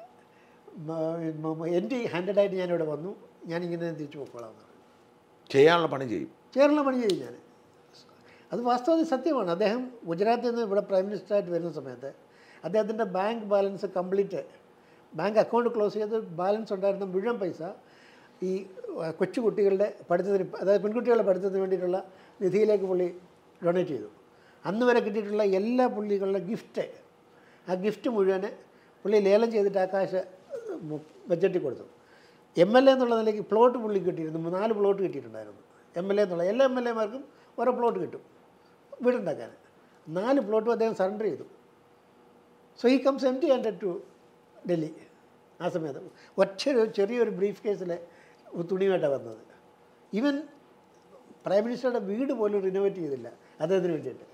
എൻ്റെ ഹാൻഡഡായിട്ട് ഞാനിവിടെ വന്നു ഞാനിങ്ങനെ തിരിച്ചു പോയിക്കോളാം എന്ന് പറഞ്ഞു ചെയ്യാനുള്ള പണി ചെയ്യും ചേർന്ന പണി ചെയ്യും ഞാൻ അത് വാസ്തവത്തിൽ സത്യമാണ് അദ്ദേഹം ഗുജറാത്തിൽ നിന്ന് ഇവിടെ പ്രൈം മിനിസ്റ്ററായിട്ട് വരുന്ന സമയത്ത് അദ്ദേഹത്തിൻ്റെ bank balance complete bank account close ചെയ്ത് ബാലൻസ് ഉണ്ടായിരുന്ന മുഴുവൻ പൈസ ഈ അഹ്, കൊച്ചു കുട്ടികളുടെ പഠിത്തത്തിന് അതായത് പെൺകുട്ടികളുടെ പഠിത്തത്തിന് വേണ്ടിയിട്ടുള്ള നിധിയിലേക്ക് പുള്ളി ഡൊണേറ്റ് ചെയ്തു അന്ന് വരെ കിട്ടിയിട്ടുള്ള എല്ലാ പുള്ളികളുടെ ഗിഫ്റ്റ് ആ ഗിഫ്റ്റ് മുഴുവൻ പുള്ളി ലേലം ചെയ്തിട്ട് ആ കാശ് ബഡ്ജറ്റിൽ കൊടുത്തു എം എൽ എ എന്നുള്ള നിലയ്ക്ക് പ്ലോട്ട് പുള്ളി കിട്ടിയിരുന്നു നാല് പ്ലോട്ട് കിട്ടിയിട്ടുണ്ടായിരുന്നു എം എൽ എ എന്നുള്ള എല്ലാ എം എൽ എമാർക്കും ഓരോ പ്ലോട്ട് കിട്ടും വീടുണ്ടാക്കാൻ നാല് പ്ലോട്ടും അദ്ദേഹം സറണ്ടർ ചെയ്തു so he comes empty handed to Delhi ആ സമയത്ത് ഒറ്റ ഒരു ചെറിയൊരു ബ്രീഫ് കേസിൽ തുണിയുമായിട്ടാണ് വന്നത് ഈവൻ പ്രൈം മിനിസ്റ്ററുടെ വീട് പോലും റിനോവേറ്റ് ചെയ്തില്ല അദ്ദേഹത്തിന് വേണ്ടിയിട്ട്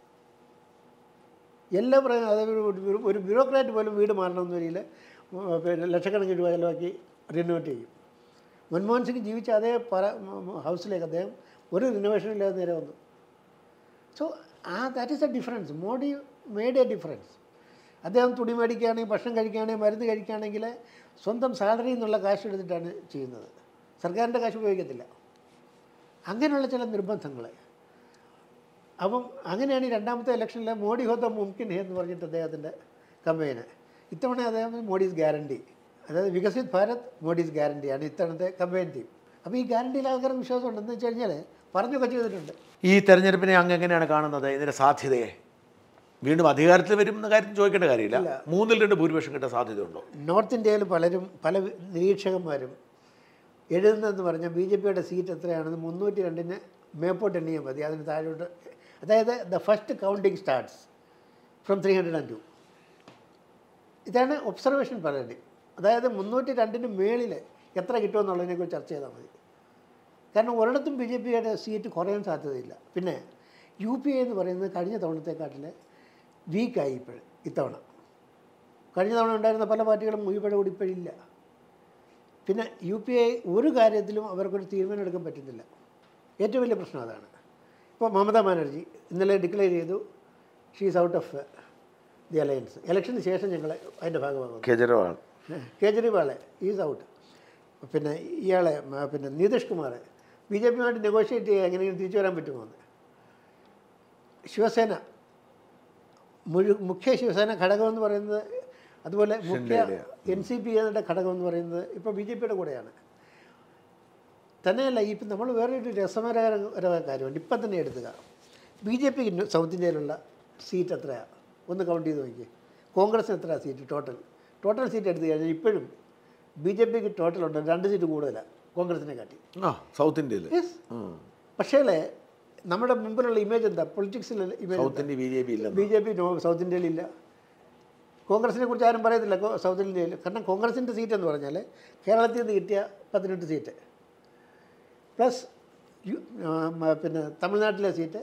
എല്ലാ പ്രൈ അതായത് ഒരു- ഒരു- ഒരു ബ്യൂറോക്രാറ്റ് പോലും വീട് മാറണമെന്ന രീതിയിൽ പിന്നെ ലക്ഷക്കണക്കിന് രൂപ ചിലവാക്കി റിനോവേറ്റ് ചെയ്യും മൻമോഹൻ സിംഗ് ജീവിച്ച അതേ പല ഹൗസിലേക്ക് അദ്ദേഹം ഒരു റിനോവേഷൻ ഇല്ലാതെ നേരെ വന്നു സോ ആ that is a difference Modi made a difference അദ്ദേഹം തുണി മേടിക്കുകയാണെങ്കിൽ ഭക്ഷണം കഴിക്കുകയാണെങ്കിൽ മരുന്ന് കഴിക്കുകയാണെങ്കിൽ സ്വന്തം സാലറിയിൽ നിന്നുള്ള കാശ് എടുത്തിട്ടാണ് ചെയ്യുന്നത് സർക്കാരിൻ്റെ കാശ് ഉപയോഗിക്കത്തില്ല അങ്ങനെയുള്ള ചില നിർബന്ധങ്ങൾ അപ്പം അങ്ങനെയാണ് ഈ രണ്ടാമത്തെ ഇലക്ഷനിൽ മോഡി ഹോത്ത മുംകിൻ ഹേ എന്ന് പറഞ്ഞിട്ട് അദ്ദേഹത്തിൻ്റെ കമ്പയിന് ഇത്തവണ അദ്ദേഹം മോഡീസ് ഗ്യാരണ്ടി അതായത് വികസിത് ഭാരത് മോഡീസ് ഗ്യാരണ്ടിയാണ് ഇത്തവണത്തെ കമ്പയിൻ തീം അപ്പോൾ ഈ ഗ്യാരണ്ടിയിൽ ആൾക്കാർക്ക് വിശ്വാസമുണ്ട് എന്ന് വെച്ച് കഴിഞ്ഞാൽ പറഞ്ഞൊക്കെ ചെയ്തിട്ടുണ്ട് ഈ തെരഞ്ഞെടുപ്പിനെ അങ്ങ് എങ്ങനെയാണ് കാണുന്നത് ഇതിൻ്റെ സാധ്യതയെ വീണ്ടും അധികാരത്തിൽ വരും എന്ന കാര്യം ചോദിക്കേണ്ട കാര്യമില്ല മൂന്നിൽ രണ്ട് ഭൂരിപക്ഷം കിട്ടാൻ സാധ്യതയുണ്ടോ നോർത്ത് ഇന്ത്യയിൽ പലരും പല നിരീക്ഷകന്മാരും എഴുതുന്നതെന്ന് പറഞ്ഞാൽ ബി ജെ പിയുടെ സീറ്റ് എത്രയാണെന്ന് മുന്നൂറ്റി രണ്ടിന് മേപ്പോട്ട് എണ്ണിയാൽ മതി അതിന് താഴോട്ട് അതായത് the first counting starts from three hundred and two ഇതാണ് ഒബ്സർവേഷൻ പറയുന്നത് അതായത് മുന്നൂറ്റി രണ്ടിന് മേളിൽ എത്ര കിട്ടുമെന്നുള്ളതിനെക്കുറിച്ച് ചർച്ച ചെയ്താൽ മതി കാരണം ഒരിടത്തും ബി ജെ പിയുടെ സീറ്റ് കുറയാൻ സാധ്യതയില്ല പിന്നെ യു പി എ എന്ന് പറയുന്നത് കഴിഞ്ഞ തവണത്തെക്കാട്ടിൽ വീക്കായി ഇപ്പോഴും ഇത്തവണ കഴിഞ്ഞ തവണ ഉണ്ടായിരുന്ന പല പാർട്ടികളും മുഴുവൻ കൂടി ഇപ്പോഴില്ല പിന്നെ യു പി ഐ ഒരു കാര്യത്തിലും അവർക്കൊരു തീരുമാനം എടുക്കാൻ പറ്റുന്നില്ല ഏറ്റവും വലിയ പ്രശ്നം അതാണ് ഇപ്പോൾ മമതാ ബാനർജി ഇന്നലെ ഡിക്ലെയർ ചെയ്തു she's out of the alliance ഇലക്ഷന് ശേഷം ഞങ്ങൾ അതിൻ്റെ ഭാഗമാകുന്നു കേജ്രിവാൾ കേജ്രിവാളെ ഈസ് ഔട്ട് പിന്നെ ഇയാളെ മ, പിന്നെ നിതീഷ് കുമാർ ബി ജെ പിയുമായിട്ട് നെഗോഷിയേറ്റ് ചെയ്യുക എങ്ങനെയെങ്കിലും തിരിച്ചു വരാൻ പറ്റുമോ എന്ന് ശിവസേന മുഴു മുഖ്യ ശിവസേന ഘടകം എന്ന് പറയുന്നത് അതുപോലെ മുഖ്യ എൻ സി പി എന്ന ഘടകം എന്ന് പറയുന്നത് ഇപ്പോൾ ബി ജെ പിയുടെ കൂടെയാണ് തന്നെയല്ല ഇപ്പം നമ്മൾ വേറെ ഒരു രസകരമായ കാര്യമുണ്ട് ഇപ്പം തന്നെ എടുത്തുക ബി ജെ പിക്ക് സൗത്ത് ഇന്ത്യയിലുള്ള സീറ്റ് എത്രയാണ് ഒന്ന് കൗണ്ട് ചെയ്ത് നോക്കി കോൺഗ്രസിന് എത്രയാണ് സീറ്റ് ടോട്ടൽ ടോട്ടൽ സീറ്റ് എടുത്തു കഴിഞ്ഞാൽ ഇപ്പോഴും ബി ജെ പിക്ക് ടോട്ടൽ ഉണ്ട് രണ്ട് സീറ്റ് കൂടുതലാണ് കോൺഗ്രസിനെ കാട്ടി ആ സൗത്ത് ഇന്ത്യയിൽ യെസ് പക്ഷേ നമ്മുടെ മുമ്പിലുള്ള ഇമേജ് എന്താ പൊളിറ്റിക്സിൽ image south India B J P ഇല്ല B J P no south ഇന്ത്യയിലില്ല കോൺഗ്രസിനെ കുറിച്ച് ആരും പറയത്തില്ല കോ- സൗത്ത് ഇന്ത്യയിൽ കാരണം കോൺഗ്രസിൻ്റെ സീറ്റ് എന്ന് പറഞ്ഞാൽ കേരളത്തിൽ നിന്ന് കിട്ടിയ പതിനെട്ട് സീറ്റ് പ്ലസ് യു- ആ, മ- പിന്നെ തമിഴ്നാട്ടിലെ സീറ്റ്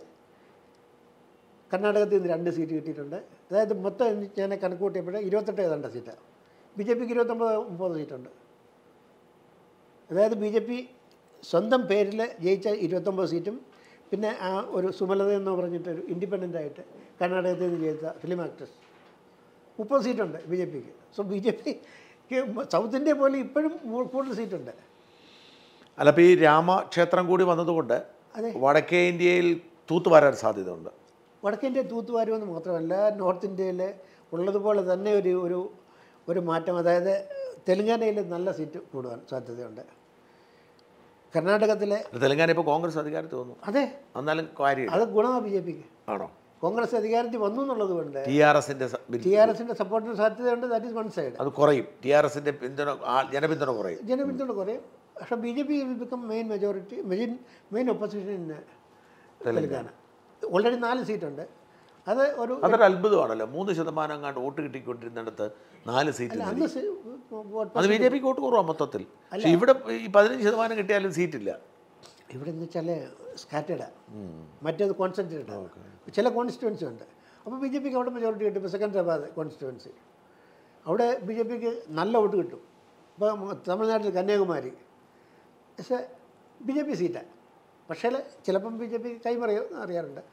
കർണാടകത്തിൽ നിന്ന് രണ്ട് സീറ്റ് കിട്ടിയിട്ടുണ്ട് അതായത് മൊത്തം എനിക്ക് ഞാൻ കണക്ക് കൂട്ടിയപ്പോൾ ഇരുപത്തെട്ട് ഏതാണ്ട് സീറ്റാണ് ബി ജെ പിക്ക് ഇരുപത്തൊമ്പത് മുപ്പത് സീറ്റുണ്ട് അതായത് ബി ജെ പി സ്വന്തം പേരിൽ ജയിച്ച ഇരുപത്തൊമ്പത് സീറ്റും പിന്നെ ആ ഒരു സുമലത എന്ന് പറഞ്ഞിട്ടൊരു ഇൻഡിപെൻഡൻ്റ് ആയിട്ട് കർണാടകത്തിൽ നിന്ന് ജയിച്ച ഫിലിം ആക്ട്രസ് മുപ്പത് സീറ്റുണ്ട് ബി ജെ പിക്ക് സോ ബി ജെ പിക്ക് സൗത്ത് ഇന്ത്യ പോലെ ഇപ്പോഴും മൂ- കൂടുതൽ സീറ്റുണ്ട് അല്ല അപ്പോൾ ഈ രാമക്ഷേത്രം കൂടി വന്നതുകൊണ്ട് അതെ. വടക്കേ ഇന്ത്യയിൽ തൂത്തുവാരാൻ സാധ്യതയുണ്ട് വടക്കേ ഇന്ത്യ തൂത്തുവാരുമെന്ന് മാത്രമല്ല നോർത്ത് ഇന്ത്യയിൽ ഉള്ളതുപോലെ തന്നെ ഒരു ഒരു ഒരു മാറ്റം അതായത് തെലുങ്കാനയിൽ നല്ല സീറ്റ് കൂടുവാൻ സാധ്യതയുണ്ട് കർണാടകത്തിലെ തെലങ്കാന ഇപ്പോൾ കോൺഗ്രസ് അധികാരത്തിൽ വന്നു അതെ എന്നാലും കാര്യം അത് ഗുണമാണ് ബി ജെ പിക്ക് ആണോ കോൺഗ്രസ് അധികാരത്തിൽ വന്നു എന്നുള്ളത് കൊണ്ട് ടി ആർ എസിൻ്റെ ടി ആർ എസിൻ്റെ സപ്പോർട്ടിന് സാധ്യതയുണ്ട് ദാറ്റ് ഈസ് വൺ സൈഡ് അത് കുറയും ടി ആർ എസിൻ്റെ പിന്തുണ ആ- ജനപിന്തുണ കുറയും ജനപിന്തുണ കുറയും പക്ഷേ B J P become main majority main main opposition in Telangana already നാല് സീറ്റുണ്ട് അത് ഒരു അതൊരു അത്ഭുതമാണല്ലോ മൂന്ന് ശതമാനം കണ്ട് വോട്ട് കിട്ടിക്കൊണ്ടിരുന്നിടത്ത് നാല് സീറ്റ് അല്ല അന്ന് സി- വോട്ട് അത് ബി ജെ പിക്ക് വോട്ട് കുറവാണ് മൊത്തത്തിൽ പക്ഷേ ഇവിടെ ഈ പതിനഞ്ച് ശതമാനം കിട്ടിയാലും സീറ്റില്ല ഇവിടെ എന്ന് വെച്ചാൽ സ്കാറ്റേഡാണ് മറ്റേത് കോൺസെൻട്രേറ്റ് ചില കോൺസ്റ്റിറ്റ്യുവൻസി ഉണ്ട് അപ്പോൾ ബി ജെ പിക്ക് അവിടെ മെജോറിറ്റി കിട്ടും ഇപ്പോൾ സെക്കൻഡറാബാദ് കോൺസ്റ്റിറ്റ്യുവൻസി അവിടെ ബി ജെ പിക്ക് നല്ല വോട്ട് കിട്ടും ഇപ്പോൾ തമിഴ്നാട്ടിൽ കന്യാകുമാരി പക്ഷേ ബി ജെ പി സീറ്റാണ് പക്ഷേ ചിലപ്പം ബി ജെ പി കൈമറിയോ അറിയാറുണ്ട്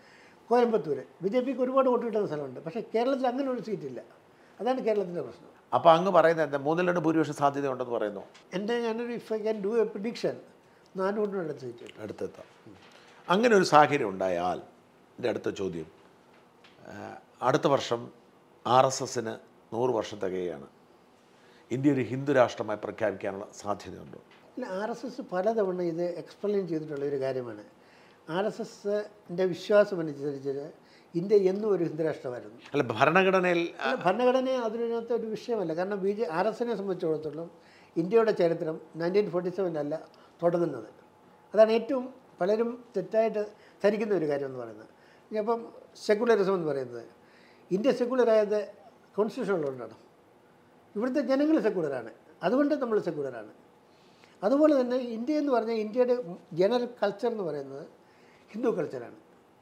കോയമ്പത്തൂർ ബി ജെ പിക്ക് ഒരുപാട് വോട്ട് കിട്ടുന്ന സ്ഥലമുണ്ട് പക്ഷേ കേരളത്തിൽ അങ്ങനെ ഒരു സീറ്റില്ല അതാണ് കേരളത്തിൻ്റെ പ്രശ്നം അപ്പോൾ അങ്ങ് പറയുന്നത് എന്താ മൂന്നിൽ രണ്ട് ഭൂരിപക്ഷ സാധ്യത ഉണ്ടെന്ന് പറയുന്നു എൻ്റെ ഞാനൊരു if I can do a prediction നാനൂറിനടുത്ത് സീറ്റ് കിട്ടും അടുത്തെത്താം അങ്ങനെ ഒരു സാഹചര്യം ഉണ്ടായാൽ എൻ്റെ അടുത്ത ചോദ്യം ആ, അടുത്ത വർഷം ആർ എസ് എസിന് നൂറ് വർഷം തികയാണ് ഇന്ത്യ ഒരു ഹിന്ദു രാഷ്ട്രമായി പ്രഖ്യാപിക്കാനുള്ള സാധ്യതയുണ്ടോ ഇല്ല ആർ എസ് എസ് പലതവണ ഇത് എക്സ്പ്ലെയിൻ ചെയ്തിട്ടുള്ള ഒരു കാര്യമാണ് ആർ എസ് എസിൻ്റെ വിശ്വാസം അനുസരിച്ച് ഇന്ത്യ എന്നും ഒരു ഹിന്ദു രാഷ്ട്രമായിരുന്നു അല്ല ഭരണഘടനയിൽ ആ, അല്ല, ഭരണഘടന അതിനകത്ത് ഒരു വിഷയമല്ല കാരണം ബി ജെ ആർ എസിനെ സംബന്ധിച്ചിടത്തോളം ഇന്ത്യയുടെ ചരിത്രം നയൻറ്റീൻ ഫോർട്ടി സെവനിലല്ല തുടങ്ങുന്നത് അതാണ് ഏറ്റവും പലരും തെറ്റായിട്ട് ധരിക്കുന്ന ഒരു കാര്യം എന്ന് പറയുന്നത് ഇനി അപ്പം സെക്കുലറിസം എന്ന് പറയുന്നത് ഇന്ത്യ സെക്കുലറായത് കോൺസ്റ്റിറ്റ്യൂഷൻ ഉള്ളതുകൊണ്ടാണ് ഇവിടുത്തെ ജനങ്ങൾ സെക്കുലറാണ് അതുകൊണ്ട് നമ്മൾ സെക്കുലറാണ് അതുപോലെ തന്നെ ഇന്ത്യ എന്ന് പറഞ്ഞാൽ ഇന്ത്യയുടെ ജനറൽ കൾച്ചർ എന്ന് പറയുന്നത് ഹിന്ദു കൾച്ചറാണ്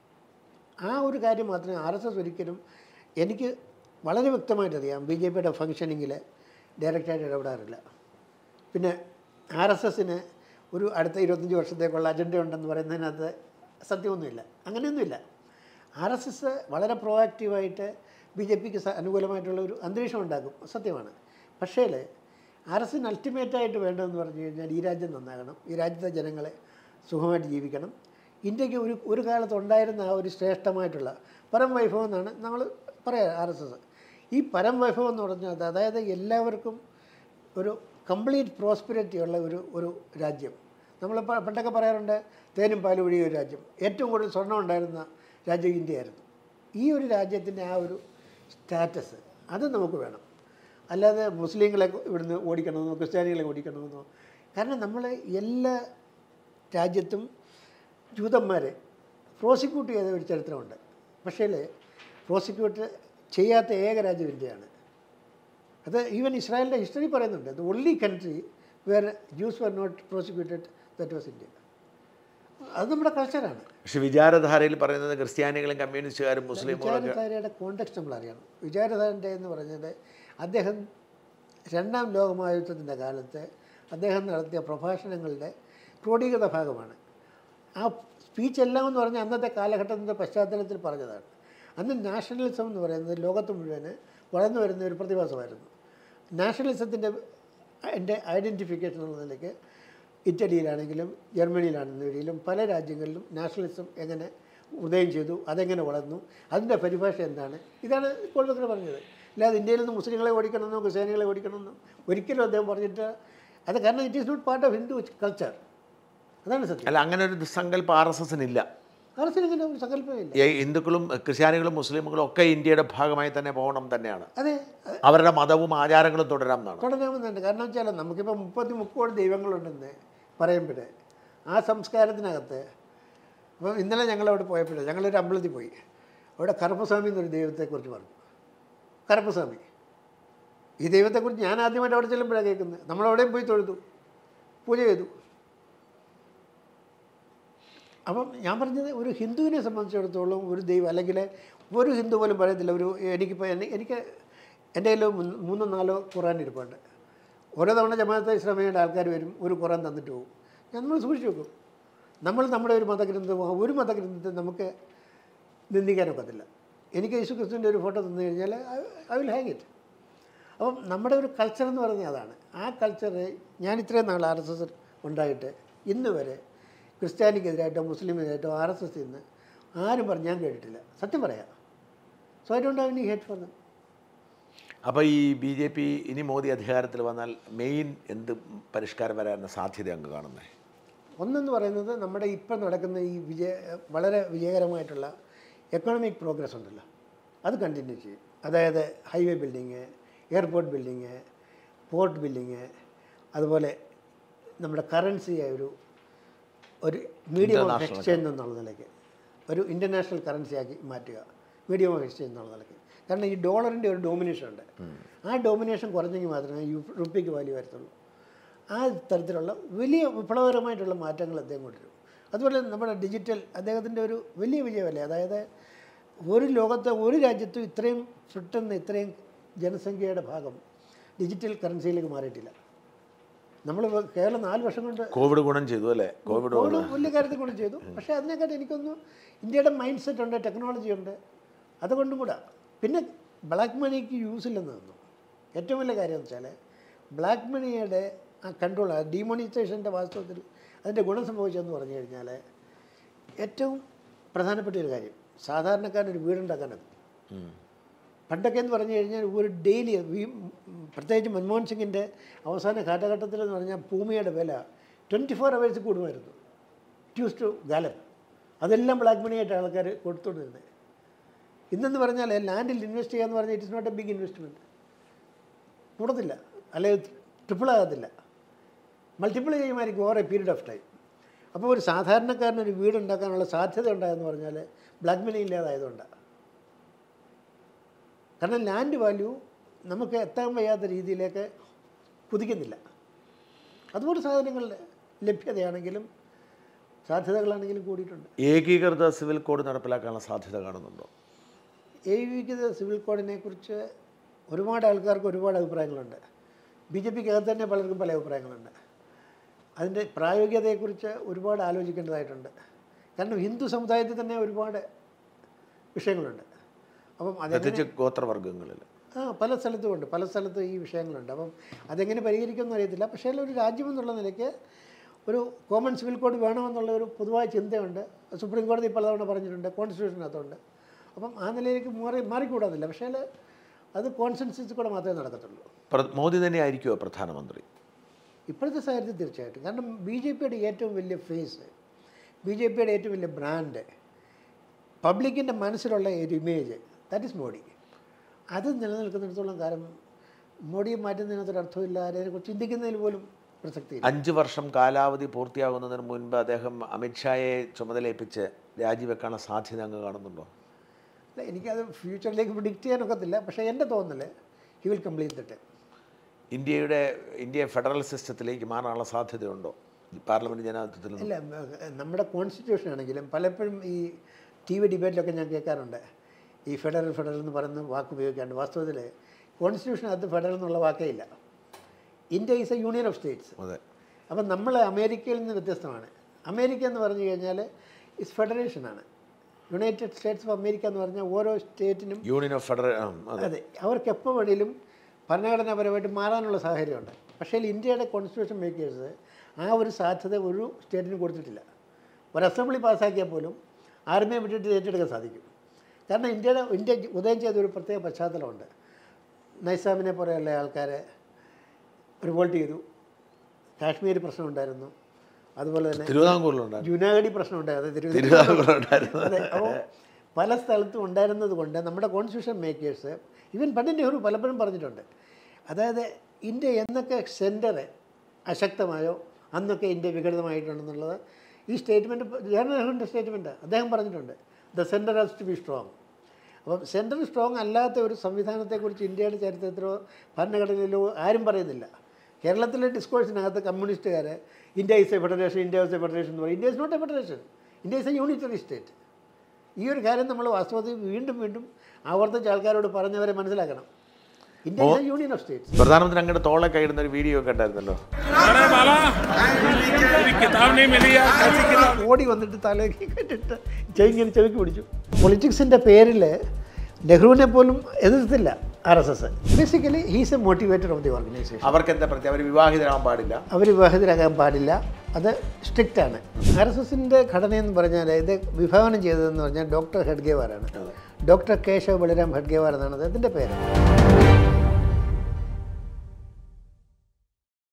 ആ ഒരു കാര്യം മാത്രമേ ആർ എസ് എസ് ഒരിക്കലും എനിക്ക് വളരെ വ്യക്തമായിട്ട് അറിയാം ബി ജെ പിയുടെ ഫങ്ഷനിങ്ങിൽ ഡയറക്റ്റായിട്ട് ഇടപെടാറില്ല പിന്നെ ആർ എസ് എസിന് ഒരു അടുത്ത ഇരുപത്തഞ്ച് വർഷത്തേക്കുള്ള അജണ്ട ഉണ്ടെന്ന് പറയുന്നതിനകത്ത് സത്യമൊന്നുമില്ല അങ്ങനെയൊന്നുമില്ല ആർ എസ് എസ് വളരെ പ്രോആക്റ്റീവായിട്ട് ബി ജെ പിക്ക് അനുകൂലമായിട്ടുള്ള ഒരു അന്തരീക്ഷം ഉണ്ടാക്കും സത്യമാണ് പക്ഷേ ആർ എസിന് അൾട്ടിമേറ്റായിട്ട് വേണ്ടതെന്ന് പറഞ്ഞു കഴിഞ്ഞാൽ ഈ രാജ്യം നന്നാകണം ഈ രാജ്യത്തെ ജനങ്ങളെ സുഖമായിട്ട് ജീവിക്കണം ഇന്ത്യക്ക് ഒരു ഒരു കാലത്ത് ഉണ്ടായിരുന്ന ആ ഒരു ശ്രേഷ്ഠമായിട്ടുള്ള പരം വൈഭവം എന്നാണ് നമ്മൾ പറയാം ആർ എസ് എസ് ഈ പരം വൈഭവം എന്ന് പറഞ്ഞാൽ അതായത് എല്ലാവർക്കും ഒരു കംപ്ലീറ്റ് പ്രോസ്പിരിറ്റി ഉള്ള ഒരു ഒരു രാജ്യം നമ്മൾ പ- പണ്ടൊക്കെ പറയാറുണ്ട് തേനും പാലും ഒഴിയ ഒരു രാജ്യം ഏറ്റവും കൂടുതൽ സ്വർണ്ണം ഉണ്ടായിരുന്ന രാജ്യം ഇന്ത്യയായിരുന്നു ഈ ഒരു രാജ്യത്തിൻ്റെ ആ ഒരു സ്റ്റാറ്റസ് അത് നമുക്ക് വേണം അല്ലാതെ മുസ്ലിങ്ങളെ ഇവിടുന്ന് ഓടിക്കണമെന്നോ ക്രിസ്ത്യാനികളെ ഓടിക്കണമെന്നോ കാരണം നമ്മൾ എല്ലാ രാജ്യത്തും ജൂതന്മാരെ പ്രോസിക്യൂട്ട് ചെയ്ത ഒരു ചരിത്രമുണ്ട് പക്ഷേ പ്രോസിക്യൂട്ട് ചെയ്യാത്ത ഏക രാജ്യം ഇന്ത്യയാണ് അത് ഈവൻ ഇസ്രായേലിൻ്റെ ഹിസ്റ്ററി പറയുന്നുണ്ട് the only country where Jews were not prosecuted that was India അത് നമ്മുടെ കൾച്ചറാണ് പക്ഷെ വിചാരധാരയിൽ പറയുന്നത് ക്രിസ്ത്യാനികളും കമ്മ്യൂണിസ്റ്റുകാരും മുസ്ലിമുകളും വിചാരധാരയുടെ കോണ്ടെക്സ്റ്റ് നമ്മൾ അറിയണം വിചാരധാരൻ്റെ എന്ന് പറഞ്ഞത് അദ്ദേഹം രണ്ടാം ലോകമഹായുദ്ധത്തിൻ്റെ കാലത്ത് അദ്ദേഹം നടത്തിയ പ്രഭാഷണങ്ങളുടെ ക്രോഡീകൃത ഭാഗമാണ് ആ സ്പീച്ച് എല്ലാം എന്ന് പറഞ്ഞാൽ അന്നത്തെ കാലഘട്ടത്തിൻ്റെ പശ്ചാത്തലത്തിൽ പറഞ്ഞതാണ് അന്ന് നാഷണലിസം എന്ന് പറയുന്നത് ലോകത്ത് മുഴുവന് വളർന്നു വരുന്ന ഒരു പ്രതിഭാസമായിരുന്നു നാഷണലിസത്തിൻ്റെ എൻ്റെ ഐഡൻറ്റിഫിക്കേഷൻ എന്ന നിലയ്ക്ക് ഇറ്റലിയിലാണെങ്കിലും ജർമ്മനിയിലാണെങ്കിലും പല രാജ്യങ്ങളിലും നാഷണലിസം എങ്ങനെ ഉദയം ചെയ്തു അതെങ്ങനെ വളർന്നു അതിൻ്റെ പരിഭാഷ എന്താണ് ഇതാണ് ഇപ്പോൾ നിങ്ങൾ പറഞ്ഞത് അല്ലാതെ ഇന്ത്യയിൽ നിന്ന് മുസ്ലിങ്ങളെ ഓടിക്കണമെന്നോ ക്രിസ്ത്യാനികളെ ഓടിക്കണമെന്നോ ഒരിക്കലും അദ്ദേഹം പറഞ്ഞിട്ട് അത് കാരണം it is not part of Hindu culture അതാണ് സത്യം അല്ല അങ്ങനെ ഒരു സങ്കല്പം ആർ എസ് എസിനില്ല ആർസിന് ഇങ്ങനെ ഒരു സങ്കല്പമില്ല ഈ ഹിന്ദുക്കളും ക്രിസ്ത്യാനികളും മുസ്ലിമുകളും ഒക്കെ ഇന്ത്യയുടെ ഭാഗമായി തന്നെ പോകണം തന്നെയാണ് അതെ അത് അവരുടെ മതവും ആചാരങ്ങളും തുടരാം എന്നാണ് തുടരാമെന്നുണ്ട് കാരണം വെച്ചാൽ നമുക്കിപ്പോൾ മുപ്പത്തി മുക്കോടി ദൈവങ്ങളുണ്ടെന്ന് പറയുമ്പോൾ ആ സംസ്കാരത്തിനകത്ത് ഇപ്പം ഇന്നലെ ഞങ്ങളവിടെ പോയപ്പോഴേ ഞങ്ങളൊരു അമ്പലത്തിൽ പോയി അവിടെ കറുപ്പസ്വാമി എന്നൊരു ദൈവത്തെക്കുറിച്ച് പറഞ്ഞു കറുപ്പസ്വാമി ഈ ദൈവത്തെക്കുറിച്ച് ഞാൻ ആദ്യമായിട്ട് അവിടെ ചെല്ലുമ്പോഴാണ് കേൾക്കുന്നത് നമ്മളവിടെയും പോയി തൊഴുതു പൂജ ചെയ്തു അപ്പം ഞാൻ പറഞ്ഞത് ഒരു ഹിന്ദുവിനെ സംബന്ധിച്ചിടത്തോളം ഒരു ദൈവം അല്ലെങ്കിൽ ഒരു ഹിന്ദു പോലും പറയത്തില്ല ഒരു എനിക്കിപ്പോൾ എന്നെ- എനിക്ക് എൻ്റെ കയ്യിൽ മൂന്ന് മൂന്നോ നാലോ ഖുറാൻ ഇരിപ്പുണ്ട് ഓരോ തവണ ജമാഅത്തെ ഇസ്ലാമിയുടെ ആൾക്കാർ വരും ഒരു ഖുറാൻ തന്നിട്ട് പോകും ഞാൻ നമ്മൾ സൂക്ഷിച്ച് വെക്കും നമ്മൾ നമ്മുടെ ഒരു മതഗ്രന്ഥമോ ഒരു മതഗ്രന്ഥത്തെ നമുക്ക് നിന്ദിക്കാനൊക്കത്തില്ല എനിക്ക് യേശു ക്രിസ്തുവിൻ്റെ ഒരു ഫോട്ടോ തന്നു കഴിഞ്ഞാൽ ഐ വിൽ ഹാങ് ഇറ്റ് അപ്പം നമ്മുടെ ഒരു കൾച്ചർ എന്ന് പറഞ്ഞാൽ അതാണ് ആ കൾച്ചറ് ഞാൻ ഇത്രയും നാൾ ആർ എസ് എസ് ഉണ്ടായിട്ട് ഇന്ന് വരെ ക്രിസ്ത്യാനിക്കെതിരായിട്ടോ മുസ്ലിമിനെതിരായിട്ടോ ആർ എസ് എസ് നിന്ന് ആരും പറഞ്ഞ് ഞാൻ കേട്ടിട്ടില്ല സത്യം പറയാം so I don't have any hate for them അപ്പോൾ ഈ ബി ജെ പി ഇനി മോദി അധികാരത്തിൽ വന്നാൽ മെയിൻ എന്ത് പരിഷ്കാരം വരാനുള്ള സാധ്യത അങ്ങ് കാണുന്നത് ഒന്നെന്ന് പറയുന്നത് നമ്മുടെ ഇപ്പം നടക്കുന്ന ഈ വിജയ വളരെ വിജയകരമായിട്ടുള്ള എക്കണോമിക് പ്രോഗ്രസ് ഉണ്ടല്ലോ അത് കണ്ടിന്യൂ ചെയ്യും അതായത് highway building airport building port building അതുപോലെ നമ്മുടെ കറൻസിയായ ഒരു ഒരു മീഡിയം ഓഫ് International എക്സ്ചേഞ്ച് എന്നുള്ള നിലയ്ക്ക് ഒരു ഇൻ്റർനാഷണൽ കറൻസി ആക്കി മാറ്റുക മീഡിയം ഓഫ് എക്സ്ചേഞ്ച് എന്നുള്ള നിലയ്ക്ക് കാരണം ഈ ഡോളറിൻ്റെ ഒരു ഡോമിനേഷൻ ഉണ്ട് ആ ഡോമിനേഷൻ കുറഞ്ഞെങ്കിൽ മാത്രമേ യു റുപ്പിക്ക് വാല്യൂ വരത്തുള്ളൂ ആ തരത്തിലുള്ള വലിയ വിപ്ലവകരമായിട്ടുള്ള മാറ്റങ്ങൾ അദ്ദേഹം കൊണ്ടുവരും അതുപോലെ നമ്മുടെ ഡിജിറ്റൽ അദ്ദേഹത്തിൻ്റെ ഒരു വലിയ വിജയമല്ലേ അതായത് ഒരു ലോകത്തെ ഒരു രാജ്യത്തും ഇത്രയും പെട്ടെന്ന് ഇത്രയും ജനസംഖ്യയുടെ ഭാഗം ഡിജിറ്റൽ കറൻസിയിലേക്ക് മാറിയിട്ടില്ല നമ്മൾ കേരളം നാല് വർഷം കൊണ്ട് കോവിഡ് ഗുണം ചെയ്തു അല്ലേ കോവിഡ് കോവിഡ് വലിയ കാര്യത്തിൽ കൊണ്ട് ചെയ്തു പക്ഷേ അതിനെക്കാട്ട് എനിക്കൊന്ന് ഇന്ത്യയുടെ മൈൻഡ് സെറ്റ് ഉണ്ട് ടെക്നോളജി ഉണ്ട് അതുകൊണ്ടും കൂടെ പിന്നെ ബ്ലാക്ക് മണിക്ക് യൂസ് ഇല്ലെന്ന് തോന്നുന്നു ഏറ്റവും വലിയ കാര്യം എന്ന് വെച്ചാൽ ബ്ലാക്ക് മണിയുടെ ആ കൺട്രോൾ ആ ഡീമോണിസേഷൻ്റെ വാസ്തവത്തിൽ അതിൻ്റെ ഗുണം സംഭവിച്ചതെന്ന് പറഞ്ഞു കഴിഞ്ഞാൽ ഏറ്റവും പ്രധാനപ്പെട്ട ഒരു കാര്യം സാധാരണക്കാരന് ഒരു വീടുണ്ടാക്കാനത് ഉം. പണ്ടൊക്കെ എന്ന് പറഞ്ഞു കഴിഞ്ഞാൽ ഒരു ഡെയിലി പ്രത്യേകിച്ച് മൻമോഹൻ സിംഗിൻ്റെ അവസാന കാലഘട്ടത്തിൽ എന്ന് പറഞ്ഞാൽ ഭൂമിയുടെ വില ട്വൻറ്റി ഫോർ അവേഴ്സ് കൂടുമായിരുന്നു ട്യൂസ് ടു ഗാലൻ അതെല്ലാം ബ്ലാക്ക് മണിയായിട്ട് ആൾക്കാർ കൊടുത്തുകൊണ്ടിരുന്നത് ഇന്നെന്ന് പറഞ്ഞാൽ ലാൻഡിൽ ഇൻവെസ്റ്റ് ചെയ്യാന്ന് പറഞ്ഞാൽ it is not a big investment കൂടത്തില്ല അല്ലെങ്കിൽ ട്രിപ്പിൾ ആകത്തില്ല മൾട്ടിപ്പിൾ ചെയ്യുമായിരിക്കും over a period of time അപ്പോൾ ഒരു സാധാരണക്കാരന് ഒരു വീട് ഉണ്ടാക്കാനുള്ള സാധ്യത ഉണ്ടായെന്ന് പറഞ്ഞാൽ ബ്ലാക്ക് മണി ഇല്ലാതായതുകൊണ്ടാണ് കാരണം ലാൻഡ് വാല്യൂ നമുക്ക് എത്താൻ വയ്യാത്ത രീതിയിലേക്ക് കുതിക്കുന്നില്ല അതുപോലെ സാധനങ്ങളുടെ ലഭ്യതയാണെങ്കിലും സാധ്യതകളാണെങ്കിലും കൂടിയിട്ടുണ്ട് ഏകീകൃത സിവിൽ കോഡ് നടപ്പിലാക്കാനുള്ള സാധ്യത കാണുന്നുണ്ടോ ഏകീകൃത സിവിൽ കോഡിനെ കുറിച്ച് ഒരുപാട് ആൾക്കാർക്ക് ഒരുപാട് അഭിപ്രായങ്ങളുണ്ട് ബി ജെ പിക്ക് അകത്ത് തന്നെ പലർക്കും പല അഭിപ്രായങ്ങളുണ്ട് അതിൻ്റെ പ്രായോഗികതയെക്കുറിച്ച് ഒരുപാട് ആലോചിക്കേണ്ടതായിട്ടുണ്ട് കാരണം ഹിന്ദു സമുദായത്തിൽ തന്നെ ഒരുപാട് വിഷയങ്ങളുണ്ട് അപ്പം അതെങ്ങനെ പ്രത്യേകിച്ച് ഗോത്രവർഗ്ഗങ്ങളിൽ ആ പല സ്ഥലത്തും ഉണ്ട് പല സ്ഥലത്തും ഈ വിഷയങ്ങളുണ്ട് അപ്പം അതെങ്ങനെ പരിഹരിക്കുമെന്ന് അറിയത്തില്ല പക്ഷേ ഒരു രാജ്യം എന്നുള്ള നിലയ്ക്ക് ഒരു കോമൺ സിവിൽ കോഡ് വേണമെന്നുള്ള ഒരു പൊതുവായ ചിന്തയുണ്ട് സുപ്രീം കോടതി പലതവണ പറഞ്ഞിട്ടുണ്ട് കോൺസ്റ്റിറ്റ്യൂഷനകത്തുണ്ട് അപ്പം ആ നിലയിലേക്ക് മാറി മാറിക്കൂടാതില്ല പക്ഷേ അത് കോൺസെൻസസ് കൂടെ മാത്രമേ നടക്കത്തുള്ളൂ പ്ര- മോദി തന്നെ ആയിരിക്കുമോ പ്രധാനമന്ത്രി ഇപ്പോഴത്തെ സാഹചര്യത്തിൽ തീർച്ചയായിട്ടും കാരണം ബി ജെ പിയുടെ ഏറ്റവും വലിയ ഫേസ് ബി ജെ പിയുടെ ഏറ്റവും വലിയ ബ്രാൻഡ് പബ്ലിക്കിൻ്റെ മനസ്സിലുള്ള ഒരു ഇമേജ് ദാറ്റ് ഇസ് മോഡി അത് നിലനിൽക്കുന്നിടത്തോളം കാലം മോഡിയെ മാറ്റുന്നതിനകത്തൊരു അർത്ഥമില്ല അതിനെക്കുറിച്ച് ചിന്തിക്കുന്നതിൽ പോലും പ്രസക്തിയില്ല അഞ്ച് വർഷം കാലാവധി പൂർത്തിയാകുന്നതിന് മുൻപ് അദ്ദേഹം അമിത്ഷായെ ചുമതലയേൽപ്പിച്ച് രാജിവെക്കാനുള്ള സാധ്യത അങ്ങ് കാണുന്നുണ്ടോ അല്ല എനിക്കത് ഫ്യൂച്ചറിലേക്ക് പ്രിഡിക്റ്റ് ചെയ്യാനൊക്കത്തില്ല പക്ഷേ എൻ്റെ തോന്നൽ he will complete the time ഇന്ത്യയുടെ ഇന്ത്യ ഫെഡറൽ സിസ്റ്റത്തിലേക്ക് മാറാനുള്ള സാധ്യതയുണ്ടോ പാർലമെന്റ് ജനാധിപത്യത്തിൽ നിന്ന് അല്ല മ- നമ്മുടെ കോൺസ്റ്റിറ്റ്യൂഷൻ ആണെങ്കിലും പലപ്പോഴും ഈ ടി വി ഡിബേറ്റിലൊക്കെ ഞാൻ കേൾക്കാറുണ്ട് ഈ ഫെഡറൽ ഫെഡറൽ എന്ന് പറയുന്ന വാക്ക് ഉപയോഗിക്കാണ്ട് വാസ്തവത്തിൽ കോൺസ്റ്റിറ്റ്യൂഷനകത്ത് ഫെഡറൽ എന്നുള്ള വാക്കേ ഇല്ല India is a union of states അതെ അപ്പം നമ്മൾ അമേരിക്കയിൽ നിന്ന് വ്യത്യസ്തമാണ് അമേരിക്ക എന്ന് പറഞ്ഞു കഴിഞ്ഞാൽ ഇസ് ഫെഡറേഷനാണ് യുണൈറ്റഡ് സ്റ്റേറ്റ്സ് ഓഫ് അമേരിക്ക എന്ന് പറഞ്ഞാൽ ഓരോ സ്റ്റേറ്റിനും യൂണിയൻ ഓഫ് ഫെഡറൽ അതെ അതെ അവർക്ക് എപ്പോൾ വേണേലും ഭരണഘടനാപരമായിട്ട് മാറാനുള്ള സാഹചര്യമുണ്ട് പക്ഷേ ഇന്ത്യയുടെ കോൺസ്റ്റിറ്റ്യൂഷൻ മേക്കേഴ്സ് ആ ഒരു സാധ്യത ഒരു സ്റ്റേറ്റിനും കൊടുത്തിട്ടില്ല ഒരു അസംബ്ലി പാസ്സാക്കിയാൽ പോലും ആർമിയെ വിട്ടിട്ട് ഏറ്റെടുക്കാൻ സാധിക്കും കാരണം ഇന്ത്യയുടെ ഇന്ത്യ ഉദയം ചെയ്ത ഒരു പ്രത്യേക പശ്ചാത്തലമുണ്ട് നൈസാമിനെ പോലെയുള്ള ആൾക്കാരെ റിവോൾട്ട് ചെയ്തു കാശ്മീർ പ്രശ്നമുണ്ടായിരുന്നു അതുപോലെ തന്നെ തിരുവിതാംകൂറിലുണ്ടായിരുന്നു ജുനാഗഡി പ്രശ്നമുണ്ടായിരുന്നു തിരുവനന്തപുരം തിരുവിതാംകൂറിലുണ്ടായിരുന്നു അതെ അപ്പോൾ പല സ്ഥലത്തും ഉണ്ടായിരുന്നത് കൊണ്ട് നമ്മുടെ constitution makers even Pandit Nehru പലപ്പോഴും പറഞ്ഞിട്ടുണ്ട് അതായത് ഇന്ത്യ എന്നൊക്കെ സെൻറ്റർ അശക്തമായോ അന്നൊക്കെ ഇന്ത്യ വിഘടിതമായിട്ടുണ്ടെന്നുള്ളത് ഈ സ്റ്റേറ്റ്മെൻറ്റ് ജവഹർലാൽ നെഹ്റുവിൻ്റെ സ്റ്റേറ്റ്മെൻറ്റ് അദ്ദേഹം പറഞ്ഞിട്ടുണ്ട് the centre has to be strong അപ്പം സെൻറ്റർ സ്ട്രോങ് അല്ലാത്ത ഒരു സംവിധാനത്തെക്കുറിച്ച് ഇന്ത്യയുടെ ചരിത്രത്തിലോ ഭരണഘടനയിലോ ആരും പറയുന്നില്ല കേരളത്തിലെ ഡിസ്കോഴ്സിനകത്ത് കമ്മ്യൂണിസ്റ്റുകാർ India is a federation India is a federation എന്ന് പറയും India is not a federation India is a unitary state ഈ ഒരു കാര്യം നമ്മൾ വാസ്തവത്തിൽ വീണ്ടും വീണ്ടും ആവർത്തിച്ച് ആൾക്കാരോട് പറഞ്ഞവരെ മനസ്സിലാക്കണം India is a union of states പ്രധാനമന്ത്രി അങ്ങയുടെ തോളെ കൈയിടുന്ന ഒരു വീഡിയോ ഒക്കെ ഉണ്ടായിരുന്നല്ലോ अरे बाला तेरी किताब नहीं मिली यार कैसी किताब ഓടി വന്നിട്ട് തലയ്ക്ക് കെട്ടിട്ട് ചെവിങ്ങനെ ചെവിക്ക് പിടിച്ചു പൊളിറ്റിക്സിൻ്റെ പേരിൽ നെഹ്റുവിനെ പോലും എതിർത്തില്ല R S S basically he's a motivator of the organisation അവർക്ക് എന്താ പ്രത്യേകം അവർ വിവാഹിതരാകാൻ പാടില്ല അവർ വിവാഹിതരാകാൻ പാടില്ല അത് സ്ട്രിക്റ്റ് ആണ് ആർ എസ് എസിൻ്റെ ഘടനയെന്ന് പറഞ്ഞാൽ ഇത് വിഭാവനം ചെയ്തതെന്ന് പറഞ്ഞാൽ ഡോക്ടർ ഹെഡ്ഗേവാറാണ് ഡോക്ടർ കേശവ് ബളിരാം ഹെഡ്ഗേവാർ എന്നാണ് അദ്ദേഹത്തിൻ്റെ പേര്